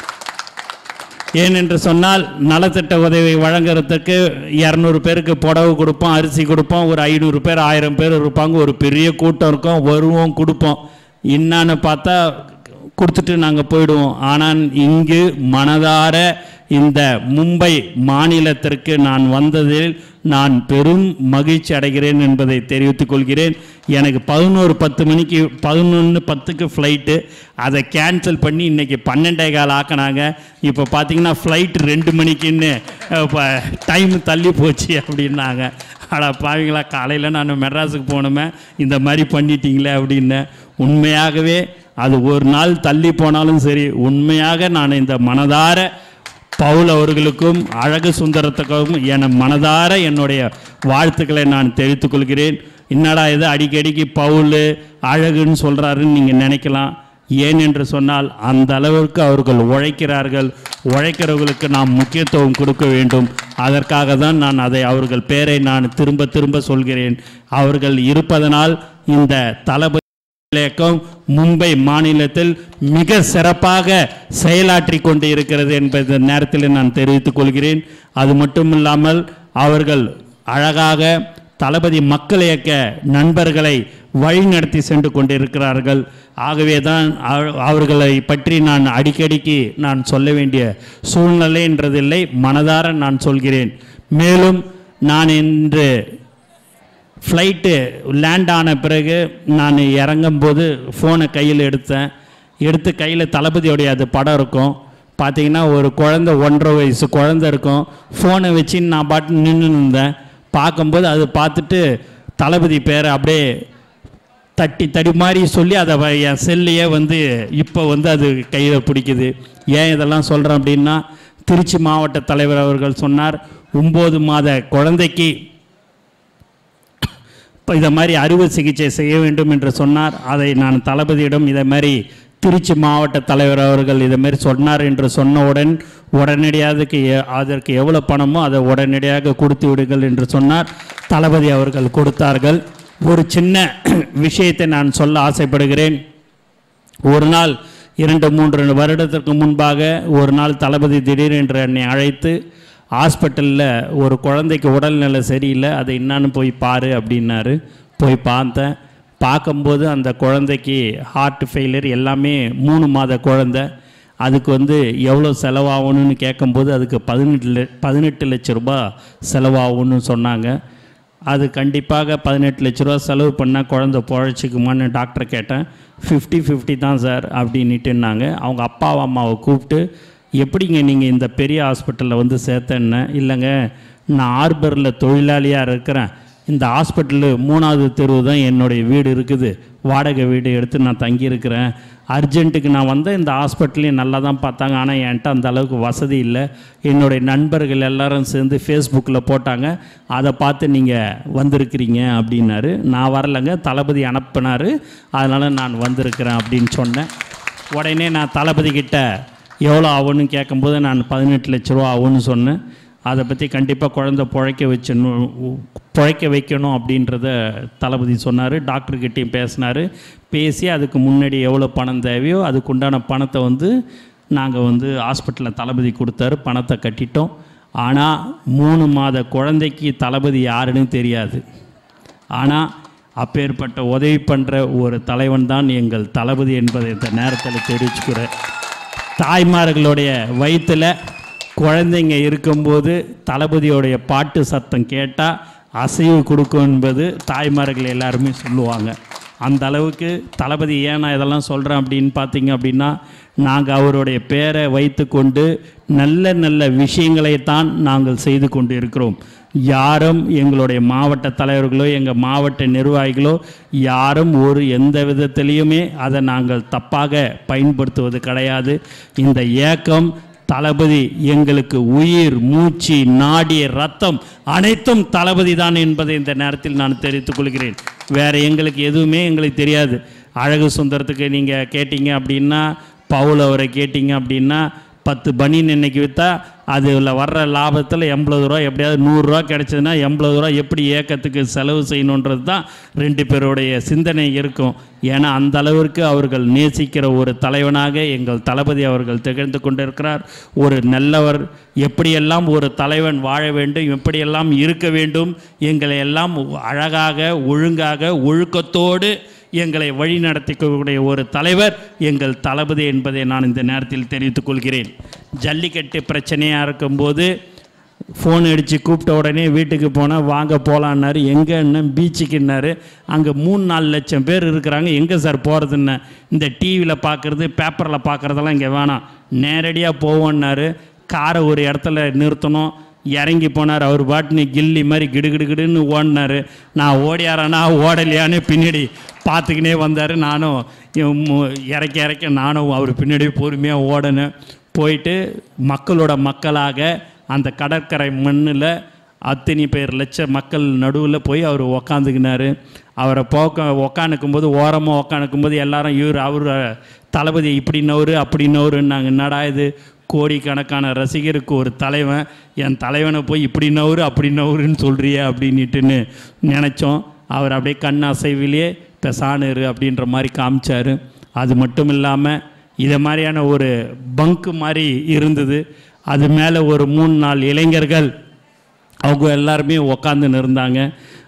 ஏனென்று சொன்னால் நலத்திட்ட உதவி வழங்குறதுக்கு இரநூறு பேருக்கு புடவை கொடுப்போம் அரிசி கொடுப்போம் ஒரு ஐநூறு பேர் ஆயிரம் பேர் இருப்பாங்க ஒரு பெரிய கூட்டம் இருக்கும் வருவோம் கொடுப்போம் என்னான்னு பார்த்தா கொடுத்துட்டு நாங்கள் போயிடுவோம் ஆனால் இங்கு மனதார இந்த மும்பை மாநிலத்திற்கு நான் வந்ததில் நான் பெரும் மகிழ்ச்சி அடைகிறேன் என்பதை தெரிவித்துக் கொள்கிறேன் எனக்கு பதினோரு பத்து மணிக்கு பதினொன்று பத்துக்கு ஃப்ளைட்டு அதை கேன்சல் பண்ணி இன்றைக்கி பன்னெண்டே கால் ஆக்கினாங்க இப்போ பார்த்தீங்கன்னா ஃப்ளைட் ரெண்டு மணிக்குன்னு இப்போ டைம் தள்ளி போச்சு அப்படின்னாங்க அட பாவீங்களா காலையில் நான் மெட்ராஸுக்கு போகணுமே இந்த மாதிரி பண்ணிட்டீங்களே அப்படின்னு உண்மையாகவே அது ஒரு நாள் தள்ளி போனாலும் சரி உண்மையாக நான் இந்த மனதார பவுல் அவர்களுக்கும் அழகு சுந்தரத்துக்கும் என மனதார என்னுடைய வாழ்த்துக்களை நான் தெரிவித்துக் கொள்கிறேன் என்னடா இது அடிக்கடிக்கு பவுல் அழகுன்னு சொல்கிறாருன்னு நீங்கள் நினைக்கலாம் ஏன் என்று சொன்னால் அந்த அளவிற்கு அவர்கள் உழைக்கிறார்கள் உழைக்கிறவர்களுக்கு நாம் முக்கியத்துவம் கொடுக்க வேண்டும் அதற்காக தான் நான் அதை அவர்கள் பெயரை நான் திரும்ப திரும்ப சொல்கிறேன் அவர்கள் இருப்பதனால் இந்த தளபதி இயக்கம் மும்பை மாநிலத்தில் மிக சிறப்பாக செயலாற்றி கொண்டு இருக்கிறது என்பதை இந்த நேரத்தில் நான் தெரிவித்துக் கொள்கிறேன் அது மட்டும் இல்லாமல் அவர்கள் அழகாக தளபதி மக்கள் இயக்க நண்பர்களை வழிநடத்தி சென்று கொண்டிருக்கிறார்கள் ஆகவே தான் அவ- அவர்களை பற்றி நான் அடிக்கடிக்கு நான் சொல்ல வேண்டிய சூழ்நிலை என்றதில்லை மனதார நான் சொல்கிறேன் மேலும் நான் இன்று ஃப்ளைட்டு லேண்ட் ஆன பிறகு நான் இறங்கும்போது ஃபோனை கையில் எடுத்தேன் எடுத்து கையில் தளபதியோடைய அது படம் இருக்கும் பார்த்தீங்கன்னா ஒரு குழந்தை ஒன்றரை வயசு குழந்தை இருக்கும் ஃபோனை வச்சு நான் பாட்டு நின்று இருந்தேன் பார்க்கும்போது அது பார்த்துட்டு தளபதி பேரை அப்படியே தட்டி தடி மாதிரி சொல்லி அதை வ- என் செல்லையே வந்து இப்போ வந்து அது கையில் பிடிக்குது ஏன் இதெல்லாம் சொல்கிறேன் அப்படின்னா திருச்சி மாவட்ட தலைவர் அவர்கள் சொன்னார் ஒம்பது மாத குழந்தைக்கு இப்போ இதை மாதிரி அறுவை சிகிச்சை செய்ய வேண்டும் என்று சொன்னார் அதை நான் தளபதியிடம் இதை மாதிரி திருச்சி மாவட்ட தலைவர் அவர்கள் இதை மாதிரி சொன்னார் என்று சொன்னவுடன் உடனடியாக அதுக்கு எ- அதற்கு எவ்வளோ பணமோ அதை உடனடியாக கொடுத்து விடுங்கள் என்று சொன்னார் தளபதி அவர்கள் கொடுத்தார்கள் ஒரு சின்ன விஷயத்தை நான் சொல்ல ஆசைப்படுகிறேன் ஒரு நாள் இரண்டு மூன்று வருடத்திற்கு முன்பாக ஒரு நாள் தளபதி திடீரென்று என்னை அழைத்து ஹாஸ்பிட்டலில் ஒரு குழந்தைக்கு உடல்நிலை சரியில்லை அதை என்னன்னு போய் பாரு அப்படின்னாரு போய் பார்த்தேன் பார்க்கும்போது அந்த குழந்தைக்கு ஹார்ட் ஃபெயிலியர் எல்லாமே மூணு மாத குழந்தை அதுக்கு வந்து எவ்வளோ செலவாகணும்னு கேட்கும்போது அதுக்கு பதினெட்டு லட்ச பதினெட்டு லட்ச ரூபாய் செலவாகும்னு சொன்னாங்க அது கண்டிப்பாக பதினெட்டு லட்ச ரூபா செலவு பண்ணால் குழந்தை பொழைச்சிக்குமான்னு டாக்டர் கேட்டேன் ஃபிஃப்டி ஃபிஃப்டி தான் சார் அப்படின்னுட்டுன்னாங்க அவங்க அப்பா அம்மாவை கூப்பிட்டு எப்படிங்க நீங்கள் இந்த பெரிய ஹாஸ்பிட்டலில் வந்து சேர்த்தேன்னு இல்லைங்க நான் ஆர்பரில் தொழிலாளியாக இருக்கிறேன் இந்த ஹாஸ்பிட்டலு மூணாவது தெருவு தான் என்னுடைய வீடு இருக்குது வாடகை வீடு எடுத்து நான் தங்கியிருக்கிறேன் அர்ஜென்ட்டுக்கு நான் வந்தேன் இந்த ஹாஸ்பிட்டலையும் நல்லா தான் பார்த்தாங்க ஆனால் என்கிட்ட அந்த அளவுக்கு வசதி இல்லை என்னுடைய நண்பர்கள் எல்லாரும் சேர்ந்து ஃபேஸ்புக்கில் போட்டாங்க அதை பார்த்து நீங்கள் வந்திருக்கிறீங்க அப்படின்னாரு நான் வரலைங்க தளபதி அனுப்புனார் அதனால் நான் வந்திருக்கிறேன் அப்படின்னு சொன்னேன் உடனே நான் தளபதி கிட்ட எவ்வளோ ஆகும்னு கேட்கும்போது நான் பதினெட்டு லட்ச ரூபா ஆகும்னு சொன்னேன் அதை பற்றி கண்டிப்பாக குழந்தை பிழைக்க வச்சணும் பிழைக்க வைக்கணும் அப்படின்றத தளபதி சொன்னார் டாக்டர்கிட்டையும் பேசினார் பேசி அதுக்கு முன்னாடி எவ்வளோ பணம் தேவையோ அதுக்குண்டான பணத்தை வந்து நாங்கள் வந்து ஹாஸ்பிட்டலில் தளபதி கொடுத்தாரு பணத்தை கட்டிட்டோம் ஆனால் மூணு மாத குழந்தைக்கு தளபதி யாருன்னு தெரியாது ஆனால் அப்பேற்பட்ட உதவி பண்ணுற ஒரு தலைவன் தான் எங்கள் தளபதி என்பதை இந்த நேரத்தில் தெரிவிச்சுக்கிறேன் தாய்மார்களுடைய வயிற்றில் குழந்தைங்க இருக்கும்போது தளபதியோடைய பாட்டு சத்தம் கேட்டால் அசைவு கொடுக்கும் என்பது தாய்மார்கள் எல்லாருமே சொல்லுவாங்க அந்த அளவுக்கு தளபதி ஏன் நான் இதெல்லாம் சொல்கிறேன் அப்படின்னு பார்த்தீங்க அப்படின்னா நாங்கள் அவருடைய பேரை வைத்துக்கொண்டு நல்ல நல்ல விஷயங்களை தான் நாங்கள் செய்து கொண்டு இருக்கிறோம் யாரும் எங்களுடைய மாவட்ட தலைவர்களோ எங்கள் மாவட்ட நிர்வாகிகளோ யாரும் ஒரு எந்த விதத்திலையுமே அதை நாங்கள் தப்பாக பயன்படுத்துவது கிடையாது இந்த ஏக்கம் தளபதி எங்களுக்கு உயிர் மூச்சு நாடி ரத்தம் அனைத்தும் தளபதி தான் என்பதை இந்த நேரத்தில் நான் தெரிவித்துக் கொள்கிறேன் வேறு எங்களுக்கு எதுவுமே எங்களுக்கு தெரியாது அழகு சுந்தரத்துக்கு நீங்கள் கேட்டீங்க அப்படின்னா பவுல் அவரை கேட்டீங்க அப்படின்னா பத்து பனியன் இன்னைக்கு விற்றா அதில் வர்ற லாபத்தில் எண்பது ரூபா எப்படியாவது நூறுரூவா கிடைச்சதுன்னா எண்பது ரூபா எப்படி ஏக்கத்துக்கு செலவு செய்யணுன்றது தான் ரெண்டு பேருடைய சிந்தனை இருக்கும் ஏன்னா அந்த அளவிற்கு அவர்கள் நேசிக்கிற ஒரு தலைவனாக எங்கள் தளபதி அவர்கள் திகழ்ந்து கொண்டிருக்கிறார் ஒரு நல்லவர் எப்படியெல்லாம் ஒரு தலைவன் வாழ வேண்டும் எப்படியெல்லாம் இருக்க வேண்டும் எங்களை எல்லாம் அழகாக ஒழுங்காக ஒழுக்கத்தோடு எங்களை வழி நடத்திக்கூடிய ஒரு தலைவர் எங்கள் தளபதி என்பதை நான் இந்த நேரத்தில் தெரிவித்துக் கொள்கிறேன் ஜல்லிக்கட்டு பிரச்சனையாக இருக்கும்போது ஃபோன் அடித்து கூப்பிட்ட உடனே வீட்டுக்கு போனால் வாங்க போகலான்னாரு எங்கன்னு பீச்சுக்குன்னாரு அங்கே மூணு நாலு லட்சம் பேர் இருக்கிறாங்க எங்கே சார் போகிறதுன்னு இந்த டிவியில் பார்க்குறது பேப்பரில் பார்க்குறதெல்லாம் இங்கே வேணாம் நேரடியாக போவோன்னாரு காரை ஒரு இடத்துல நிறுத்தணும் இறங்கி போனார் அவர் பாட்டுன்னு கில்லி மாதிரி கிடுகிடுகிடுன்னு ஓடினார் நான் ஓடியாரானா ஓடலையான்னு பின்னாடி பார்த்துக்கினே வந்தார் நானும் இவன் மு- இறக்க இறக்க நானும் அவர் பின்னாடி பொறுமையாக ஓடினேன் போயிட்டு மக்களோட மக்களாக அந்த கடற்கரை மண்ணில் அத்தனை பேர் லட்ச மக்கள் நடுவில் போய் அவர் உக்காந்துக்கினாரு அவரை போக்க உக்காந்துக்கும் போது ஓரமாக உக்காந்துக்கும் போது எல்லாரும் இவர் அவர் தளபதி இப்படி நவரு அப்படி நவருன்னாங்க என்னடா இது கோடிக்கணக்கான ரசிகருக்கு ஒரு தலைவன் என் தலைவனை போய் இப்படி நவரு அப்படி நவருன்னு சொல்கிறியே அப்படின்னுட்டுன்னு நினச்சோம் அவர் அப்படியே கண் அசைவிலேயே பெசானரு அப்படின்ற மாதிரி காமிச்சார் அது மட்டும் இல்லாமல் இதை மாதிரியான ஒரு பங்கு மாதிரி இருந்தது அது மேலே ஒரு மூணு நாலு இளைஞர்கள் அவங்க எல்லாருமே உக்காந்துன்னு இருந்தாங்க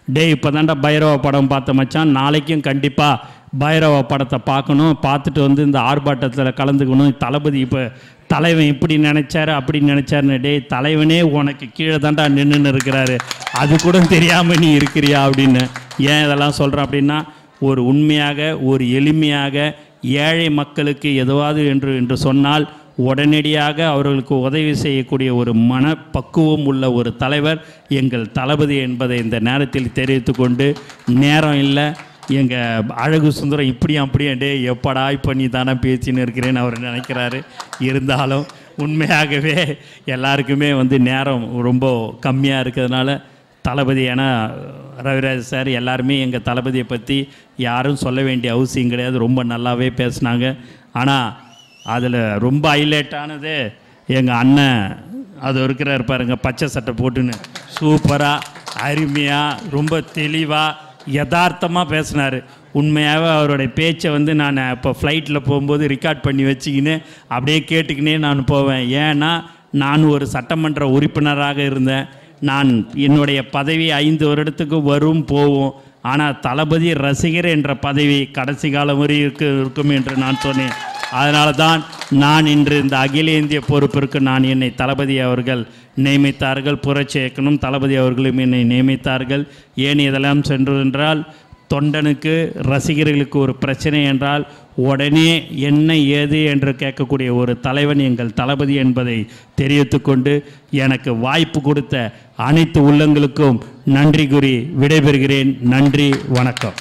டேய் இப்போ தாண்டா பைரவ படம் பார்த்த மச்சான் நாளைக்கும் கண்டிப்பாக பைரவ படத்தை பார்க்கணும் பார்த்துட்டு வந்து இந்த ஆர்ப்பாட்டத்தில் கலந்துக்கணும் தளபதி இப்போ தலைவன் இப்படி நினைச்சாரு அப்படி நினைச்சாருன்னு டேய் தலைவனே உனக்கு கீழே தாண்டா நின்றுன்னு இருக்கிறாரு அது கூட தெரியாமல் நீ இருக்கிறியா அப்படின்னு ஏன் இதெல்லாம் சொல்கிறேன் அப்படின்னா ஒரு உண்மையாக ஒரு எளிமையாக ஏழை மக்களுக்கு எதுவாது என்று என்று சொன்னால் உடனடியாக அவர்களுக்கு உதவி செய்யக்கூடிய ஒரு மனப்பக்குவம் உள்ள ஒரு தலைவர் எங்கள் தளபதி என்பதை இந்த நேரத்தில் தெரிவித்து கொண்டு நேரம் இல்லை எங்கள் அழகு சுந்தரம் இப்படியும் அப்படியே டே எப்படா இப்போ நீ தானே பேச்சின்னு இருக்கிறேன்னு அவர் நினைக்கிறாரு இருந்தாலும் உண்மையாகவே எல்லாருக்குமே வந்து நேரம் ரொம்ப கம்மியாக இருக்கிறதுனால தளபதி ஏன்னா ரவிராஜ் சார் எல்லாருமே எங்கள் தளபதியை பற்றி யாரும் சொல்ல வேண்டிய அவசியம் கிடையாது ரொம்ப நல்லாவே பேசுனாங்க ஆனால் அதில் ரொம்ப ஹைலைட்டானது எங்கள் அண்ணன் அது இருக்கிறார் பாருங்க பச்சை சட்டை போட்டுன்னு சூப்பராக அருமையாக ரொம்ப தெளிவாக யதார்த்தமாக பேசினார் உண்மையாகவே அவருடைய பேச்சை வந்து நான் இப்போ ஃப்ளைட்டில் போகும்போது ரெக்கார்ட் பண்ணி வச்சுக்கின்னு அப்படியே கேட்டுக்கினே நான் போவேன் ஏன்னா நான் ஒரு சட்டமன்ற உறுப்பினராக இருந்தேன் நான் என்னுடைய பதவி ஐந்து வருடத்துக்கு வரும் போகும் ஆனால் தளபதி ரசிகர் என்ற பதவி கடைசி காலம் வரை இருக்கு இருக்கும் என்று நான் சொன்னேன் அதனால தான் நான் இன்று இந்த அகில இந்திய பொறுப்பிற்கு நான் என்னை தளபதி அவர்கள் நியமித்தார்கள் புரட்சி இயக்கணும் தளபதி அவர்களும் என்னை நியமித்தார்கள் ஏன் இதெல்லாம் சென்று என்றால் தொண்டனுக்கு ரசிகர்களுக்கு ஒரு பிரச்சனை என்றால் உடனே என்ன ஏது என்று கேட்கக்கூடிய ஒரு தலைவன் எங்கள் தளபதி என்பதை தெரிவித்துக்கொண்டு எனக்கு வாய்ப்பு கொடுத்த அனைத்து உள்ளங்களுக்கும் நன்றி கூறி விடைபெறுகிறேன் நன்றி வணக்கம்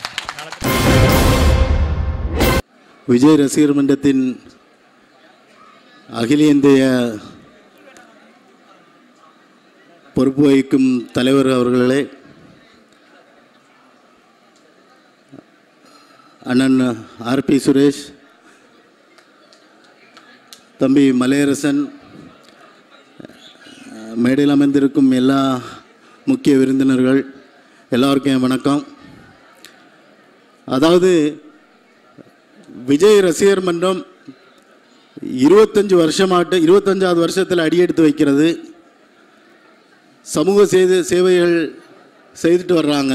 விஜய் ரசிகர் மன்றத்தின் அகில இந்திய பொறுப்பு வகிக்கும் தலைவர் அவர்களே அண்ணன் ஆர்பி சுரேஷ் தம்பி மலையரசன் மேடையில் அமைந்திருக்கும் எல்லா முக்கிய விருந்தினர்கள் எல்லாருக்கும் என் வணக்கம் அதாவது விஜய் ரசிகர் மன்றம் இருபத்தஞ்சு வருஷமாட்டு இருபத்தஞ்சாவது வருஷத்தில் அடியெடுத்து வைக்கிறது சமூக சேவை சேவைகள் செய்துட்டு வர்றாங்க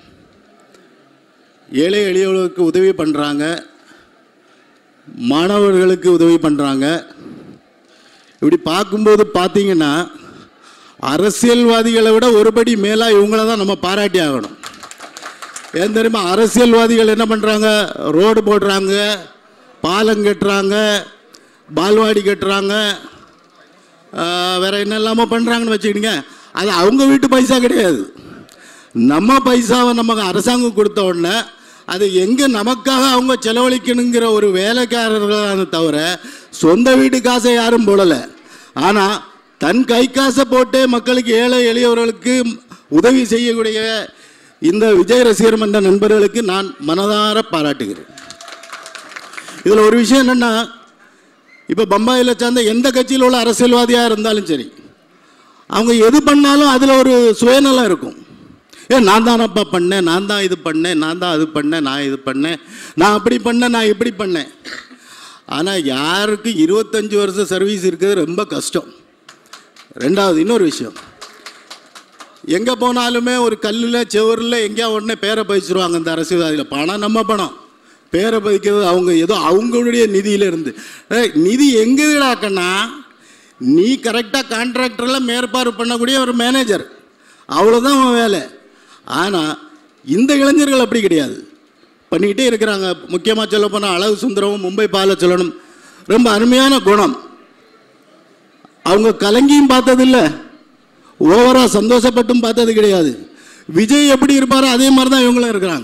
ஏழை எளியவர்களுக்கு உதவி பண்ணுறாங்க மாணவர்களுக்கு உதவி பண்ணுறாங்க இப்படி பார்க்கும்போது பார்த்தீங்கன்னா அரசியல்வாதிகளை விட ஒருபடி மேலாக இவங்கள தான் நம்ம பாராட்டி ஆகணும் ஏன் தெரியுமா அரசியல்வாதிகள் என்ன பண்ணுறாங்க ரோடு போடுறாங்க பாலம் கட்டுறாங்க பால்வாடி கட்டுறாங்க ஆஹ், வேற என்னெல்லாமோ பண்ணுறாங்கன்னு வச்சுக்கிடுங்க அது அவங்க வீட்டு பைசா கிடையாது நம்ம பைசாவை நமக்கு அரசாங்கம் கொடுத்த உடனே அது எங்கே நமக்காக அவங்க செலவழிக்கணுங்கிற ஒரு வேலைக்காரர்களான தவிர சொந்த வீட்டு காசை யாரும் போடலை ஆனால் தன் கை காசை போட்டே மக்களுக்கு ஏழை எளியவர்களுக்கு உதவி செய்யக்கூடிய இந்த விஜய் ரசிகர் மன்ற நண்பர்களுக்கு நான் மனதார பாராட்டுகிறேன் இதில் ஒரு விஷயம் என்னென்னா இப்போ பம்பாயில் சேர்ந்த எந்த கட்சியில் உள்ள அரசியல்வாதியாக இருந்தாலும் சரி அவங்க எது பண்ணாலும் அதில் ஒரு சுயநலம் இருக்கும் ஏ நான் தானப்பா பண்ணேன் நான் தான் இது பண்ணேன் நான் தான் அது பண்ணேன் நான் இது பண்ணேன் நான் அப்படி பண்ணேன் நான் இப்படி பண்ணேன் ஆனால் யாருக்கு இருபத்தஞ்சி வருஷம் சர்வீஸ் இருக்கிறது ரொம்ப கஷ்டம் ரெண்டாவது இன்னொரு விஷயம் எங்கே போனாலுமே ஒரு கல்லில் செவரில் எங்கேயா உடனே பேரை பதிச்சிருவாங்க இந்த அரசியல்வாதிகள் பணம் நம்ம பணம் பேரை பதிக்கிறது அவங்க ஏதோ அவங்களுடைய நிதியில இருந்து ஏய், நிதி எங்கேடாக்கண்ணா நீ கரெக்டாக கான்ட்ராக்டரில் மேற்பார்வை பண்ணக்கூடிய ஒரு மேனேஜர் அவ்வளோதான் அவன் வேலை ஆனால் இந்த இளைஞர்கள் அப்படி கிடையாது பண்ணிக்கிட்டே இருக்கிறாங்க முக்கியமாக சொல்ல போனால் அழகு சுந்தரமும் மும்பை பாலச்சலனும் ரொம்ப அருமையான குணம் அவங்க கலங்கியும் பார்த்ததில்ல ஓவரா சந்தோஷப்பட்டும் பார்த்தது கிடையாது விஜய் எப்படி இருப்பாரோ அதே மாதிரி தான் இவங்களும் இருக்கிறாங்க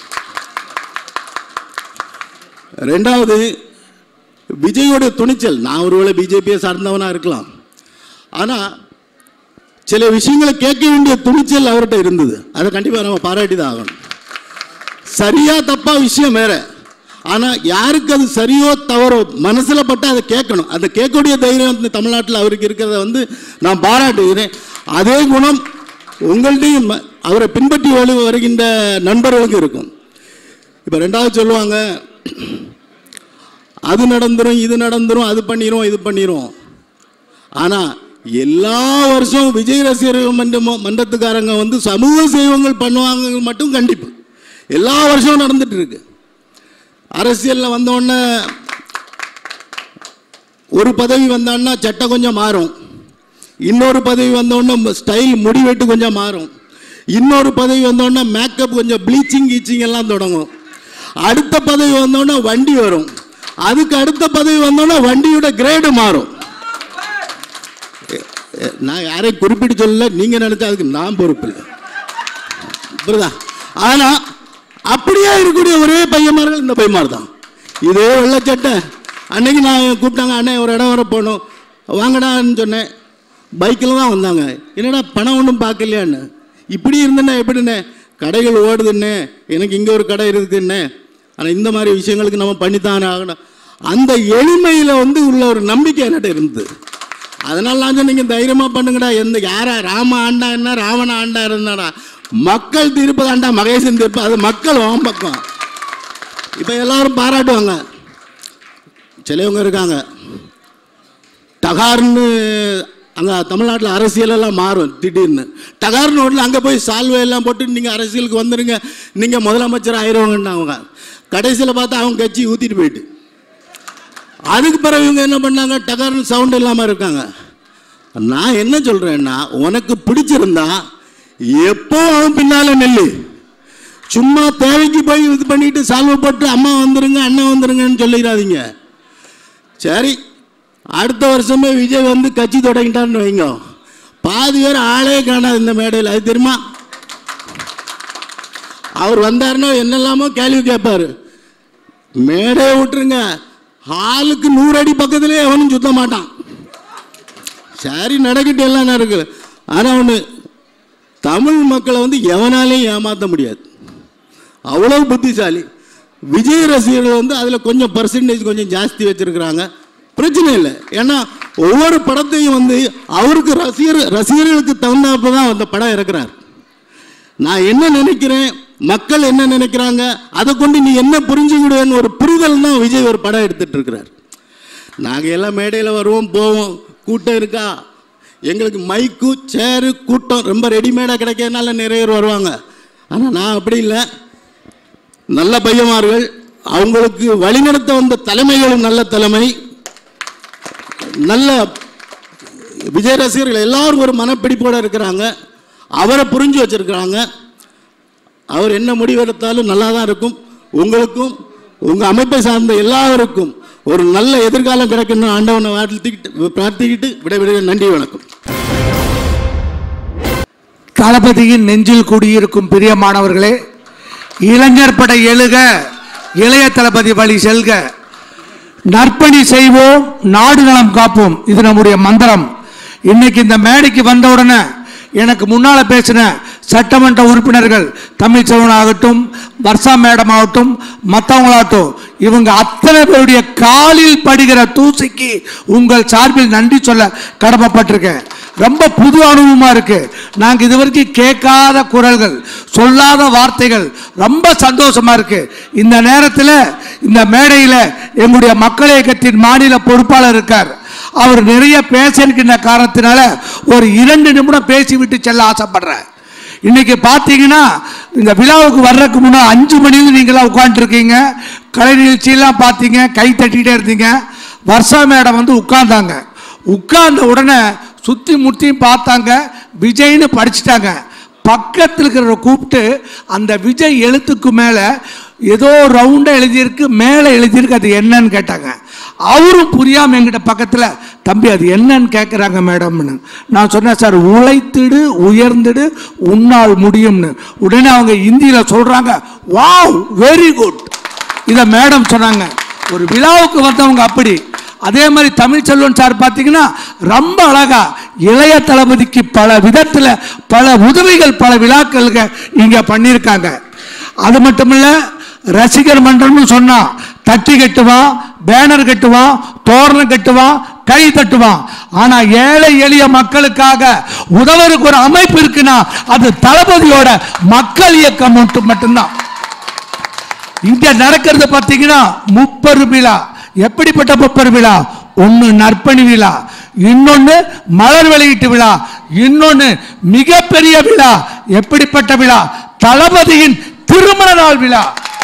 ரெண்டாவது விஜயோட துணிச்சல் நான் ஒருவேளை பிஜேபியை சார்ந்தவனாக இருக்கலாம் ஆனால் சில விஷயங்களை கேட்க வேண்டிய துணிச்சல் அவர்கிட்ட இருந்தது அதை கண்டிப்பாக நம்ம பாராட்டி தான் ஆகணும் சரியா தப்பா விஷயம் வேற ஆனால் யாருக்கு அது சரியோ தவறோ மனசில் பட்டு அதை கேட்கணும் அதை கேட்கக்கூடிய தைரியம் வந்து தமிழ்நாட்டில் அவருக்கு இருக்கிறத வந்து நான் பாராட்டுகிறேன் அதே குணம் உங்கள்டையும் ம- அவரை பின்பற்றி வழி வருகின்ற நண்பர்களுக்கு இருக்கும் இப்போ ரெண்டாவது சொல்லுவாங்க அது நடந்துரும் இது நடந்துரும் அது பண்ணிரும் இது பண்ணிரும் ஆனால் எல்லா வருஷம் விஜய் ரசிகர்கள் மன்ற மன்றத்துக்காரங்க வந்து சமூக சேவங்கள் பண்ணுவாங்க மட்டும் கண்டிப்பு எல்லா வருஷமும் நடந்துட்டு இருக்கு அரசியலில் வந்தோடனே ஒரு பதவி வந்தான்னா சட்டம் கொஞ்சம் மாறும் இன்னொரு பதவி வந்தோடனே ஸ்டைல் முடிவெட்டு கொஞ்சம் மாறும் இன்னொரு பதவி வந்தோடனே மேக்கப் கொஞ்சம் ப்ளீச்சிங் கீச்சிங் எல்லாம் தொடங்கும் அடுத்த பதவி வந்தோடனே வண்டி வரும் அதுக்கு அடுத்த பதவி வந்தோடனே வண்டியோட கிரேடு மாறும் எ- எ- நான் யாரையும் குறிப்பிட்டு சொல்லல நீங்க நினைச்சா அதுக்கு நான் பொறுப்பு இல்லை புரியுதா ஆனா அப்படியே இருக்கக்கூடிய ஒரே பையன்மார்கள் இந்த பையன்மார் தான் இதே வெள்ளச்சட்டை அன்னைக்கு நான் கூப்பிட்டாங்க அண்ணே ஒரு இடம் வர போகணும் வாங்கடான்னு சொன்னேன் பைக்கில் தான் வந்தாங்க என்னடா பணம் ஒன்றும் பார்க்கலையான்னு இப்படி இருந்தேண்ணே எப்படிண்ணே கடைகள் ஓடுதுண்ணே எனக்கு இங்கே ஒரு கடை இருக்குதுண்ணே ஆனால் இந்த மாதிரி விஷயங்களுக்கு நம்ம பண்ணித்தானே ஆகணும் அந்த எளிமையில் வந்து உள்ள ஒரு நம்பிக்கை என்கிட்ட இருந்தது அதனால நான் சொன்னீங்க தைரியமாக பண்ணுங்கடா எந்த யாரா ராம ஆண்டா என்ன ராவண ஆண்டா இருந்தாடா மக்கள் தீர்ப்பு தாண்டா மகேசன் தீர்ப்பு அது மக்கள் ஓம் பக்கம் இப்போ எல்லாரும் பாராட்டுவாங்க சிலவங்க இருக்காங்க டகார்னு அங்கே தமிழ்நாட்டில் அரசியல் எல்லாம் மாறும் திடீர்னு டகார்னு ஓட்டில் அங்கே போய் சால்வை எல்லாம் போட்டு நீங்கள் அரசியலுக்கு வந்துடுங்க நீங்கள் முதலமைச்சர் ஆயிடுவாங்கன்னு அவங்க கடைசியில் பார்த்தா அவங்க கட்சி ஊற்றிட்டு போயிட்டு அதுக்கு பிறகு இவங்க என்ன பண்ணாங்க டகார்னு சவுண்ட் இல்லாமல் இருக்காங்க நான் என்ன சொல்கிறேன்னா உனக்கு பிடிச்சிருந்தா எப்போ அவன் பின்னால் நெல்லு சும்மா தேவைக்கு போய் இது பண்ணிட்டு சால்வை போட்டு அம்மா வந்துருங்க அண்ணன் வந்துருங்கன்னு சொல்லிடாதீங்க சரி அடுத்த வருஷமே விஜய் வந்து கட்சி தொடங்கிட்டான்னு வைங்க பாதி பேர் ஆளே காணாது இந்த மேடையில் அது தெரியுமா அவர் வந்தாருன்னா என்னெல்லாமோ கேள்வி கேட்பாரு மேடையை விட்டுருங்க ஹாலுக்கு நூறு அடி பக்கத்துலேயே எவனும் சுத்த மாட்டான் சரி நடக்கட்டும் எல்லாம் இருக்கு ஆனால் ஒன்று தமிழ் மக்களை வந்து எவனாலையும் ஏமாற்ற முடியாது அவ்வளோ புத்திசாலி விஜய் ரசிகர்கள் வந்து அதில் கொஞ்சம் பர்சன்டேஜ் கொஞ்சம் ஜாஸ்தி வச்சுருக்கிறாங்க பிரச்சனை இல்லை ஏன்னா ஒவ்வொரு படத்தையும் வந்து அவருக்கு ரசிகர் ரசிகர்களுக்கு தகுந்தாப்ப தான் அந்த படம் இறக்குறார் நான் என்ன நினைக்கிறேன் மக்கள் என்ன நினைக்கிறாங்க அதை கொண்டு நீ என்ன புரிஞ்சுக்கிடுவேன்னு ஒரு புரிதல் தான் விஜய் ஒரு படம் எடுத்துட்டு இருக்கிறார் நாங்கள் எல்லாம் மேடையில் வருவோம் போவோம் கூட்டம் இருக்கா எங்களுக்கு மைக்கு சேரு கூட்டம் ரொம்ப ரெடிமேடாக கிடைக்கிறதுனால நிறைய பேர் வருவாங்க ஆனால் நான் அப்படி இல்லை நல்ல பையன்மார்கள் அவங்களுக்கு வழிநடத்த வந்த தலைமைகளும் நல்ல தலைமை நல்ல விஜய் ரசிகர்கள் எல்லாரும் ஒரு மனப்பிடிப்போடு இருக்கிறாங்க அவரை புரிஞ்சு வச்சிருக்கிறாங்க அவர் என்ன முடிவெடுத்தாலும் நல்லா தான் இருக்கும் உங்களுக்கும் உங்கள் அமைப்பை சார்ந்த எல்லாருக்கும் ஒரு நல்ல எதிர்காலம் கிடைக்கணும் ஆண்டவனை வாழ்த்திக்கிட்டு பிரார்த்திக்கிட்டு விடைபெறுகிறேன் நன்றி வணக்கம் தளபதியின் நெஞ்சில் குடியிருக்கும் பிரியமானவர்களே இளைஞர் படை எழுக இளைய தளபதி வழி செல்க நற்பணி செய்வோம் நாடு நலம் காப்போம் இது நம்முடைய மந்திரம் இன்னைக்கு இந்த மேடைக்கு வந்த உடனே எனக்கு முன்னால பேசின சட்டமன்ற உறுப்பினர்கள் தமிழ்ச்செல்வன் ஆகட்டும் வர்ஷா மேடம் ஆகட்டும் மற்றவங்களாகட்டும் இவங்க அத்தனை பேருடைய காலில் படுகிற தூசிக்கு உங்கள் சார்பில் நன்றி சொல்ல கடமைப்பட்டிருக்கேன் ரொம்ப புது அனுபவமா இருக்கு நாங்க இது வரைக்கும் கேட்காத குரல்கள் சொல்லாத வார்த்தைகள் ரொம்ப சந்தோஷமா இருக்கு இந்த நேரத்தில் இந்த மேடையில் எங்களுடைய மக்கள் இயக்கத்தின் மாநில பொறுப்பாளர் இருக்கார் அவர் நிறைய பேச இருக்கின்ற காரணத்தினால ஒரு இரண்டு நிமிடம் பேசிவிட்டு செல்ல ஆசைப்படுறேன் இன்னைக்கு பார்த்தீங்கன்னா இந்த விழாவுக்கு வர்றதுக்கு முன்னே அஞ்சு மணியில் நீங்களாம் உட்காந்துருக்கீங்க கலை நிகழ்ச்சியெல்லாம் பார்த்தீங்க கை தட்டிகிட்டே இருந்தீங்க வர்ஷா மேடம் வந்து உட்கார்ந்தாங்க உட்கார்ந்த உடனே சுற்றி முற்றியும் பார்த்தாங்க விஜய்னு படிச்சிட்டாங்க பக்கத்தில் இருக்கிறவரை கூப்பிட்டு அந்த விஜய் எழுத்துக்கு மேலே ஏதோ ரவுண்டாக எழுதியிருக்கு மேலே எழுதியிருக்கு அது என்னன்னு கேட்டாங்க அவரும் புரியாமல் என்கிட்ட பக்கத்தில் தம்பி அது என்னன்னு கேட்குறாங்க மேடம்னு நான் சொன்னேன் சார் உழைத்திடு உயர்ந்திடு உன்னால் முடியும்னு உடனே அவங்க இந்தியில் சொல்கிறாங்க வாவ் வெரி குட் இதை மேடம் சொன்னாங்க ஒரு விழாவுக்கு வந்தவங்க அப்படி அதே மாதிரி தமிழ்ச்செல்வன் சார் பார்த்தீங்கன்னா ரொம்ப அழகா இளைய தளபதிக்கு பல விதத்தில் பல உதவிகள் பல விழாக்களுக்கு இங்கே பண்ணியிருக்காங்க அது மட்டும் இல்லை ரசிகர் மன்றம்னு சொன்னா தட்டி கட்டுவான் பேனர் கட்டுவான் தோரணம் கட்டுவான் கை தட்டுவான் ஆனா ஏழை எளிய மக்களுக்காக உதவருக்கு ஒரு அமைப்பு இருக்குன்னா அது தளபதியோட மக்கள் இயக்கம் மட்டும் மட்டும்தான் இங்க நடக்கிறது பார்த்தீங்கன்னா முப்பெரு விழா எப்படிப்பட்ட முப்பெரு விழா ஒன்று நற்பணி விழா இன்னொன்று மலர் வெளியீட்டு விழா இன்னொன்று மிகப்பெரிய விழா எப்படிப்பட்ட விழா தளபதியின் திருமண நாள் விழா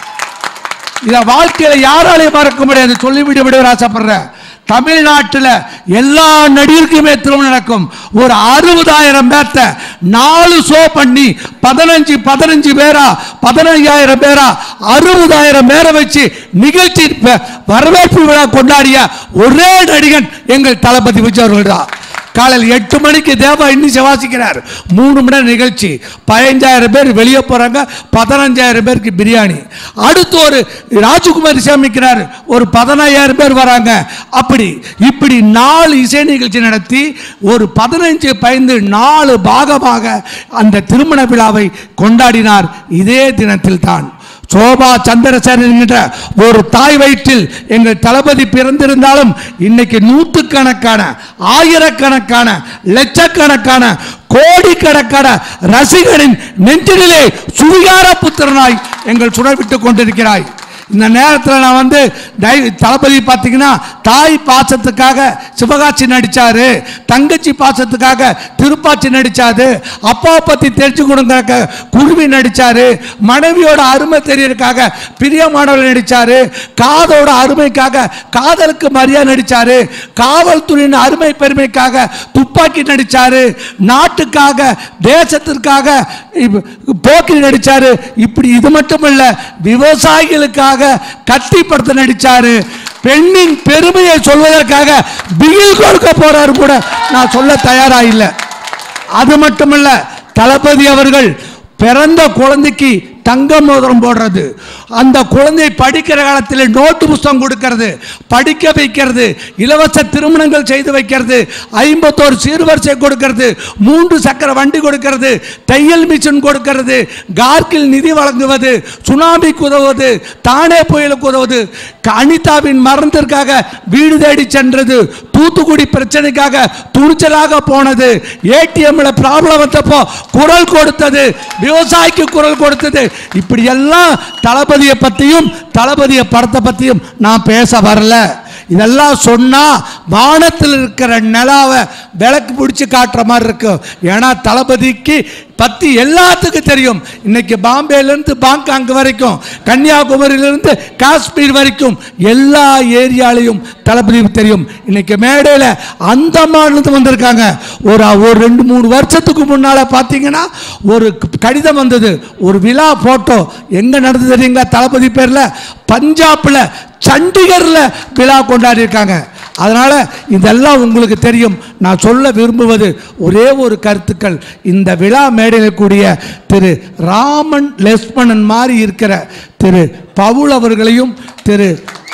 இத வாழ்க்கையில யாராலையும் மறக்க முடியாது சொல்லிவிட விட ஆசைப்படுறேன் தமிழ்நாட்டில் எல்லா நடிகருக்குமே திருமணம் நடக்கும் ஒரு அறுபதாயிரம் பேர்த்த நாலு ஷோ பண்ணி பதினஞ்சு பதினஞ்சு பேரா பதினஞ்சாயிரம் பேரா அறுபதாயிரம் பேரை வச்சு நிகழ்ச்சி ப- வரவேற்பு விழா கொண்டாடிய ஒரே நடிகன் எங்கள் தளபதி விஜய் அவர்கள் தான் காலையில் எட்டு மணிக்கு தேவா இன்னிசை வாசிக்கிறார் மூணு மணி நேரம் நிகழ்ச்சி பதினஞ்சாயிரம் பேர் வெளியே போகிறாங்க பதினஞ்சாயிரம் பேருக்கு பிரியாணி அடுத்து ஒரு ராஜகுமாரி சமைக்கிறார் ஒரு பதினாயிரம் பேர் வராங்க அப்படி இப்படி நாலு இசை நிகழ்ச்சி நடத்தி ஒரு பதினஞ்சு பயந்து நாலு பாகமாக அந்த திருமண விழாவை கொண்டாடினார் இதே தினத்தில் தான் சோபா சந்திரசேகரன் என்கின்ற ஒரு தாய் வயிற்றில் எங்கள் தளபதி பிறந்திருந்தாலும் இன்னைக்கு நூற்றுக்கணக்கான ஆயிரக்கணக்கான லட்சக்கணக்கான கோடிக்கணக்கான ரசிகரின் நெஞ்சிலே சுவிகார புத்திரனாய் எங்கள் சுடர்விட்டுக் கொண்டிருக்கிறாய் இந்த நேரத்தில் நான் வந்து டை- தளபதி பார்த்தீங்கன்னா தாய் பாசத்துக்காக சிவகாட்சி நடிச்சாரு தங்கச்சி பாசத்துக்காக திருப்பாச்சி நடிச்சாரு அப்பாவை பத்தி தெரிஞ்சு கொடுங்க குருவி நடிச்சாரு மனைவியோட அருமை தெரியறதுக்காக பிரியமானவர் நடிச்சாரு காதோட அருமைக்காக காதலுக்கு மரியாதை நடிச்சாரு காவல்துறையின் அருமை பெருமைக்காக துப்பாக்கி நடிச்சாரு நாட்டுக்காக தேசத்திற்காக இப்ப- போக்கிரி நடிச்சாரு இப்படி இது மட்டும் இல்ல விவசாயிகளுக்காக கத்தி படத்தை நடிச்சாரு பெண்ணின் பெருமையை சொல்வதற்காக பிகில் கொடுக்க போறாரு கூட நான் சொல்ல தயாரா இல்லை அது மட்டுமல்ல தளபதி அவர்கள் பிறந்த குழந்தைக்கு தங்க மோதிரம் போடுறது அந்த குழந்தை படிக்கிற காலத்தில் நோட்டு புஸ்தகம் கொடுக்கிறது படிக்க வைக்கிறது இலவச திருமணங்கள் செய்து வைக்கிறது ஐம்பத்தோரு சீர்வரிசை கொடுக்கிறது மூன்று சக்கர வண்டி கொடுக்கிறது தையல் மிஷின் கொடுக்கிறது கார்கில் நிதி வழங்குவது சுனாமிக்கு உதவுவது தானே புயலுக்கு உதவுவது க- அனிதாவின் மரணத்திற்காக வீடு தேடி சென்றது தூத்துக்குடி பிரச்சனைக்காக துணிச்சலாக போனது ஏடிஎம்ல ப்ராப்ளம் வந்தப்போ குரல் கொடுத்தது விவசாயிக்கு குரல் கொடுத்தது இப்படியெல்லாம் தளபதியை பற்றியும் தளபதிய படத்தை பற்றியும் நான் பேச வரல இதெல்லாம் சொன்னா வானத்தில் இருக்கிற நிலாவை விளக்கு பிடிச்சி காட்டுற மாதிரி இருக்கும் ஏன்னா தளபதிக்கு பத்தி எல்லாத்துக்கும் தெரியும் இன்னைக்கு பாம்பேலேருந்து பாங்காங் வரைக்கும் கன்னியாகுமரியிலிருந்து காஷ்மீர் வரைக்கும் எல்லா ஏரியாலையும் தளபதி தெரியும் இன்னைக்கு மேடையில் அந்த மாநிலத்து வந்திருக்காங்க ஒரு ஒரு ரெண்டு மூணு வருஷத்துக்கு முன்னால் பார்த்தீங்கன்னா ஒரு கடிதம் வந்தது ஒரு விழா ஃபோட்டோ எங்கே நடந்தது தெரியுங்களா தளபதி பேரில் பஞ்சாபில் சண்டிகரில் விழா கொண்டாடி இருக்காங்க அதனால் இதெல்லாம் உங்களுக்கு தெரியும் நான் சொல்ல விரும்புவது ஒரே ஒரு கருத்துக்கள் இந்த விழா மேடையில் கூடிய திரு ராமன் லெஸ்மணன் மாதிரி இருக்கிற திரு பவுல் அவர்களையும் திரு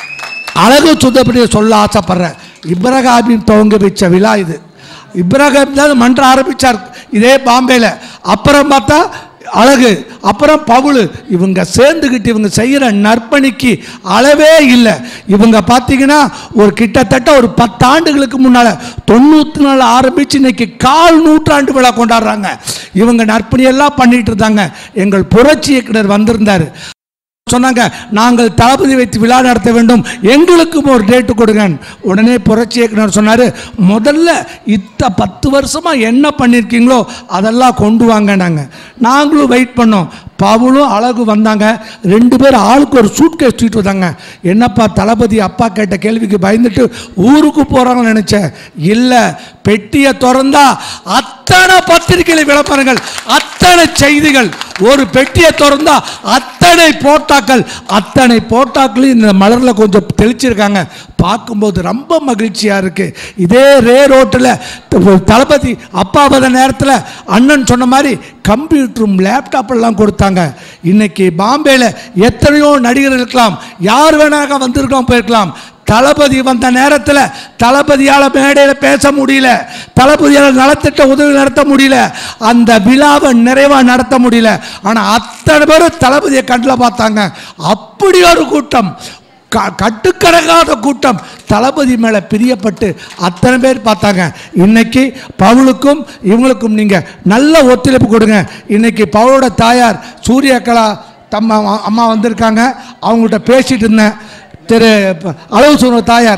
அழகு சுத்தப்படியை சொல்ல ஆசைப்படுறேன் இப்ரஹாமின் துவங்க வச்ச விழா இது இப்ராஹிம் தான் மன்றம் ஆரம்பித்தார் இதே பாம்பேல அப்புறம் பார்த்தா அழகு அப்புறம் பவுல் இவங்க சேர்ந்துக்கிட்டு இவங்க செய்கிற நற்பணிக்கு அளவே இல்லை இவங்க பார்த்தீங்கன்னா ஒரு கிட்டத்தட்ட ஒரு பத்தாண்டுகளுக்கு முன்னால் தொண்ணூற்றி நாலு ஆரம்பித்து இன்னைக்கு கால் நூற்றாண்டு விழா கொண்டாடுறாங்க இவங்க நற்பணியெல்லாம் பண்ணிட்டு இருந்தாங்க எங்கள் புரட்சி இயக்குனர் வந்திருந்தார் சொன்னாங்க நாங்கள் தளபதி வைத்து விழா நடத்த வேண்டும் எங்களுக்கும் ஒரு டேட்டு கொடுங்க உடனே புரட்சி இயக்குனர் சொன்னார் முதல்ல இத்த பத்து வருஷமாக என்ன பண்ணியிருக்கீங்களோ அதெல்லாம் கொண்டு வாங்க நாங்கள் நாங்களும் வெயிட் பண்ணோம் பவுலும் அழகு வந்தாங்க ரெண்டு பேர் ஆளுக்கு ஒரு சூட் கேஸ் தூக்கிட்டு வந்தாங்க என்னப்பா தளபதி அப்பா கேட்ட கேள்விக்கு பயந்துட்டு ஊருக்கு போகிறாங்கன்னு நினச்சேன் இல்லை பெட்டியை திறந்தா அத்தனை பத்திரிகைகளை விளம்பரங்கள் அத்தனை செய்திகள் ஒரு பெட்டியை திறந்தா அத்தனை போட்டாக்கள் அத்தனை போட்டாக்களையும் இந்த மலரில் கொஞ்சம் தெளிச்சிருக்காங்க பார்க்கும்போது ரொம்ப மகிழ்ச்சியாக இருக்குது இதே ரே ரோட்டில் தளபதி அப்பா வந்த நேரத்தில் அண்ணன் சொன்ன மாதிரி கம்ப்யூட்டரும் லேப்டாப் எல்லாம் கொடுத்தாங்க இன்னைக்கு பாம்பேல எத்தனையோ நடிகர் இருக்கலாம் யார் வேணாக வந்திருக்கலாம் போயிருக்கலாம் தளபதி வந்த நேரத்தில் தளபதியால் மேடையில் பேச முடியல தளபதியால் நலத்திட்ட உதவி நடத்த முடியல அந்த விழாவை நிறைவாக நடத்த முடியல ஆனால் அத்தனை பேரும் தளபதியை கண்ணில் பார்த்தாங்க அப்படி ஒரு கூட்டம் க- கட்டுக்கடங்காத கூட்டம் தளபதி மேலே பிரியப்பட்டு அத்தனை பேர் பார்த்தாங்க இன்னைக்கு பவுலுக்கும் இவங்களுக்கும் நீங்கள் நல்ல ஒத்துழைப்பு கொடுங்க இன்னைக்கு பவுலோட தாயார் சூரியகலா தம்ம அம்மா வந்திருக்காங்க அவங்கள்ட்ட பேசிட்டு இருந்தேன் திரு ப- அளவு சொன்ன தாயார்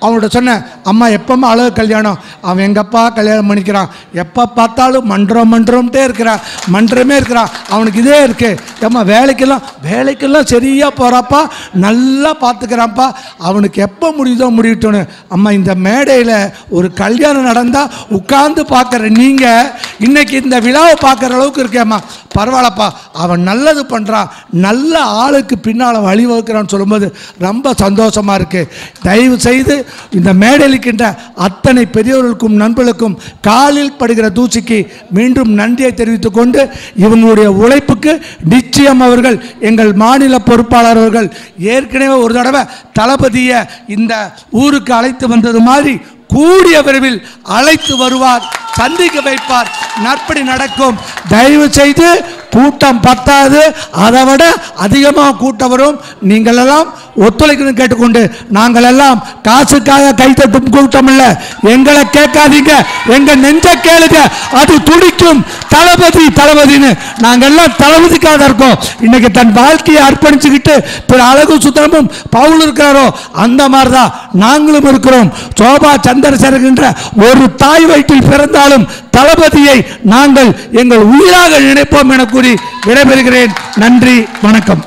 அவனோட சொன்னேன் அம்மா எப்போம்மா அழகு கல்யாணம் அவன் எங்கப்பா கல்யாணம் பண்ணிக்கிறான் எப்போ பார்த்தாலும் மன்றம் மன்றம்ட்டே இருக்கிறான் மன்றமே இருக்கிறான் அவனுக்கு இதே இருக்கு ஏம்மா வேலைக்கெல்லாம் வேலைக்கெல்லாம் சரியாக போகிறாப்பா நல்லா பார்த்துக்கிறான்ப்பா அவனுக்கு எப்போ முடியுதோ முடியட்டும்னு அம்மா இந்த மேடையில் ஒரு கல்யாணம் நடந்தால் உட்கார்ந்து பார்க்குற நீங்கள் இன்னைக்கு இந்த விழாவை பார்க்குற அளவுக்கு இருக்கேம்மா பரவாயில்லப்பா அவன் நல்லது பண்ணுறான் நல்ல ஆளுக்கு பின்னால் வழிவகுக்கிறான்னு சொல்லும்போது ரொம்ப சந்தோஷமாக இருக்குது தயவு செய்து இந்த மேடையில் இருக்கின்ற அத்தனை பெரியவர்களுக்கும் நண்பர்களுக்கும் காலில் படுகிற தூசிக்கு மீண்டும் நன்றியை தெரிவித்துக் கொண்டு இவங்களுடைய உழைப்புக்கு நிச்சயம் அவர்கள் எங்கள் மாநில பொறுப்பாளர் அவர்கள் ஏற்கனவே ஒரு தடவை தளபதியை இந்த ஊருக்கு அழைத்து வந்தது மாதிரி கூடிய விரைவில் அழைத்து வருவார் சந்திக்க வைப்பார் நற்படி நடக்கும் தயவு செய்து கூட்டம் பத்தாது அதை விட அதிகமாக கூட்டம் வரும் நீங்கள் எல்லாம் ஒத்துழைக்கணும் கேட்டுக்கொண்டு நாங்கள் எல்லாம் காசுக்காக கைத்தட்டும் கூட்டம் இல்லை எங்களை கேட்காதீங்க எங்க நெஞ்ச கேளுங்க அது துடிக்கும் தளபதி தளபதின்னு நாங்கள் எல்லாம் தளபதிக்காக தான் இருக்கோம் இன்னைக்கு தன் வாழ்க்கையை அர்ப்பணிச்சுக்கிட்டு பிற அழகு சுத்தரமும் பவுல் இருக்கிறாரோ அந்த மாதிரி தான் நாங்களும் இருக்கிறோம் சோபா சந்திரசேகர் என்ற ஒரு தாய் வயிற்றில் பிறந்தாலும் தளபதியை நாங்கள் எங்கள் உயிராக நினைப்போம் என கூறி விடைபெறுகிறேன் நன்றி வணக்கம்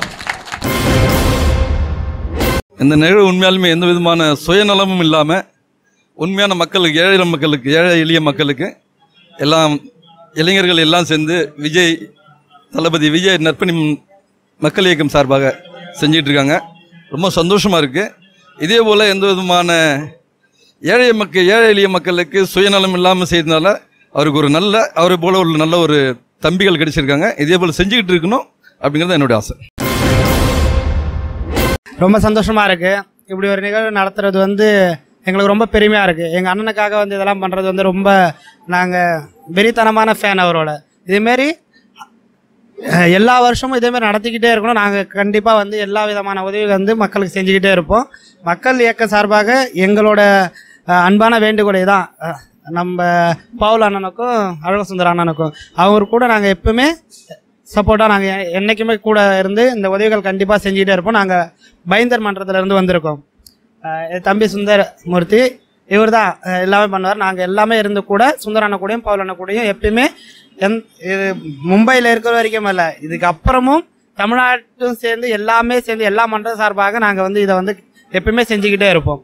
இந்த நிகழ்வு உண்மையாலுமே எந்த விதமான சுயநலமும் இல்லாமல் உண்மையான மக்களுக்கு ஏழை மக்களுக்கு ஏழை எளிய மக்களுக்கு எல்லாம் இளைஞர்கள் எல்லாம் சேர்ந்து விஜய் தளபதி விஜய் நற்பணி மக்கள் இயக்கம் சார்பாக செஞ்சிட்டு இருக்காங்க ரொம்ப சந்தோஷமாக இருக்குது இதே போல் எந்த விதமான ஏழை மக்கள் ஏழை எளிய மக்களுக்கு சுயநலம் இல்லாமல் செய்தனால அவருக்கு ஒரு நல்ல அவரை போல ஒரு நல்ல ஒரு தம்பிகள் கிடைச்சிருக்காங்க இதே போல் செஞ்சுக்கிட்டு இருக்கணும் அப்படிங்கிறது என்னுடைய ஆசை ரொம்ப சந்தோஷமா இருக்கு இப்படி ஒரு நிகழ்வு நடத்துறது வந்து எங்களுக்கு ரொம்ப பெருமையா இருக்கு எங்க அண்ணனுக்காக வந்து இதெல்லாம் பண்றது வந்து ரொம்ப நாங்க வெறித்தனமான ஃபேன் அவரோட இதேமாரி அஹ், எல்லா வருஷமும் இதேமாரி நடத்திக்கிட்டே இருக்கணும் நாங்கள் கண்டிப்பாக வந்து எல்லா விதமான உதவி வந்து மக்களுக்கு செஞ்சுக்கிட்டே இருப்போம் மக்கள் இயக்க சார்பாக எங்களோட அஹ், அன்பான வேண்டுகோளை தான் அஹ், நம்ம பவுல் அண்ணனுக்கும் அழகசுந்தர அண்ணனுக்கும் அவர் கூட நாங்கள் எப்பவுமே சப்போர்ட்டாக நாங்கள் என்றைக்குமே கூட இருந்து இந்த உதவிகள் கண்டிப்பாக செஞ்சுக்கிட்டே இருப்போம் நாங்கள் பைந்தர் மன்றத்துல இருந்து வந்திருக்கோம் அஹ் என் தம்பி சுந்தர மூர்த்தி இவர் தான் எல்லாமே பண்ணுவார் நாங்கள் எல்லாமே இருந்து கூட சுந்தர அண்ணன் கூடயும் பவுல் அண்ணன் கூடயும் எப்பயுமே எந் இது மும்பையில் இருக்கிற வரைக்கும் இல்லை இதுக்கு அப்புறமும் தமிழ்நாட்டும் சேர்ந்து எல்லாமே சேர்ந்து எல்லா மன்ற சார்பாக நாங்கள் வந்து இதை வந்து எப்பயுமே செஞ்சுக்கிட்டே இருப்போம்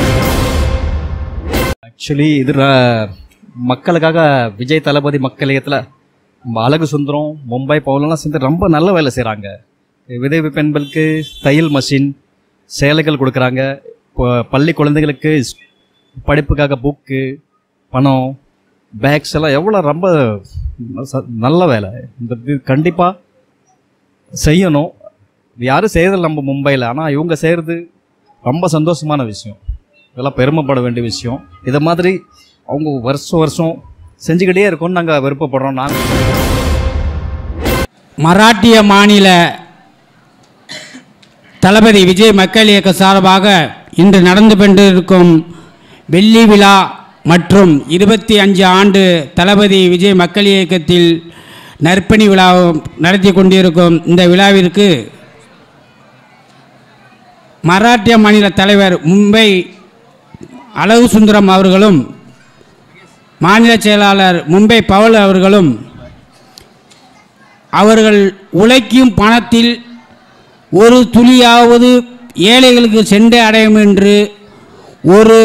ஆக்சுவலி இதில் மக்களுக்காக விஜய் தளபதி மக்கள் இயக்கத்தில் அழகு சுந்தரம் மும்பை பவுலெல்லாம் சேர்ந்து ரொம்ப நல்ல வேலை செய்கிறாங்க விதவை பெண்களுக்கு தையல் மஷின் சேலைகள் கொடுக்குறாங்க இப்போ பள்ளி குழந்தைகளுக்கு ஸ்- படிப்புக்காக புக்கு பணம் பேக்ஸ் எல்லாம் எவ்வளோ ரொம்ப ச- நல்ல வேலை இந்த இது கண்டிப்பாக செய்யணும் யாரும் செய்யறதில்ல நம்ம மும்பையில் ஆனால் இவங்க செய்கிறது ரொம்ப சந்தோஷமான விஷயம் இதெல்லாம் பெருமைப்பட வேண்டிய விஷயம் இதை மாதிரி அவங்க வருஷம் வருஷம் செஞ்சுக்கிட்டே இருக்கோம்னு நாங்கள் விருப்பப்படுறோம் நாங்கள் மராட்டிய மாநில தளபதி விஜய் மக்கள் இயக்க சார்பாக இன்று நடந்து கொண்டிருக்கும் வெள்ளி விழா மற்றும் இருபத்தி அஞ்சு ஆண்டு தளபதி விஜய் மக்கள் இயக்கத்தில் நற்பணி விழா நடத்தி கொண்டிருக்கும் இந்த விழாவிற்கு மராட்டிய மாநில தலைவர் மும்பை அழகு சுந்தரம் அவர்களும் மாநில செயலாளர் மும்பை பவல் அவர்களும் அவர்கள் உழைக்கும் பணத்தில் ஒரு துளியாவது ஏழைகளுக்கு சென்று அடையும் என்று ஒரு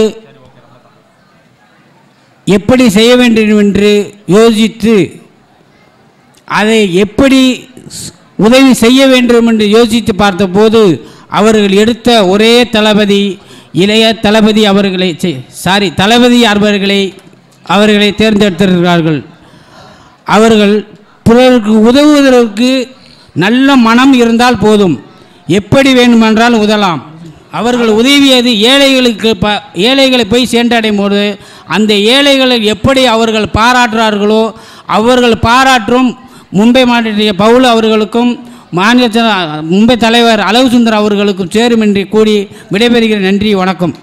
எப்படி செய்ய வேண்டும் என்று யோசித்து அதை எப்படி ஸ்- உதவி செய்ய வேண்டும் என்று யோசித்து பார்த்தபோது அவர்கள் எடுத்த ஒரே தளபதி இளைய தளபதி அவர்களை சாரி தளபதி அவர்களை அவர்களை தேர்ந்தெடுத்திருக்கிறார்கள் அவர்கள் பிறருக்கு உதவுவதற்கு நல்ல மனம் இருந்தால் போதும் எப்படி வேண்டுமென்றால் உதலாம் அவர்கள் உதவியது ஏழைகளுக்கு ப ஏழைகளை போய் சென்றடையும் போது அந்த ஏழைகளை எப்படி அவர்கள் பாராட்டுறார்களோ அவர்கள் பாராட்டும் மும்பை மாநில பவுல் அவர்களுக்கும் மாநில ச- மும்பை தலைவர் அழகு சுந்தர் அவர்களுக்கும் சேரும் என்று கூறி விடைபெறுகிற நன்றி வணக்கம்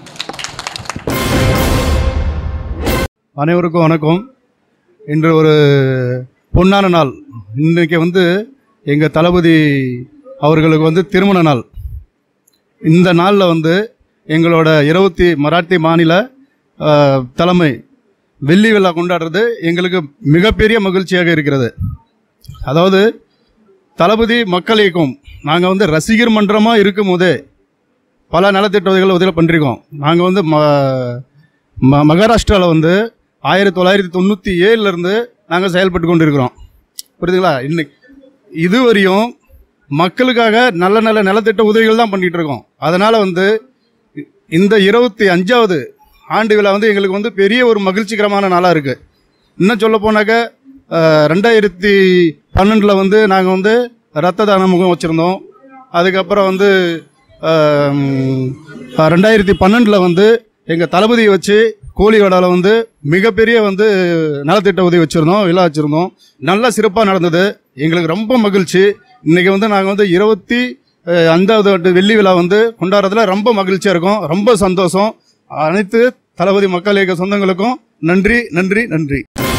அனைவருக்கும் வணக்கம் இன்று ஒரு பொன்னான நாள் இன்றைக்கி வந்து எங்கள் தளபதி அவர்களுக்கு வந்து திருமண நாள் இந்த நாளில் வந்து எங்களோட இருபத்தி மராட்டி மாநில அஹ், தலைமை வெள்ளி விழா கொண்டாடுறது எங்களுக்கு மிகப்பெரிய மகிழ்ச்சியாக இருக்கிறது அதாவது தளபதி மக்கள் இயக்கம் நாங்கள் வந்து ரசிகர் மன்றமாக இருக்கும் போதே பல நலத்திட்ட உதவிகள் உதவி பண்ணிருக்கோம் நாங்கள் வந்து ம ம மகாராஷ்டிராவில் வந்து ஆயிரத்தி தொள்ளாயிரத்தி தொண்ணூற்றி ஏழுலேருந்து நாங்கள் செயல்பட்டு கொண்டு இருக்கிறோம் புரியுதுங்களா இன்னைக்கு இதுவரையும் மக்களுக்காக நல்ல நல்ல நலத்திட்ட உதவிகள் தான் பண்ணிட்டு இருக்கோம் அதனால் வந்து இ- இந்த இருபத்தி அஞ்சாவது ஆண்டு விழா வந்து எங்களுக்கு வந்து பெரிய ஒரு மகிழ்ச்சிகரமான நாளாக இருக்குது இன்னும் சொல்ல போனாக்க அஹ், ரெண்டாயிரத்தி பன்னெண்டில் வந்து நாங்கள் வந்து ரத்த தான முகம் வச்சுருந்தோம் அதுக்கப்புறம் வந்து அஹ், ம், ரெண்டாயிரத்தி பன்னெண்டில் வந்து எங்கள் தளபதியை வச்சு கோழிவாடாவில் வந்து மிகப்பெரிய வந்து நலத்திட்ட உதவி வச்சுருந்தோம் விழா வச்சுருந்தோம் நல்லா சிறப்பாக நடந்தது எங்களுக்கு ரொம்ப மகிழ்ச்சி இன்றைக்கி வந்து நாங்கள் வந்து இருபத்தி அஹ், அஞ்சாவது ஆண்டு வெள்ளி விழா வந்து கொண்டாடுறதுல ரொம்ப மகிழ்ச்சியாக இருக்கும் ரொம்ப சந்தோஷம் அனைத்து தளபதி மக்கள் இயக்க சொந்தங்களுக்கும் நன்றி நன்றி நன்றி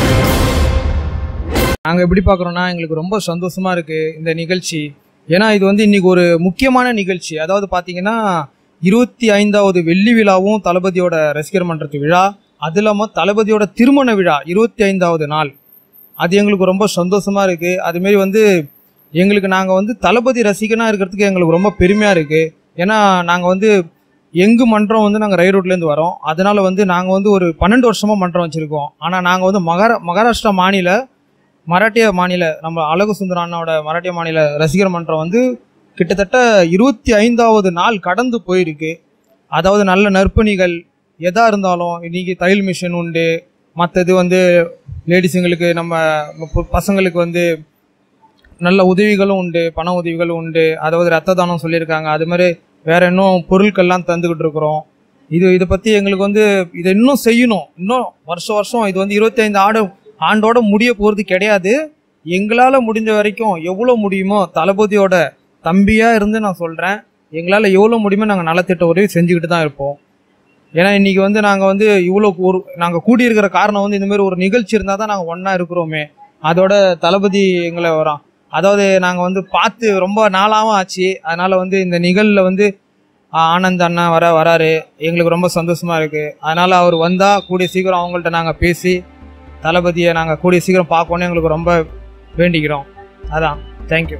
நாங்கள் எப்படி பார்க்குறோன்னா எங்களுக்கு ரொம்ப சந்தோஷமாக இருக்குது இந்த நிகழ்ச்சி ஏன்னா இது வந்து இன்னைக்கு ஒரு முக்கியமான நிகழ்ச்சி அதாவது பார்த்தீங்கன்னா இருபத்தி ஐந்தாவது வெள்ளி விழாவும் தளபதியோட ரசிகர் மன்றத்து விழா அது இல்லாமல் தளபதியோட திருமண விழா இருபத்தி ஐந்தாவது நாள் அது எங்களுக்கு ரொம்ப சந்தோஷமாக இருக்குது அதுமாரி வந்து எங்களுக்கு நாங்கள் வந்து தளபதி ரசிகனாக இருக்கிறதுக்கு எங்களுக்கு ரொம்ப பெருமையாக இருக்குது ஏன்னா நாங்கள் வந்து எங்கு மன்றம் வந்து நாங்கள் ரயில் ரோட்லேருந்து வரோம் அதனால வந்து நாங்கள் வந்து ஒரு பன்னெண்டு வருஷமாக மன்றம் வச்சுருக்கோம் ஆனால் நாங்கள் வந்து மகாரா மகாராஷ்டிரா மாநில மராட்டிய மாநில நம்ம அழகு சுந்தர அண்ணாவோட மராட்டிய மாநில ரசிகர் மன்றம் வந்து கிட்டத்தட்ட இருபத்தி ஐந்தாவது நாள் கடந்து போயிருக்கு அதாவது நல்ல நற்பணிகள் எதா இருந்தாலும் இன்னைக்கு தையல் மிஷின் உண்டு மற்றது வந்து லேடிஸுங்களுக்கு நம்ம ப- பசங்களுக்கு வந்து நல்ல உதவிகளும் உண்டு பண உதவிகளும் உண்டு அதாவது ரத்த தானம் சொல்லியிருக்காங்க அது மாதிரி வேற இன்னும் பொருட்கள்லாம் தந்துக்கிட்டு இருக்கிறோம் இது இதை பற்றி எங்களுக்கு வந்து இதை இன்னும் செய்யணும் இன்னும் வருஷம் வருஷம் இது வந்து இருபத்தைந்து ஆடு ஆண்டோட முடிய போகிறது கிடையாது எங்களால் முடிஞ்ச வரைக்கும் எவ்வளோ முடியுமோ தளபதியோட தம்பியாக இருந்து நான் சொல்கிறேன் எங்களால் எவ்வளோ முடியுமோ நாங்கள் நலத்திட்ட உதவி செஞ்சுக்கிட்டு தான் இருப்போம் ஏன்னா இன்னைக்கு வந்து நாங்கள் வந்து இவ்வளோ ஒரு நாங்கள் கூடியிருக்கிற காரணம் வந்து இந்த மாதிரி ஒரு நிகழ்ச்சி இருந்தால் தான் நாங்கள் ஒன்றா இருக்கிறோமே அதோட தளபதி எங்களை வரோம் அதாவது நாங்கள் வந்து பார்த்து ரொம்ப நாளாகவும் ஆச்சு அதனால் வந்து இந்த நிகழ்வில் வந்து ஆ, ஆனந்த் அண்ணா வர வராரு எங்களுக்கு ரொம்ப சந்தோஷமாக இருக்குது அதனால் அவர் வந்தால் கூடிய சீக்கிரம் அவங்கள்ட்ட நாங்கள் பேசி தளபதியை நாங்கள் கூடிய சீக்கிரம் பார்க்கணுன்னு எங்களுக்கு ரொம்ப வேண்டிக்கிறோம் அதான் தேங்க்யூ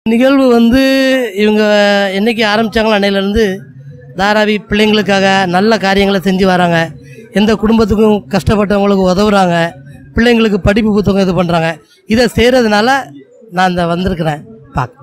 நிகழ்வு வந்து இவங்க என்னைக்கு ஆரம்பித்தாங்களோ அன்னையிலேருந்து தாராவி பிள்ளைங்களுக்காக நல்ல காரியங்களை செஞ்சு வராங்க எந்த குடும்பத்துக்கும் கஷ்டப்பட்டவங்களுக்கு உதவுறாங்க பிள்ளைங்களுக்கு படிப்பு புத்தகம் இது பண்ணுறாங்க இதை செய்கிறதுனால நான் இந்த வந்திருக்கிறேன் பார்க்க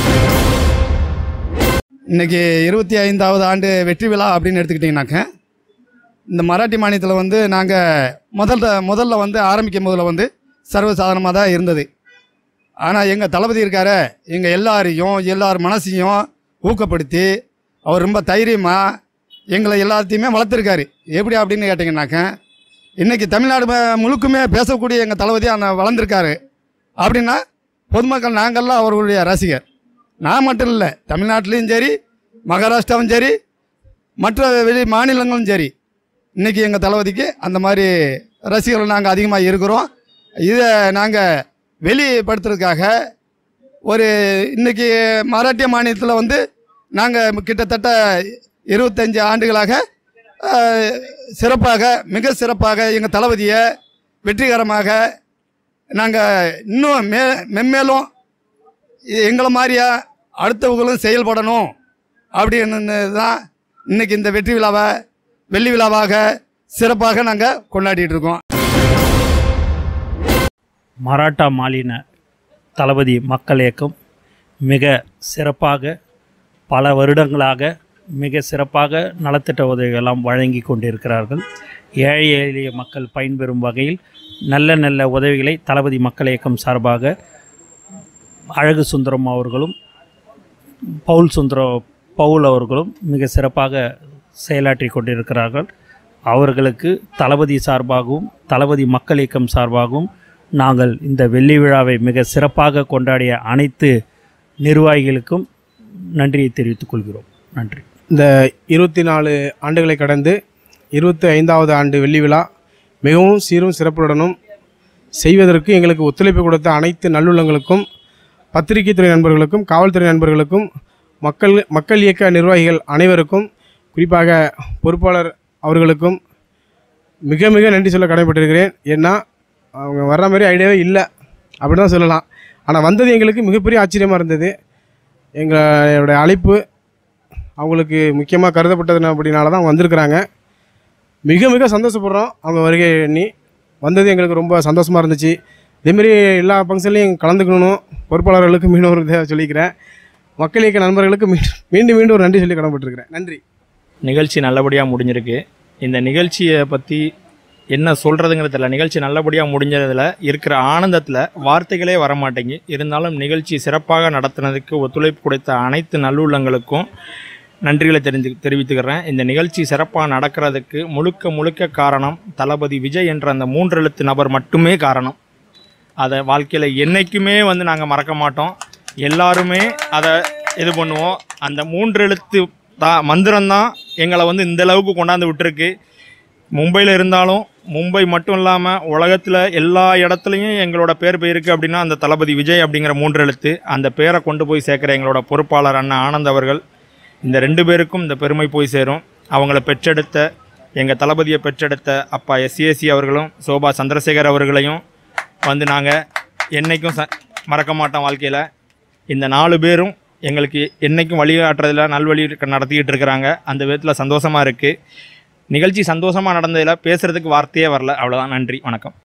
இன்னைக்கு இருபத்தி ஐந்தாவது ஆண்டு வெற்றி விழா அப்படின்னு எடுத்துக்கிட்டிங்கனாக்க இந்த மராட்டி மாநிலத்தில் வந்து நாங்கள் முதல்ல முதல்ல வந்து ஆரம்பிக்கும் போதில் வந்து சர்வசாதாரணமாக தான் இருந்தது ஆனால் எங்கள் தளபதி இருக்கார எங்கள் எல்லாரையும் எல்லார் மனசையும் ஊக்கப்படுத்தி அவர் ரொம்ப தைரியமாக எங்களை எல்லாத்தையுமே வளர்த்துருக்காரு எப்படி அப்படின்னு கேட்டிங்கனாக்க இன்றைக்கி தமிழ்நாடு ம- முழுக்குமே பேசக்கூடிய எங்கள் தளபதி அந்த வளர்ந்துருக்காரு அப்படின்னா பொதுமக்கள் நாங்கள்லாம் அவர்களுடைய ரசிகர் நான் மட்டும் இல்லை தமிழ்நாட்டிலையும் சரி மகாராஷ்டிராவும் சரி மற்ற வெளி மாநிலங்களும் சரி இன்றைக்கி எங்கள் தளபதிக்கு அந்த மாதிரி ரசிகர்கள் நாங்கள் அதிகமாக இருக்கிறோம் இதை நாங்கள் வெளிப்படுத்துறதுக்காக ஒரு இன்னைக்கு மராட்டிய மாநிலத்தில் வந்து நாங்கள் கிட்டத்தட்ட இருபத்தஞ்சி ஆண்டுகளாக அஹ், சிறப்பாக மிக சிறப்பாக எங்கள் தளபதியை வெற்றிகரமாக நாங்கள் இன்னும் மே மென்மேலும் இ- எங்களை மாதிரியா அடுத்தவங்களும் செயல்படணும் அப்படின்னு தான் இன்னைக்கு இந்த வெற்றி விழாவை வெள்ளி விழாவாக சிறப்பாக நாங்கள் கொண்டாடிட்டு இருக்கோம் மராட்டா மாநில தளபதி மக்கள் இயக்கம் மிக சிறப்பாக பல வருடங்களாக மிக சிறப்பாக நலத்திட்ட உதவிகளெல்லாம் வழங்கி கொண்டிருக்கிறார்கள் ஏழை எளிய மக்கள் பயன்பெறும் வகையில் நல்ல நல்ல உதவிகளை தளபதி மக்கள் இயக்கம் சார்பாக அழகு சுந்தரம் அவர்களும் பவுல் சுந்தரம் பவுல் அவர்களும் மிக சிறப்பாக செயலாற்றி கொண்டிருக்கிறார்கள் அவர்களுக்கு தளபதி சார்பாகவும் தளபதி மக்கள் இயக்கம் சார்பாகவும் நாங்கள் இந்த வெள்ளி விழாவை மிக சிறப்பாக கொண்டாடிய அனைத்து நிர்வாகிகளுக்கும் நன்றியை தெரிவித்துக் கொள்கிறோம் நன்றி இந்த இருபத்தி நாலு ஆண்டுகளை கடந்து இருபத்தி ஐந்தாவது ஆண்டு வெள்ளி விழா மிகவும் சீரும் சிறப்புடனும் செய்வதற்கு எங்களுக்கு ஒத்துழைப்பு கொடுத்த அனைத்து நல்லுள்ளங்களுக்கும் பத்திரிகை துறை நண்பர்களுக்கும் காவல்துறை நண்பர்களுக்கும் மக்கள் மக்கள் இயக்க நிர்வாகிகள் அனைவருக்கும் குறிப்பாக பொறுப்பாளர் அவர்களுக்கும் மிக மிக நன்றி சொல்ல கடமைப்பட்டிருக்கிறேன் ஏன்னா அவங்க வர்ற மாதிரி ஐடியாவே இல்லை அப்படி தான் சொல்லலாம் ஆனால் வந்தது எங்களுக்கு மிகப்பெரிய ஆச்சரியமாக இருந்தது எங்களுடைய அழைப்பு அவங்களுக்கு முக்கியமாக கருதப்பட்டது அப்படினால தான் வந்திருக்கிறாங்க மிக மிக சந்தோஷப்படுறோம் அவங்க வருகை எண்ணி வந்தது எங்களுக்கு ரொம்ப சந்தோஷமாக இருந்துச்சு இதேமாரி எல்லா ஃபங்க்ஷன்லையும் கலந்துக்கணும் பொறுப்பாளர்களுக்கு மீண்டும் ஒரு இதை சொல்லிக்கிறேன் மக்கள் இயக்க நண்பர்களுக்கு மீண்டும் மீண்டும் மீண்டும் ஒரு நன்றி சொல்லி கடமைப்பட்டிருக்கிறேன் நன்றி நிகழ்ச்சி நல்லபடியாக முடிஞ்சிருக்கு இந்த நிகழ்ச்சியை பற்றி என்ன சொல்கிறதுங்கிறது தெரியல நிகழ்ச்சி நல்லபடியாக முடிஞ்சதில் இருக்கிற ஆனந்தத்தில் வார்த்தைகளே வர மாட்டேங்கி இருந்தாலும் நிகழ்ச்சி சிறப்பாக நடத்துனதுக்கு ஒத்துழைப்பு கொடுத்த அனைத்து நல்லுள்ளங்களுக்கும் நன்றிகளை தெரிஞ்சு தெரிவித்துக்கிறேன் இந்த நிகழ்ச்சி சிறப்பாக நடக்கிறதுக்கு முழுக்க முழுக்க காரணம் தளபதி விஜய் என்ற அந்த மூன்று எழுத்து நபர் மட்டுமே காரணம் அதை வாழ்க்கையில் என்றைக்குமே வந்து நாங்கள் மறக்க மாட்டோம் எல்லாருமே அதை இது பண்ணுவோம் அந்த மூன்று எழுத்து தான் மந்திரம்தான் எங்களை வந்து இந்த அளவுக்கு கொண்டாந்து விட்டுருக்கு மும்பையில் இருந்தாலும் மும்பை மட்டும் இல்லாமல் உலகத்தில் எல்லா இடத்துலையும் எங்களோட பேர் போயிருக்கு அப்படின்னா அந்த தளபதி விஜய் அப்படிங்கிற மூன்று எழுத்து அந்த பேரை கொண்டு போய் சேர்க்குற எங்களோட பொறுப்பாளர் அண்ணா ஆனந்த் அவர்கள் இந்த ரெண்டு பேருக்கும் இந்த பெருமை போய் சேரும் அவங்கள பெற்றெடுத்த எங்கள் தளபதியை பெற்றெடுத்த அப்பா எஸ்சிஎஸ்சி அவர்களும் சோபா சந்திரசேகர் அவர்களையும் வந்து நாங்கள் என்றைக்கும் ச மறக்க மாட்டோம் வாழ்க்கையில் இந்த நாலு பேரும் எங்களுக்கு என்றைக்கும் வழிகாட்டுறதுல நல்வழி நடத்திக்கிட்டு இருக்கிறாங்க அந்த விதத்தில் சந்தோஷமாக இருக்குது நிகழ்ச்சி சந்தோஷமாக நடந்ததில் பேசுகிறதுக்கு வார்த்தையே வரல அவ்வளோதான் நன்றி வணக்கம்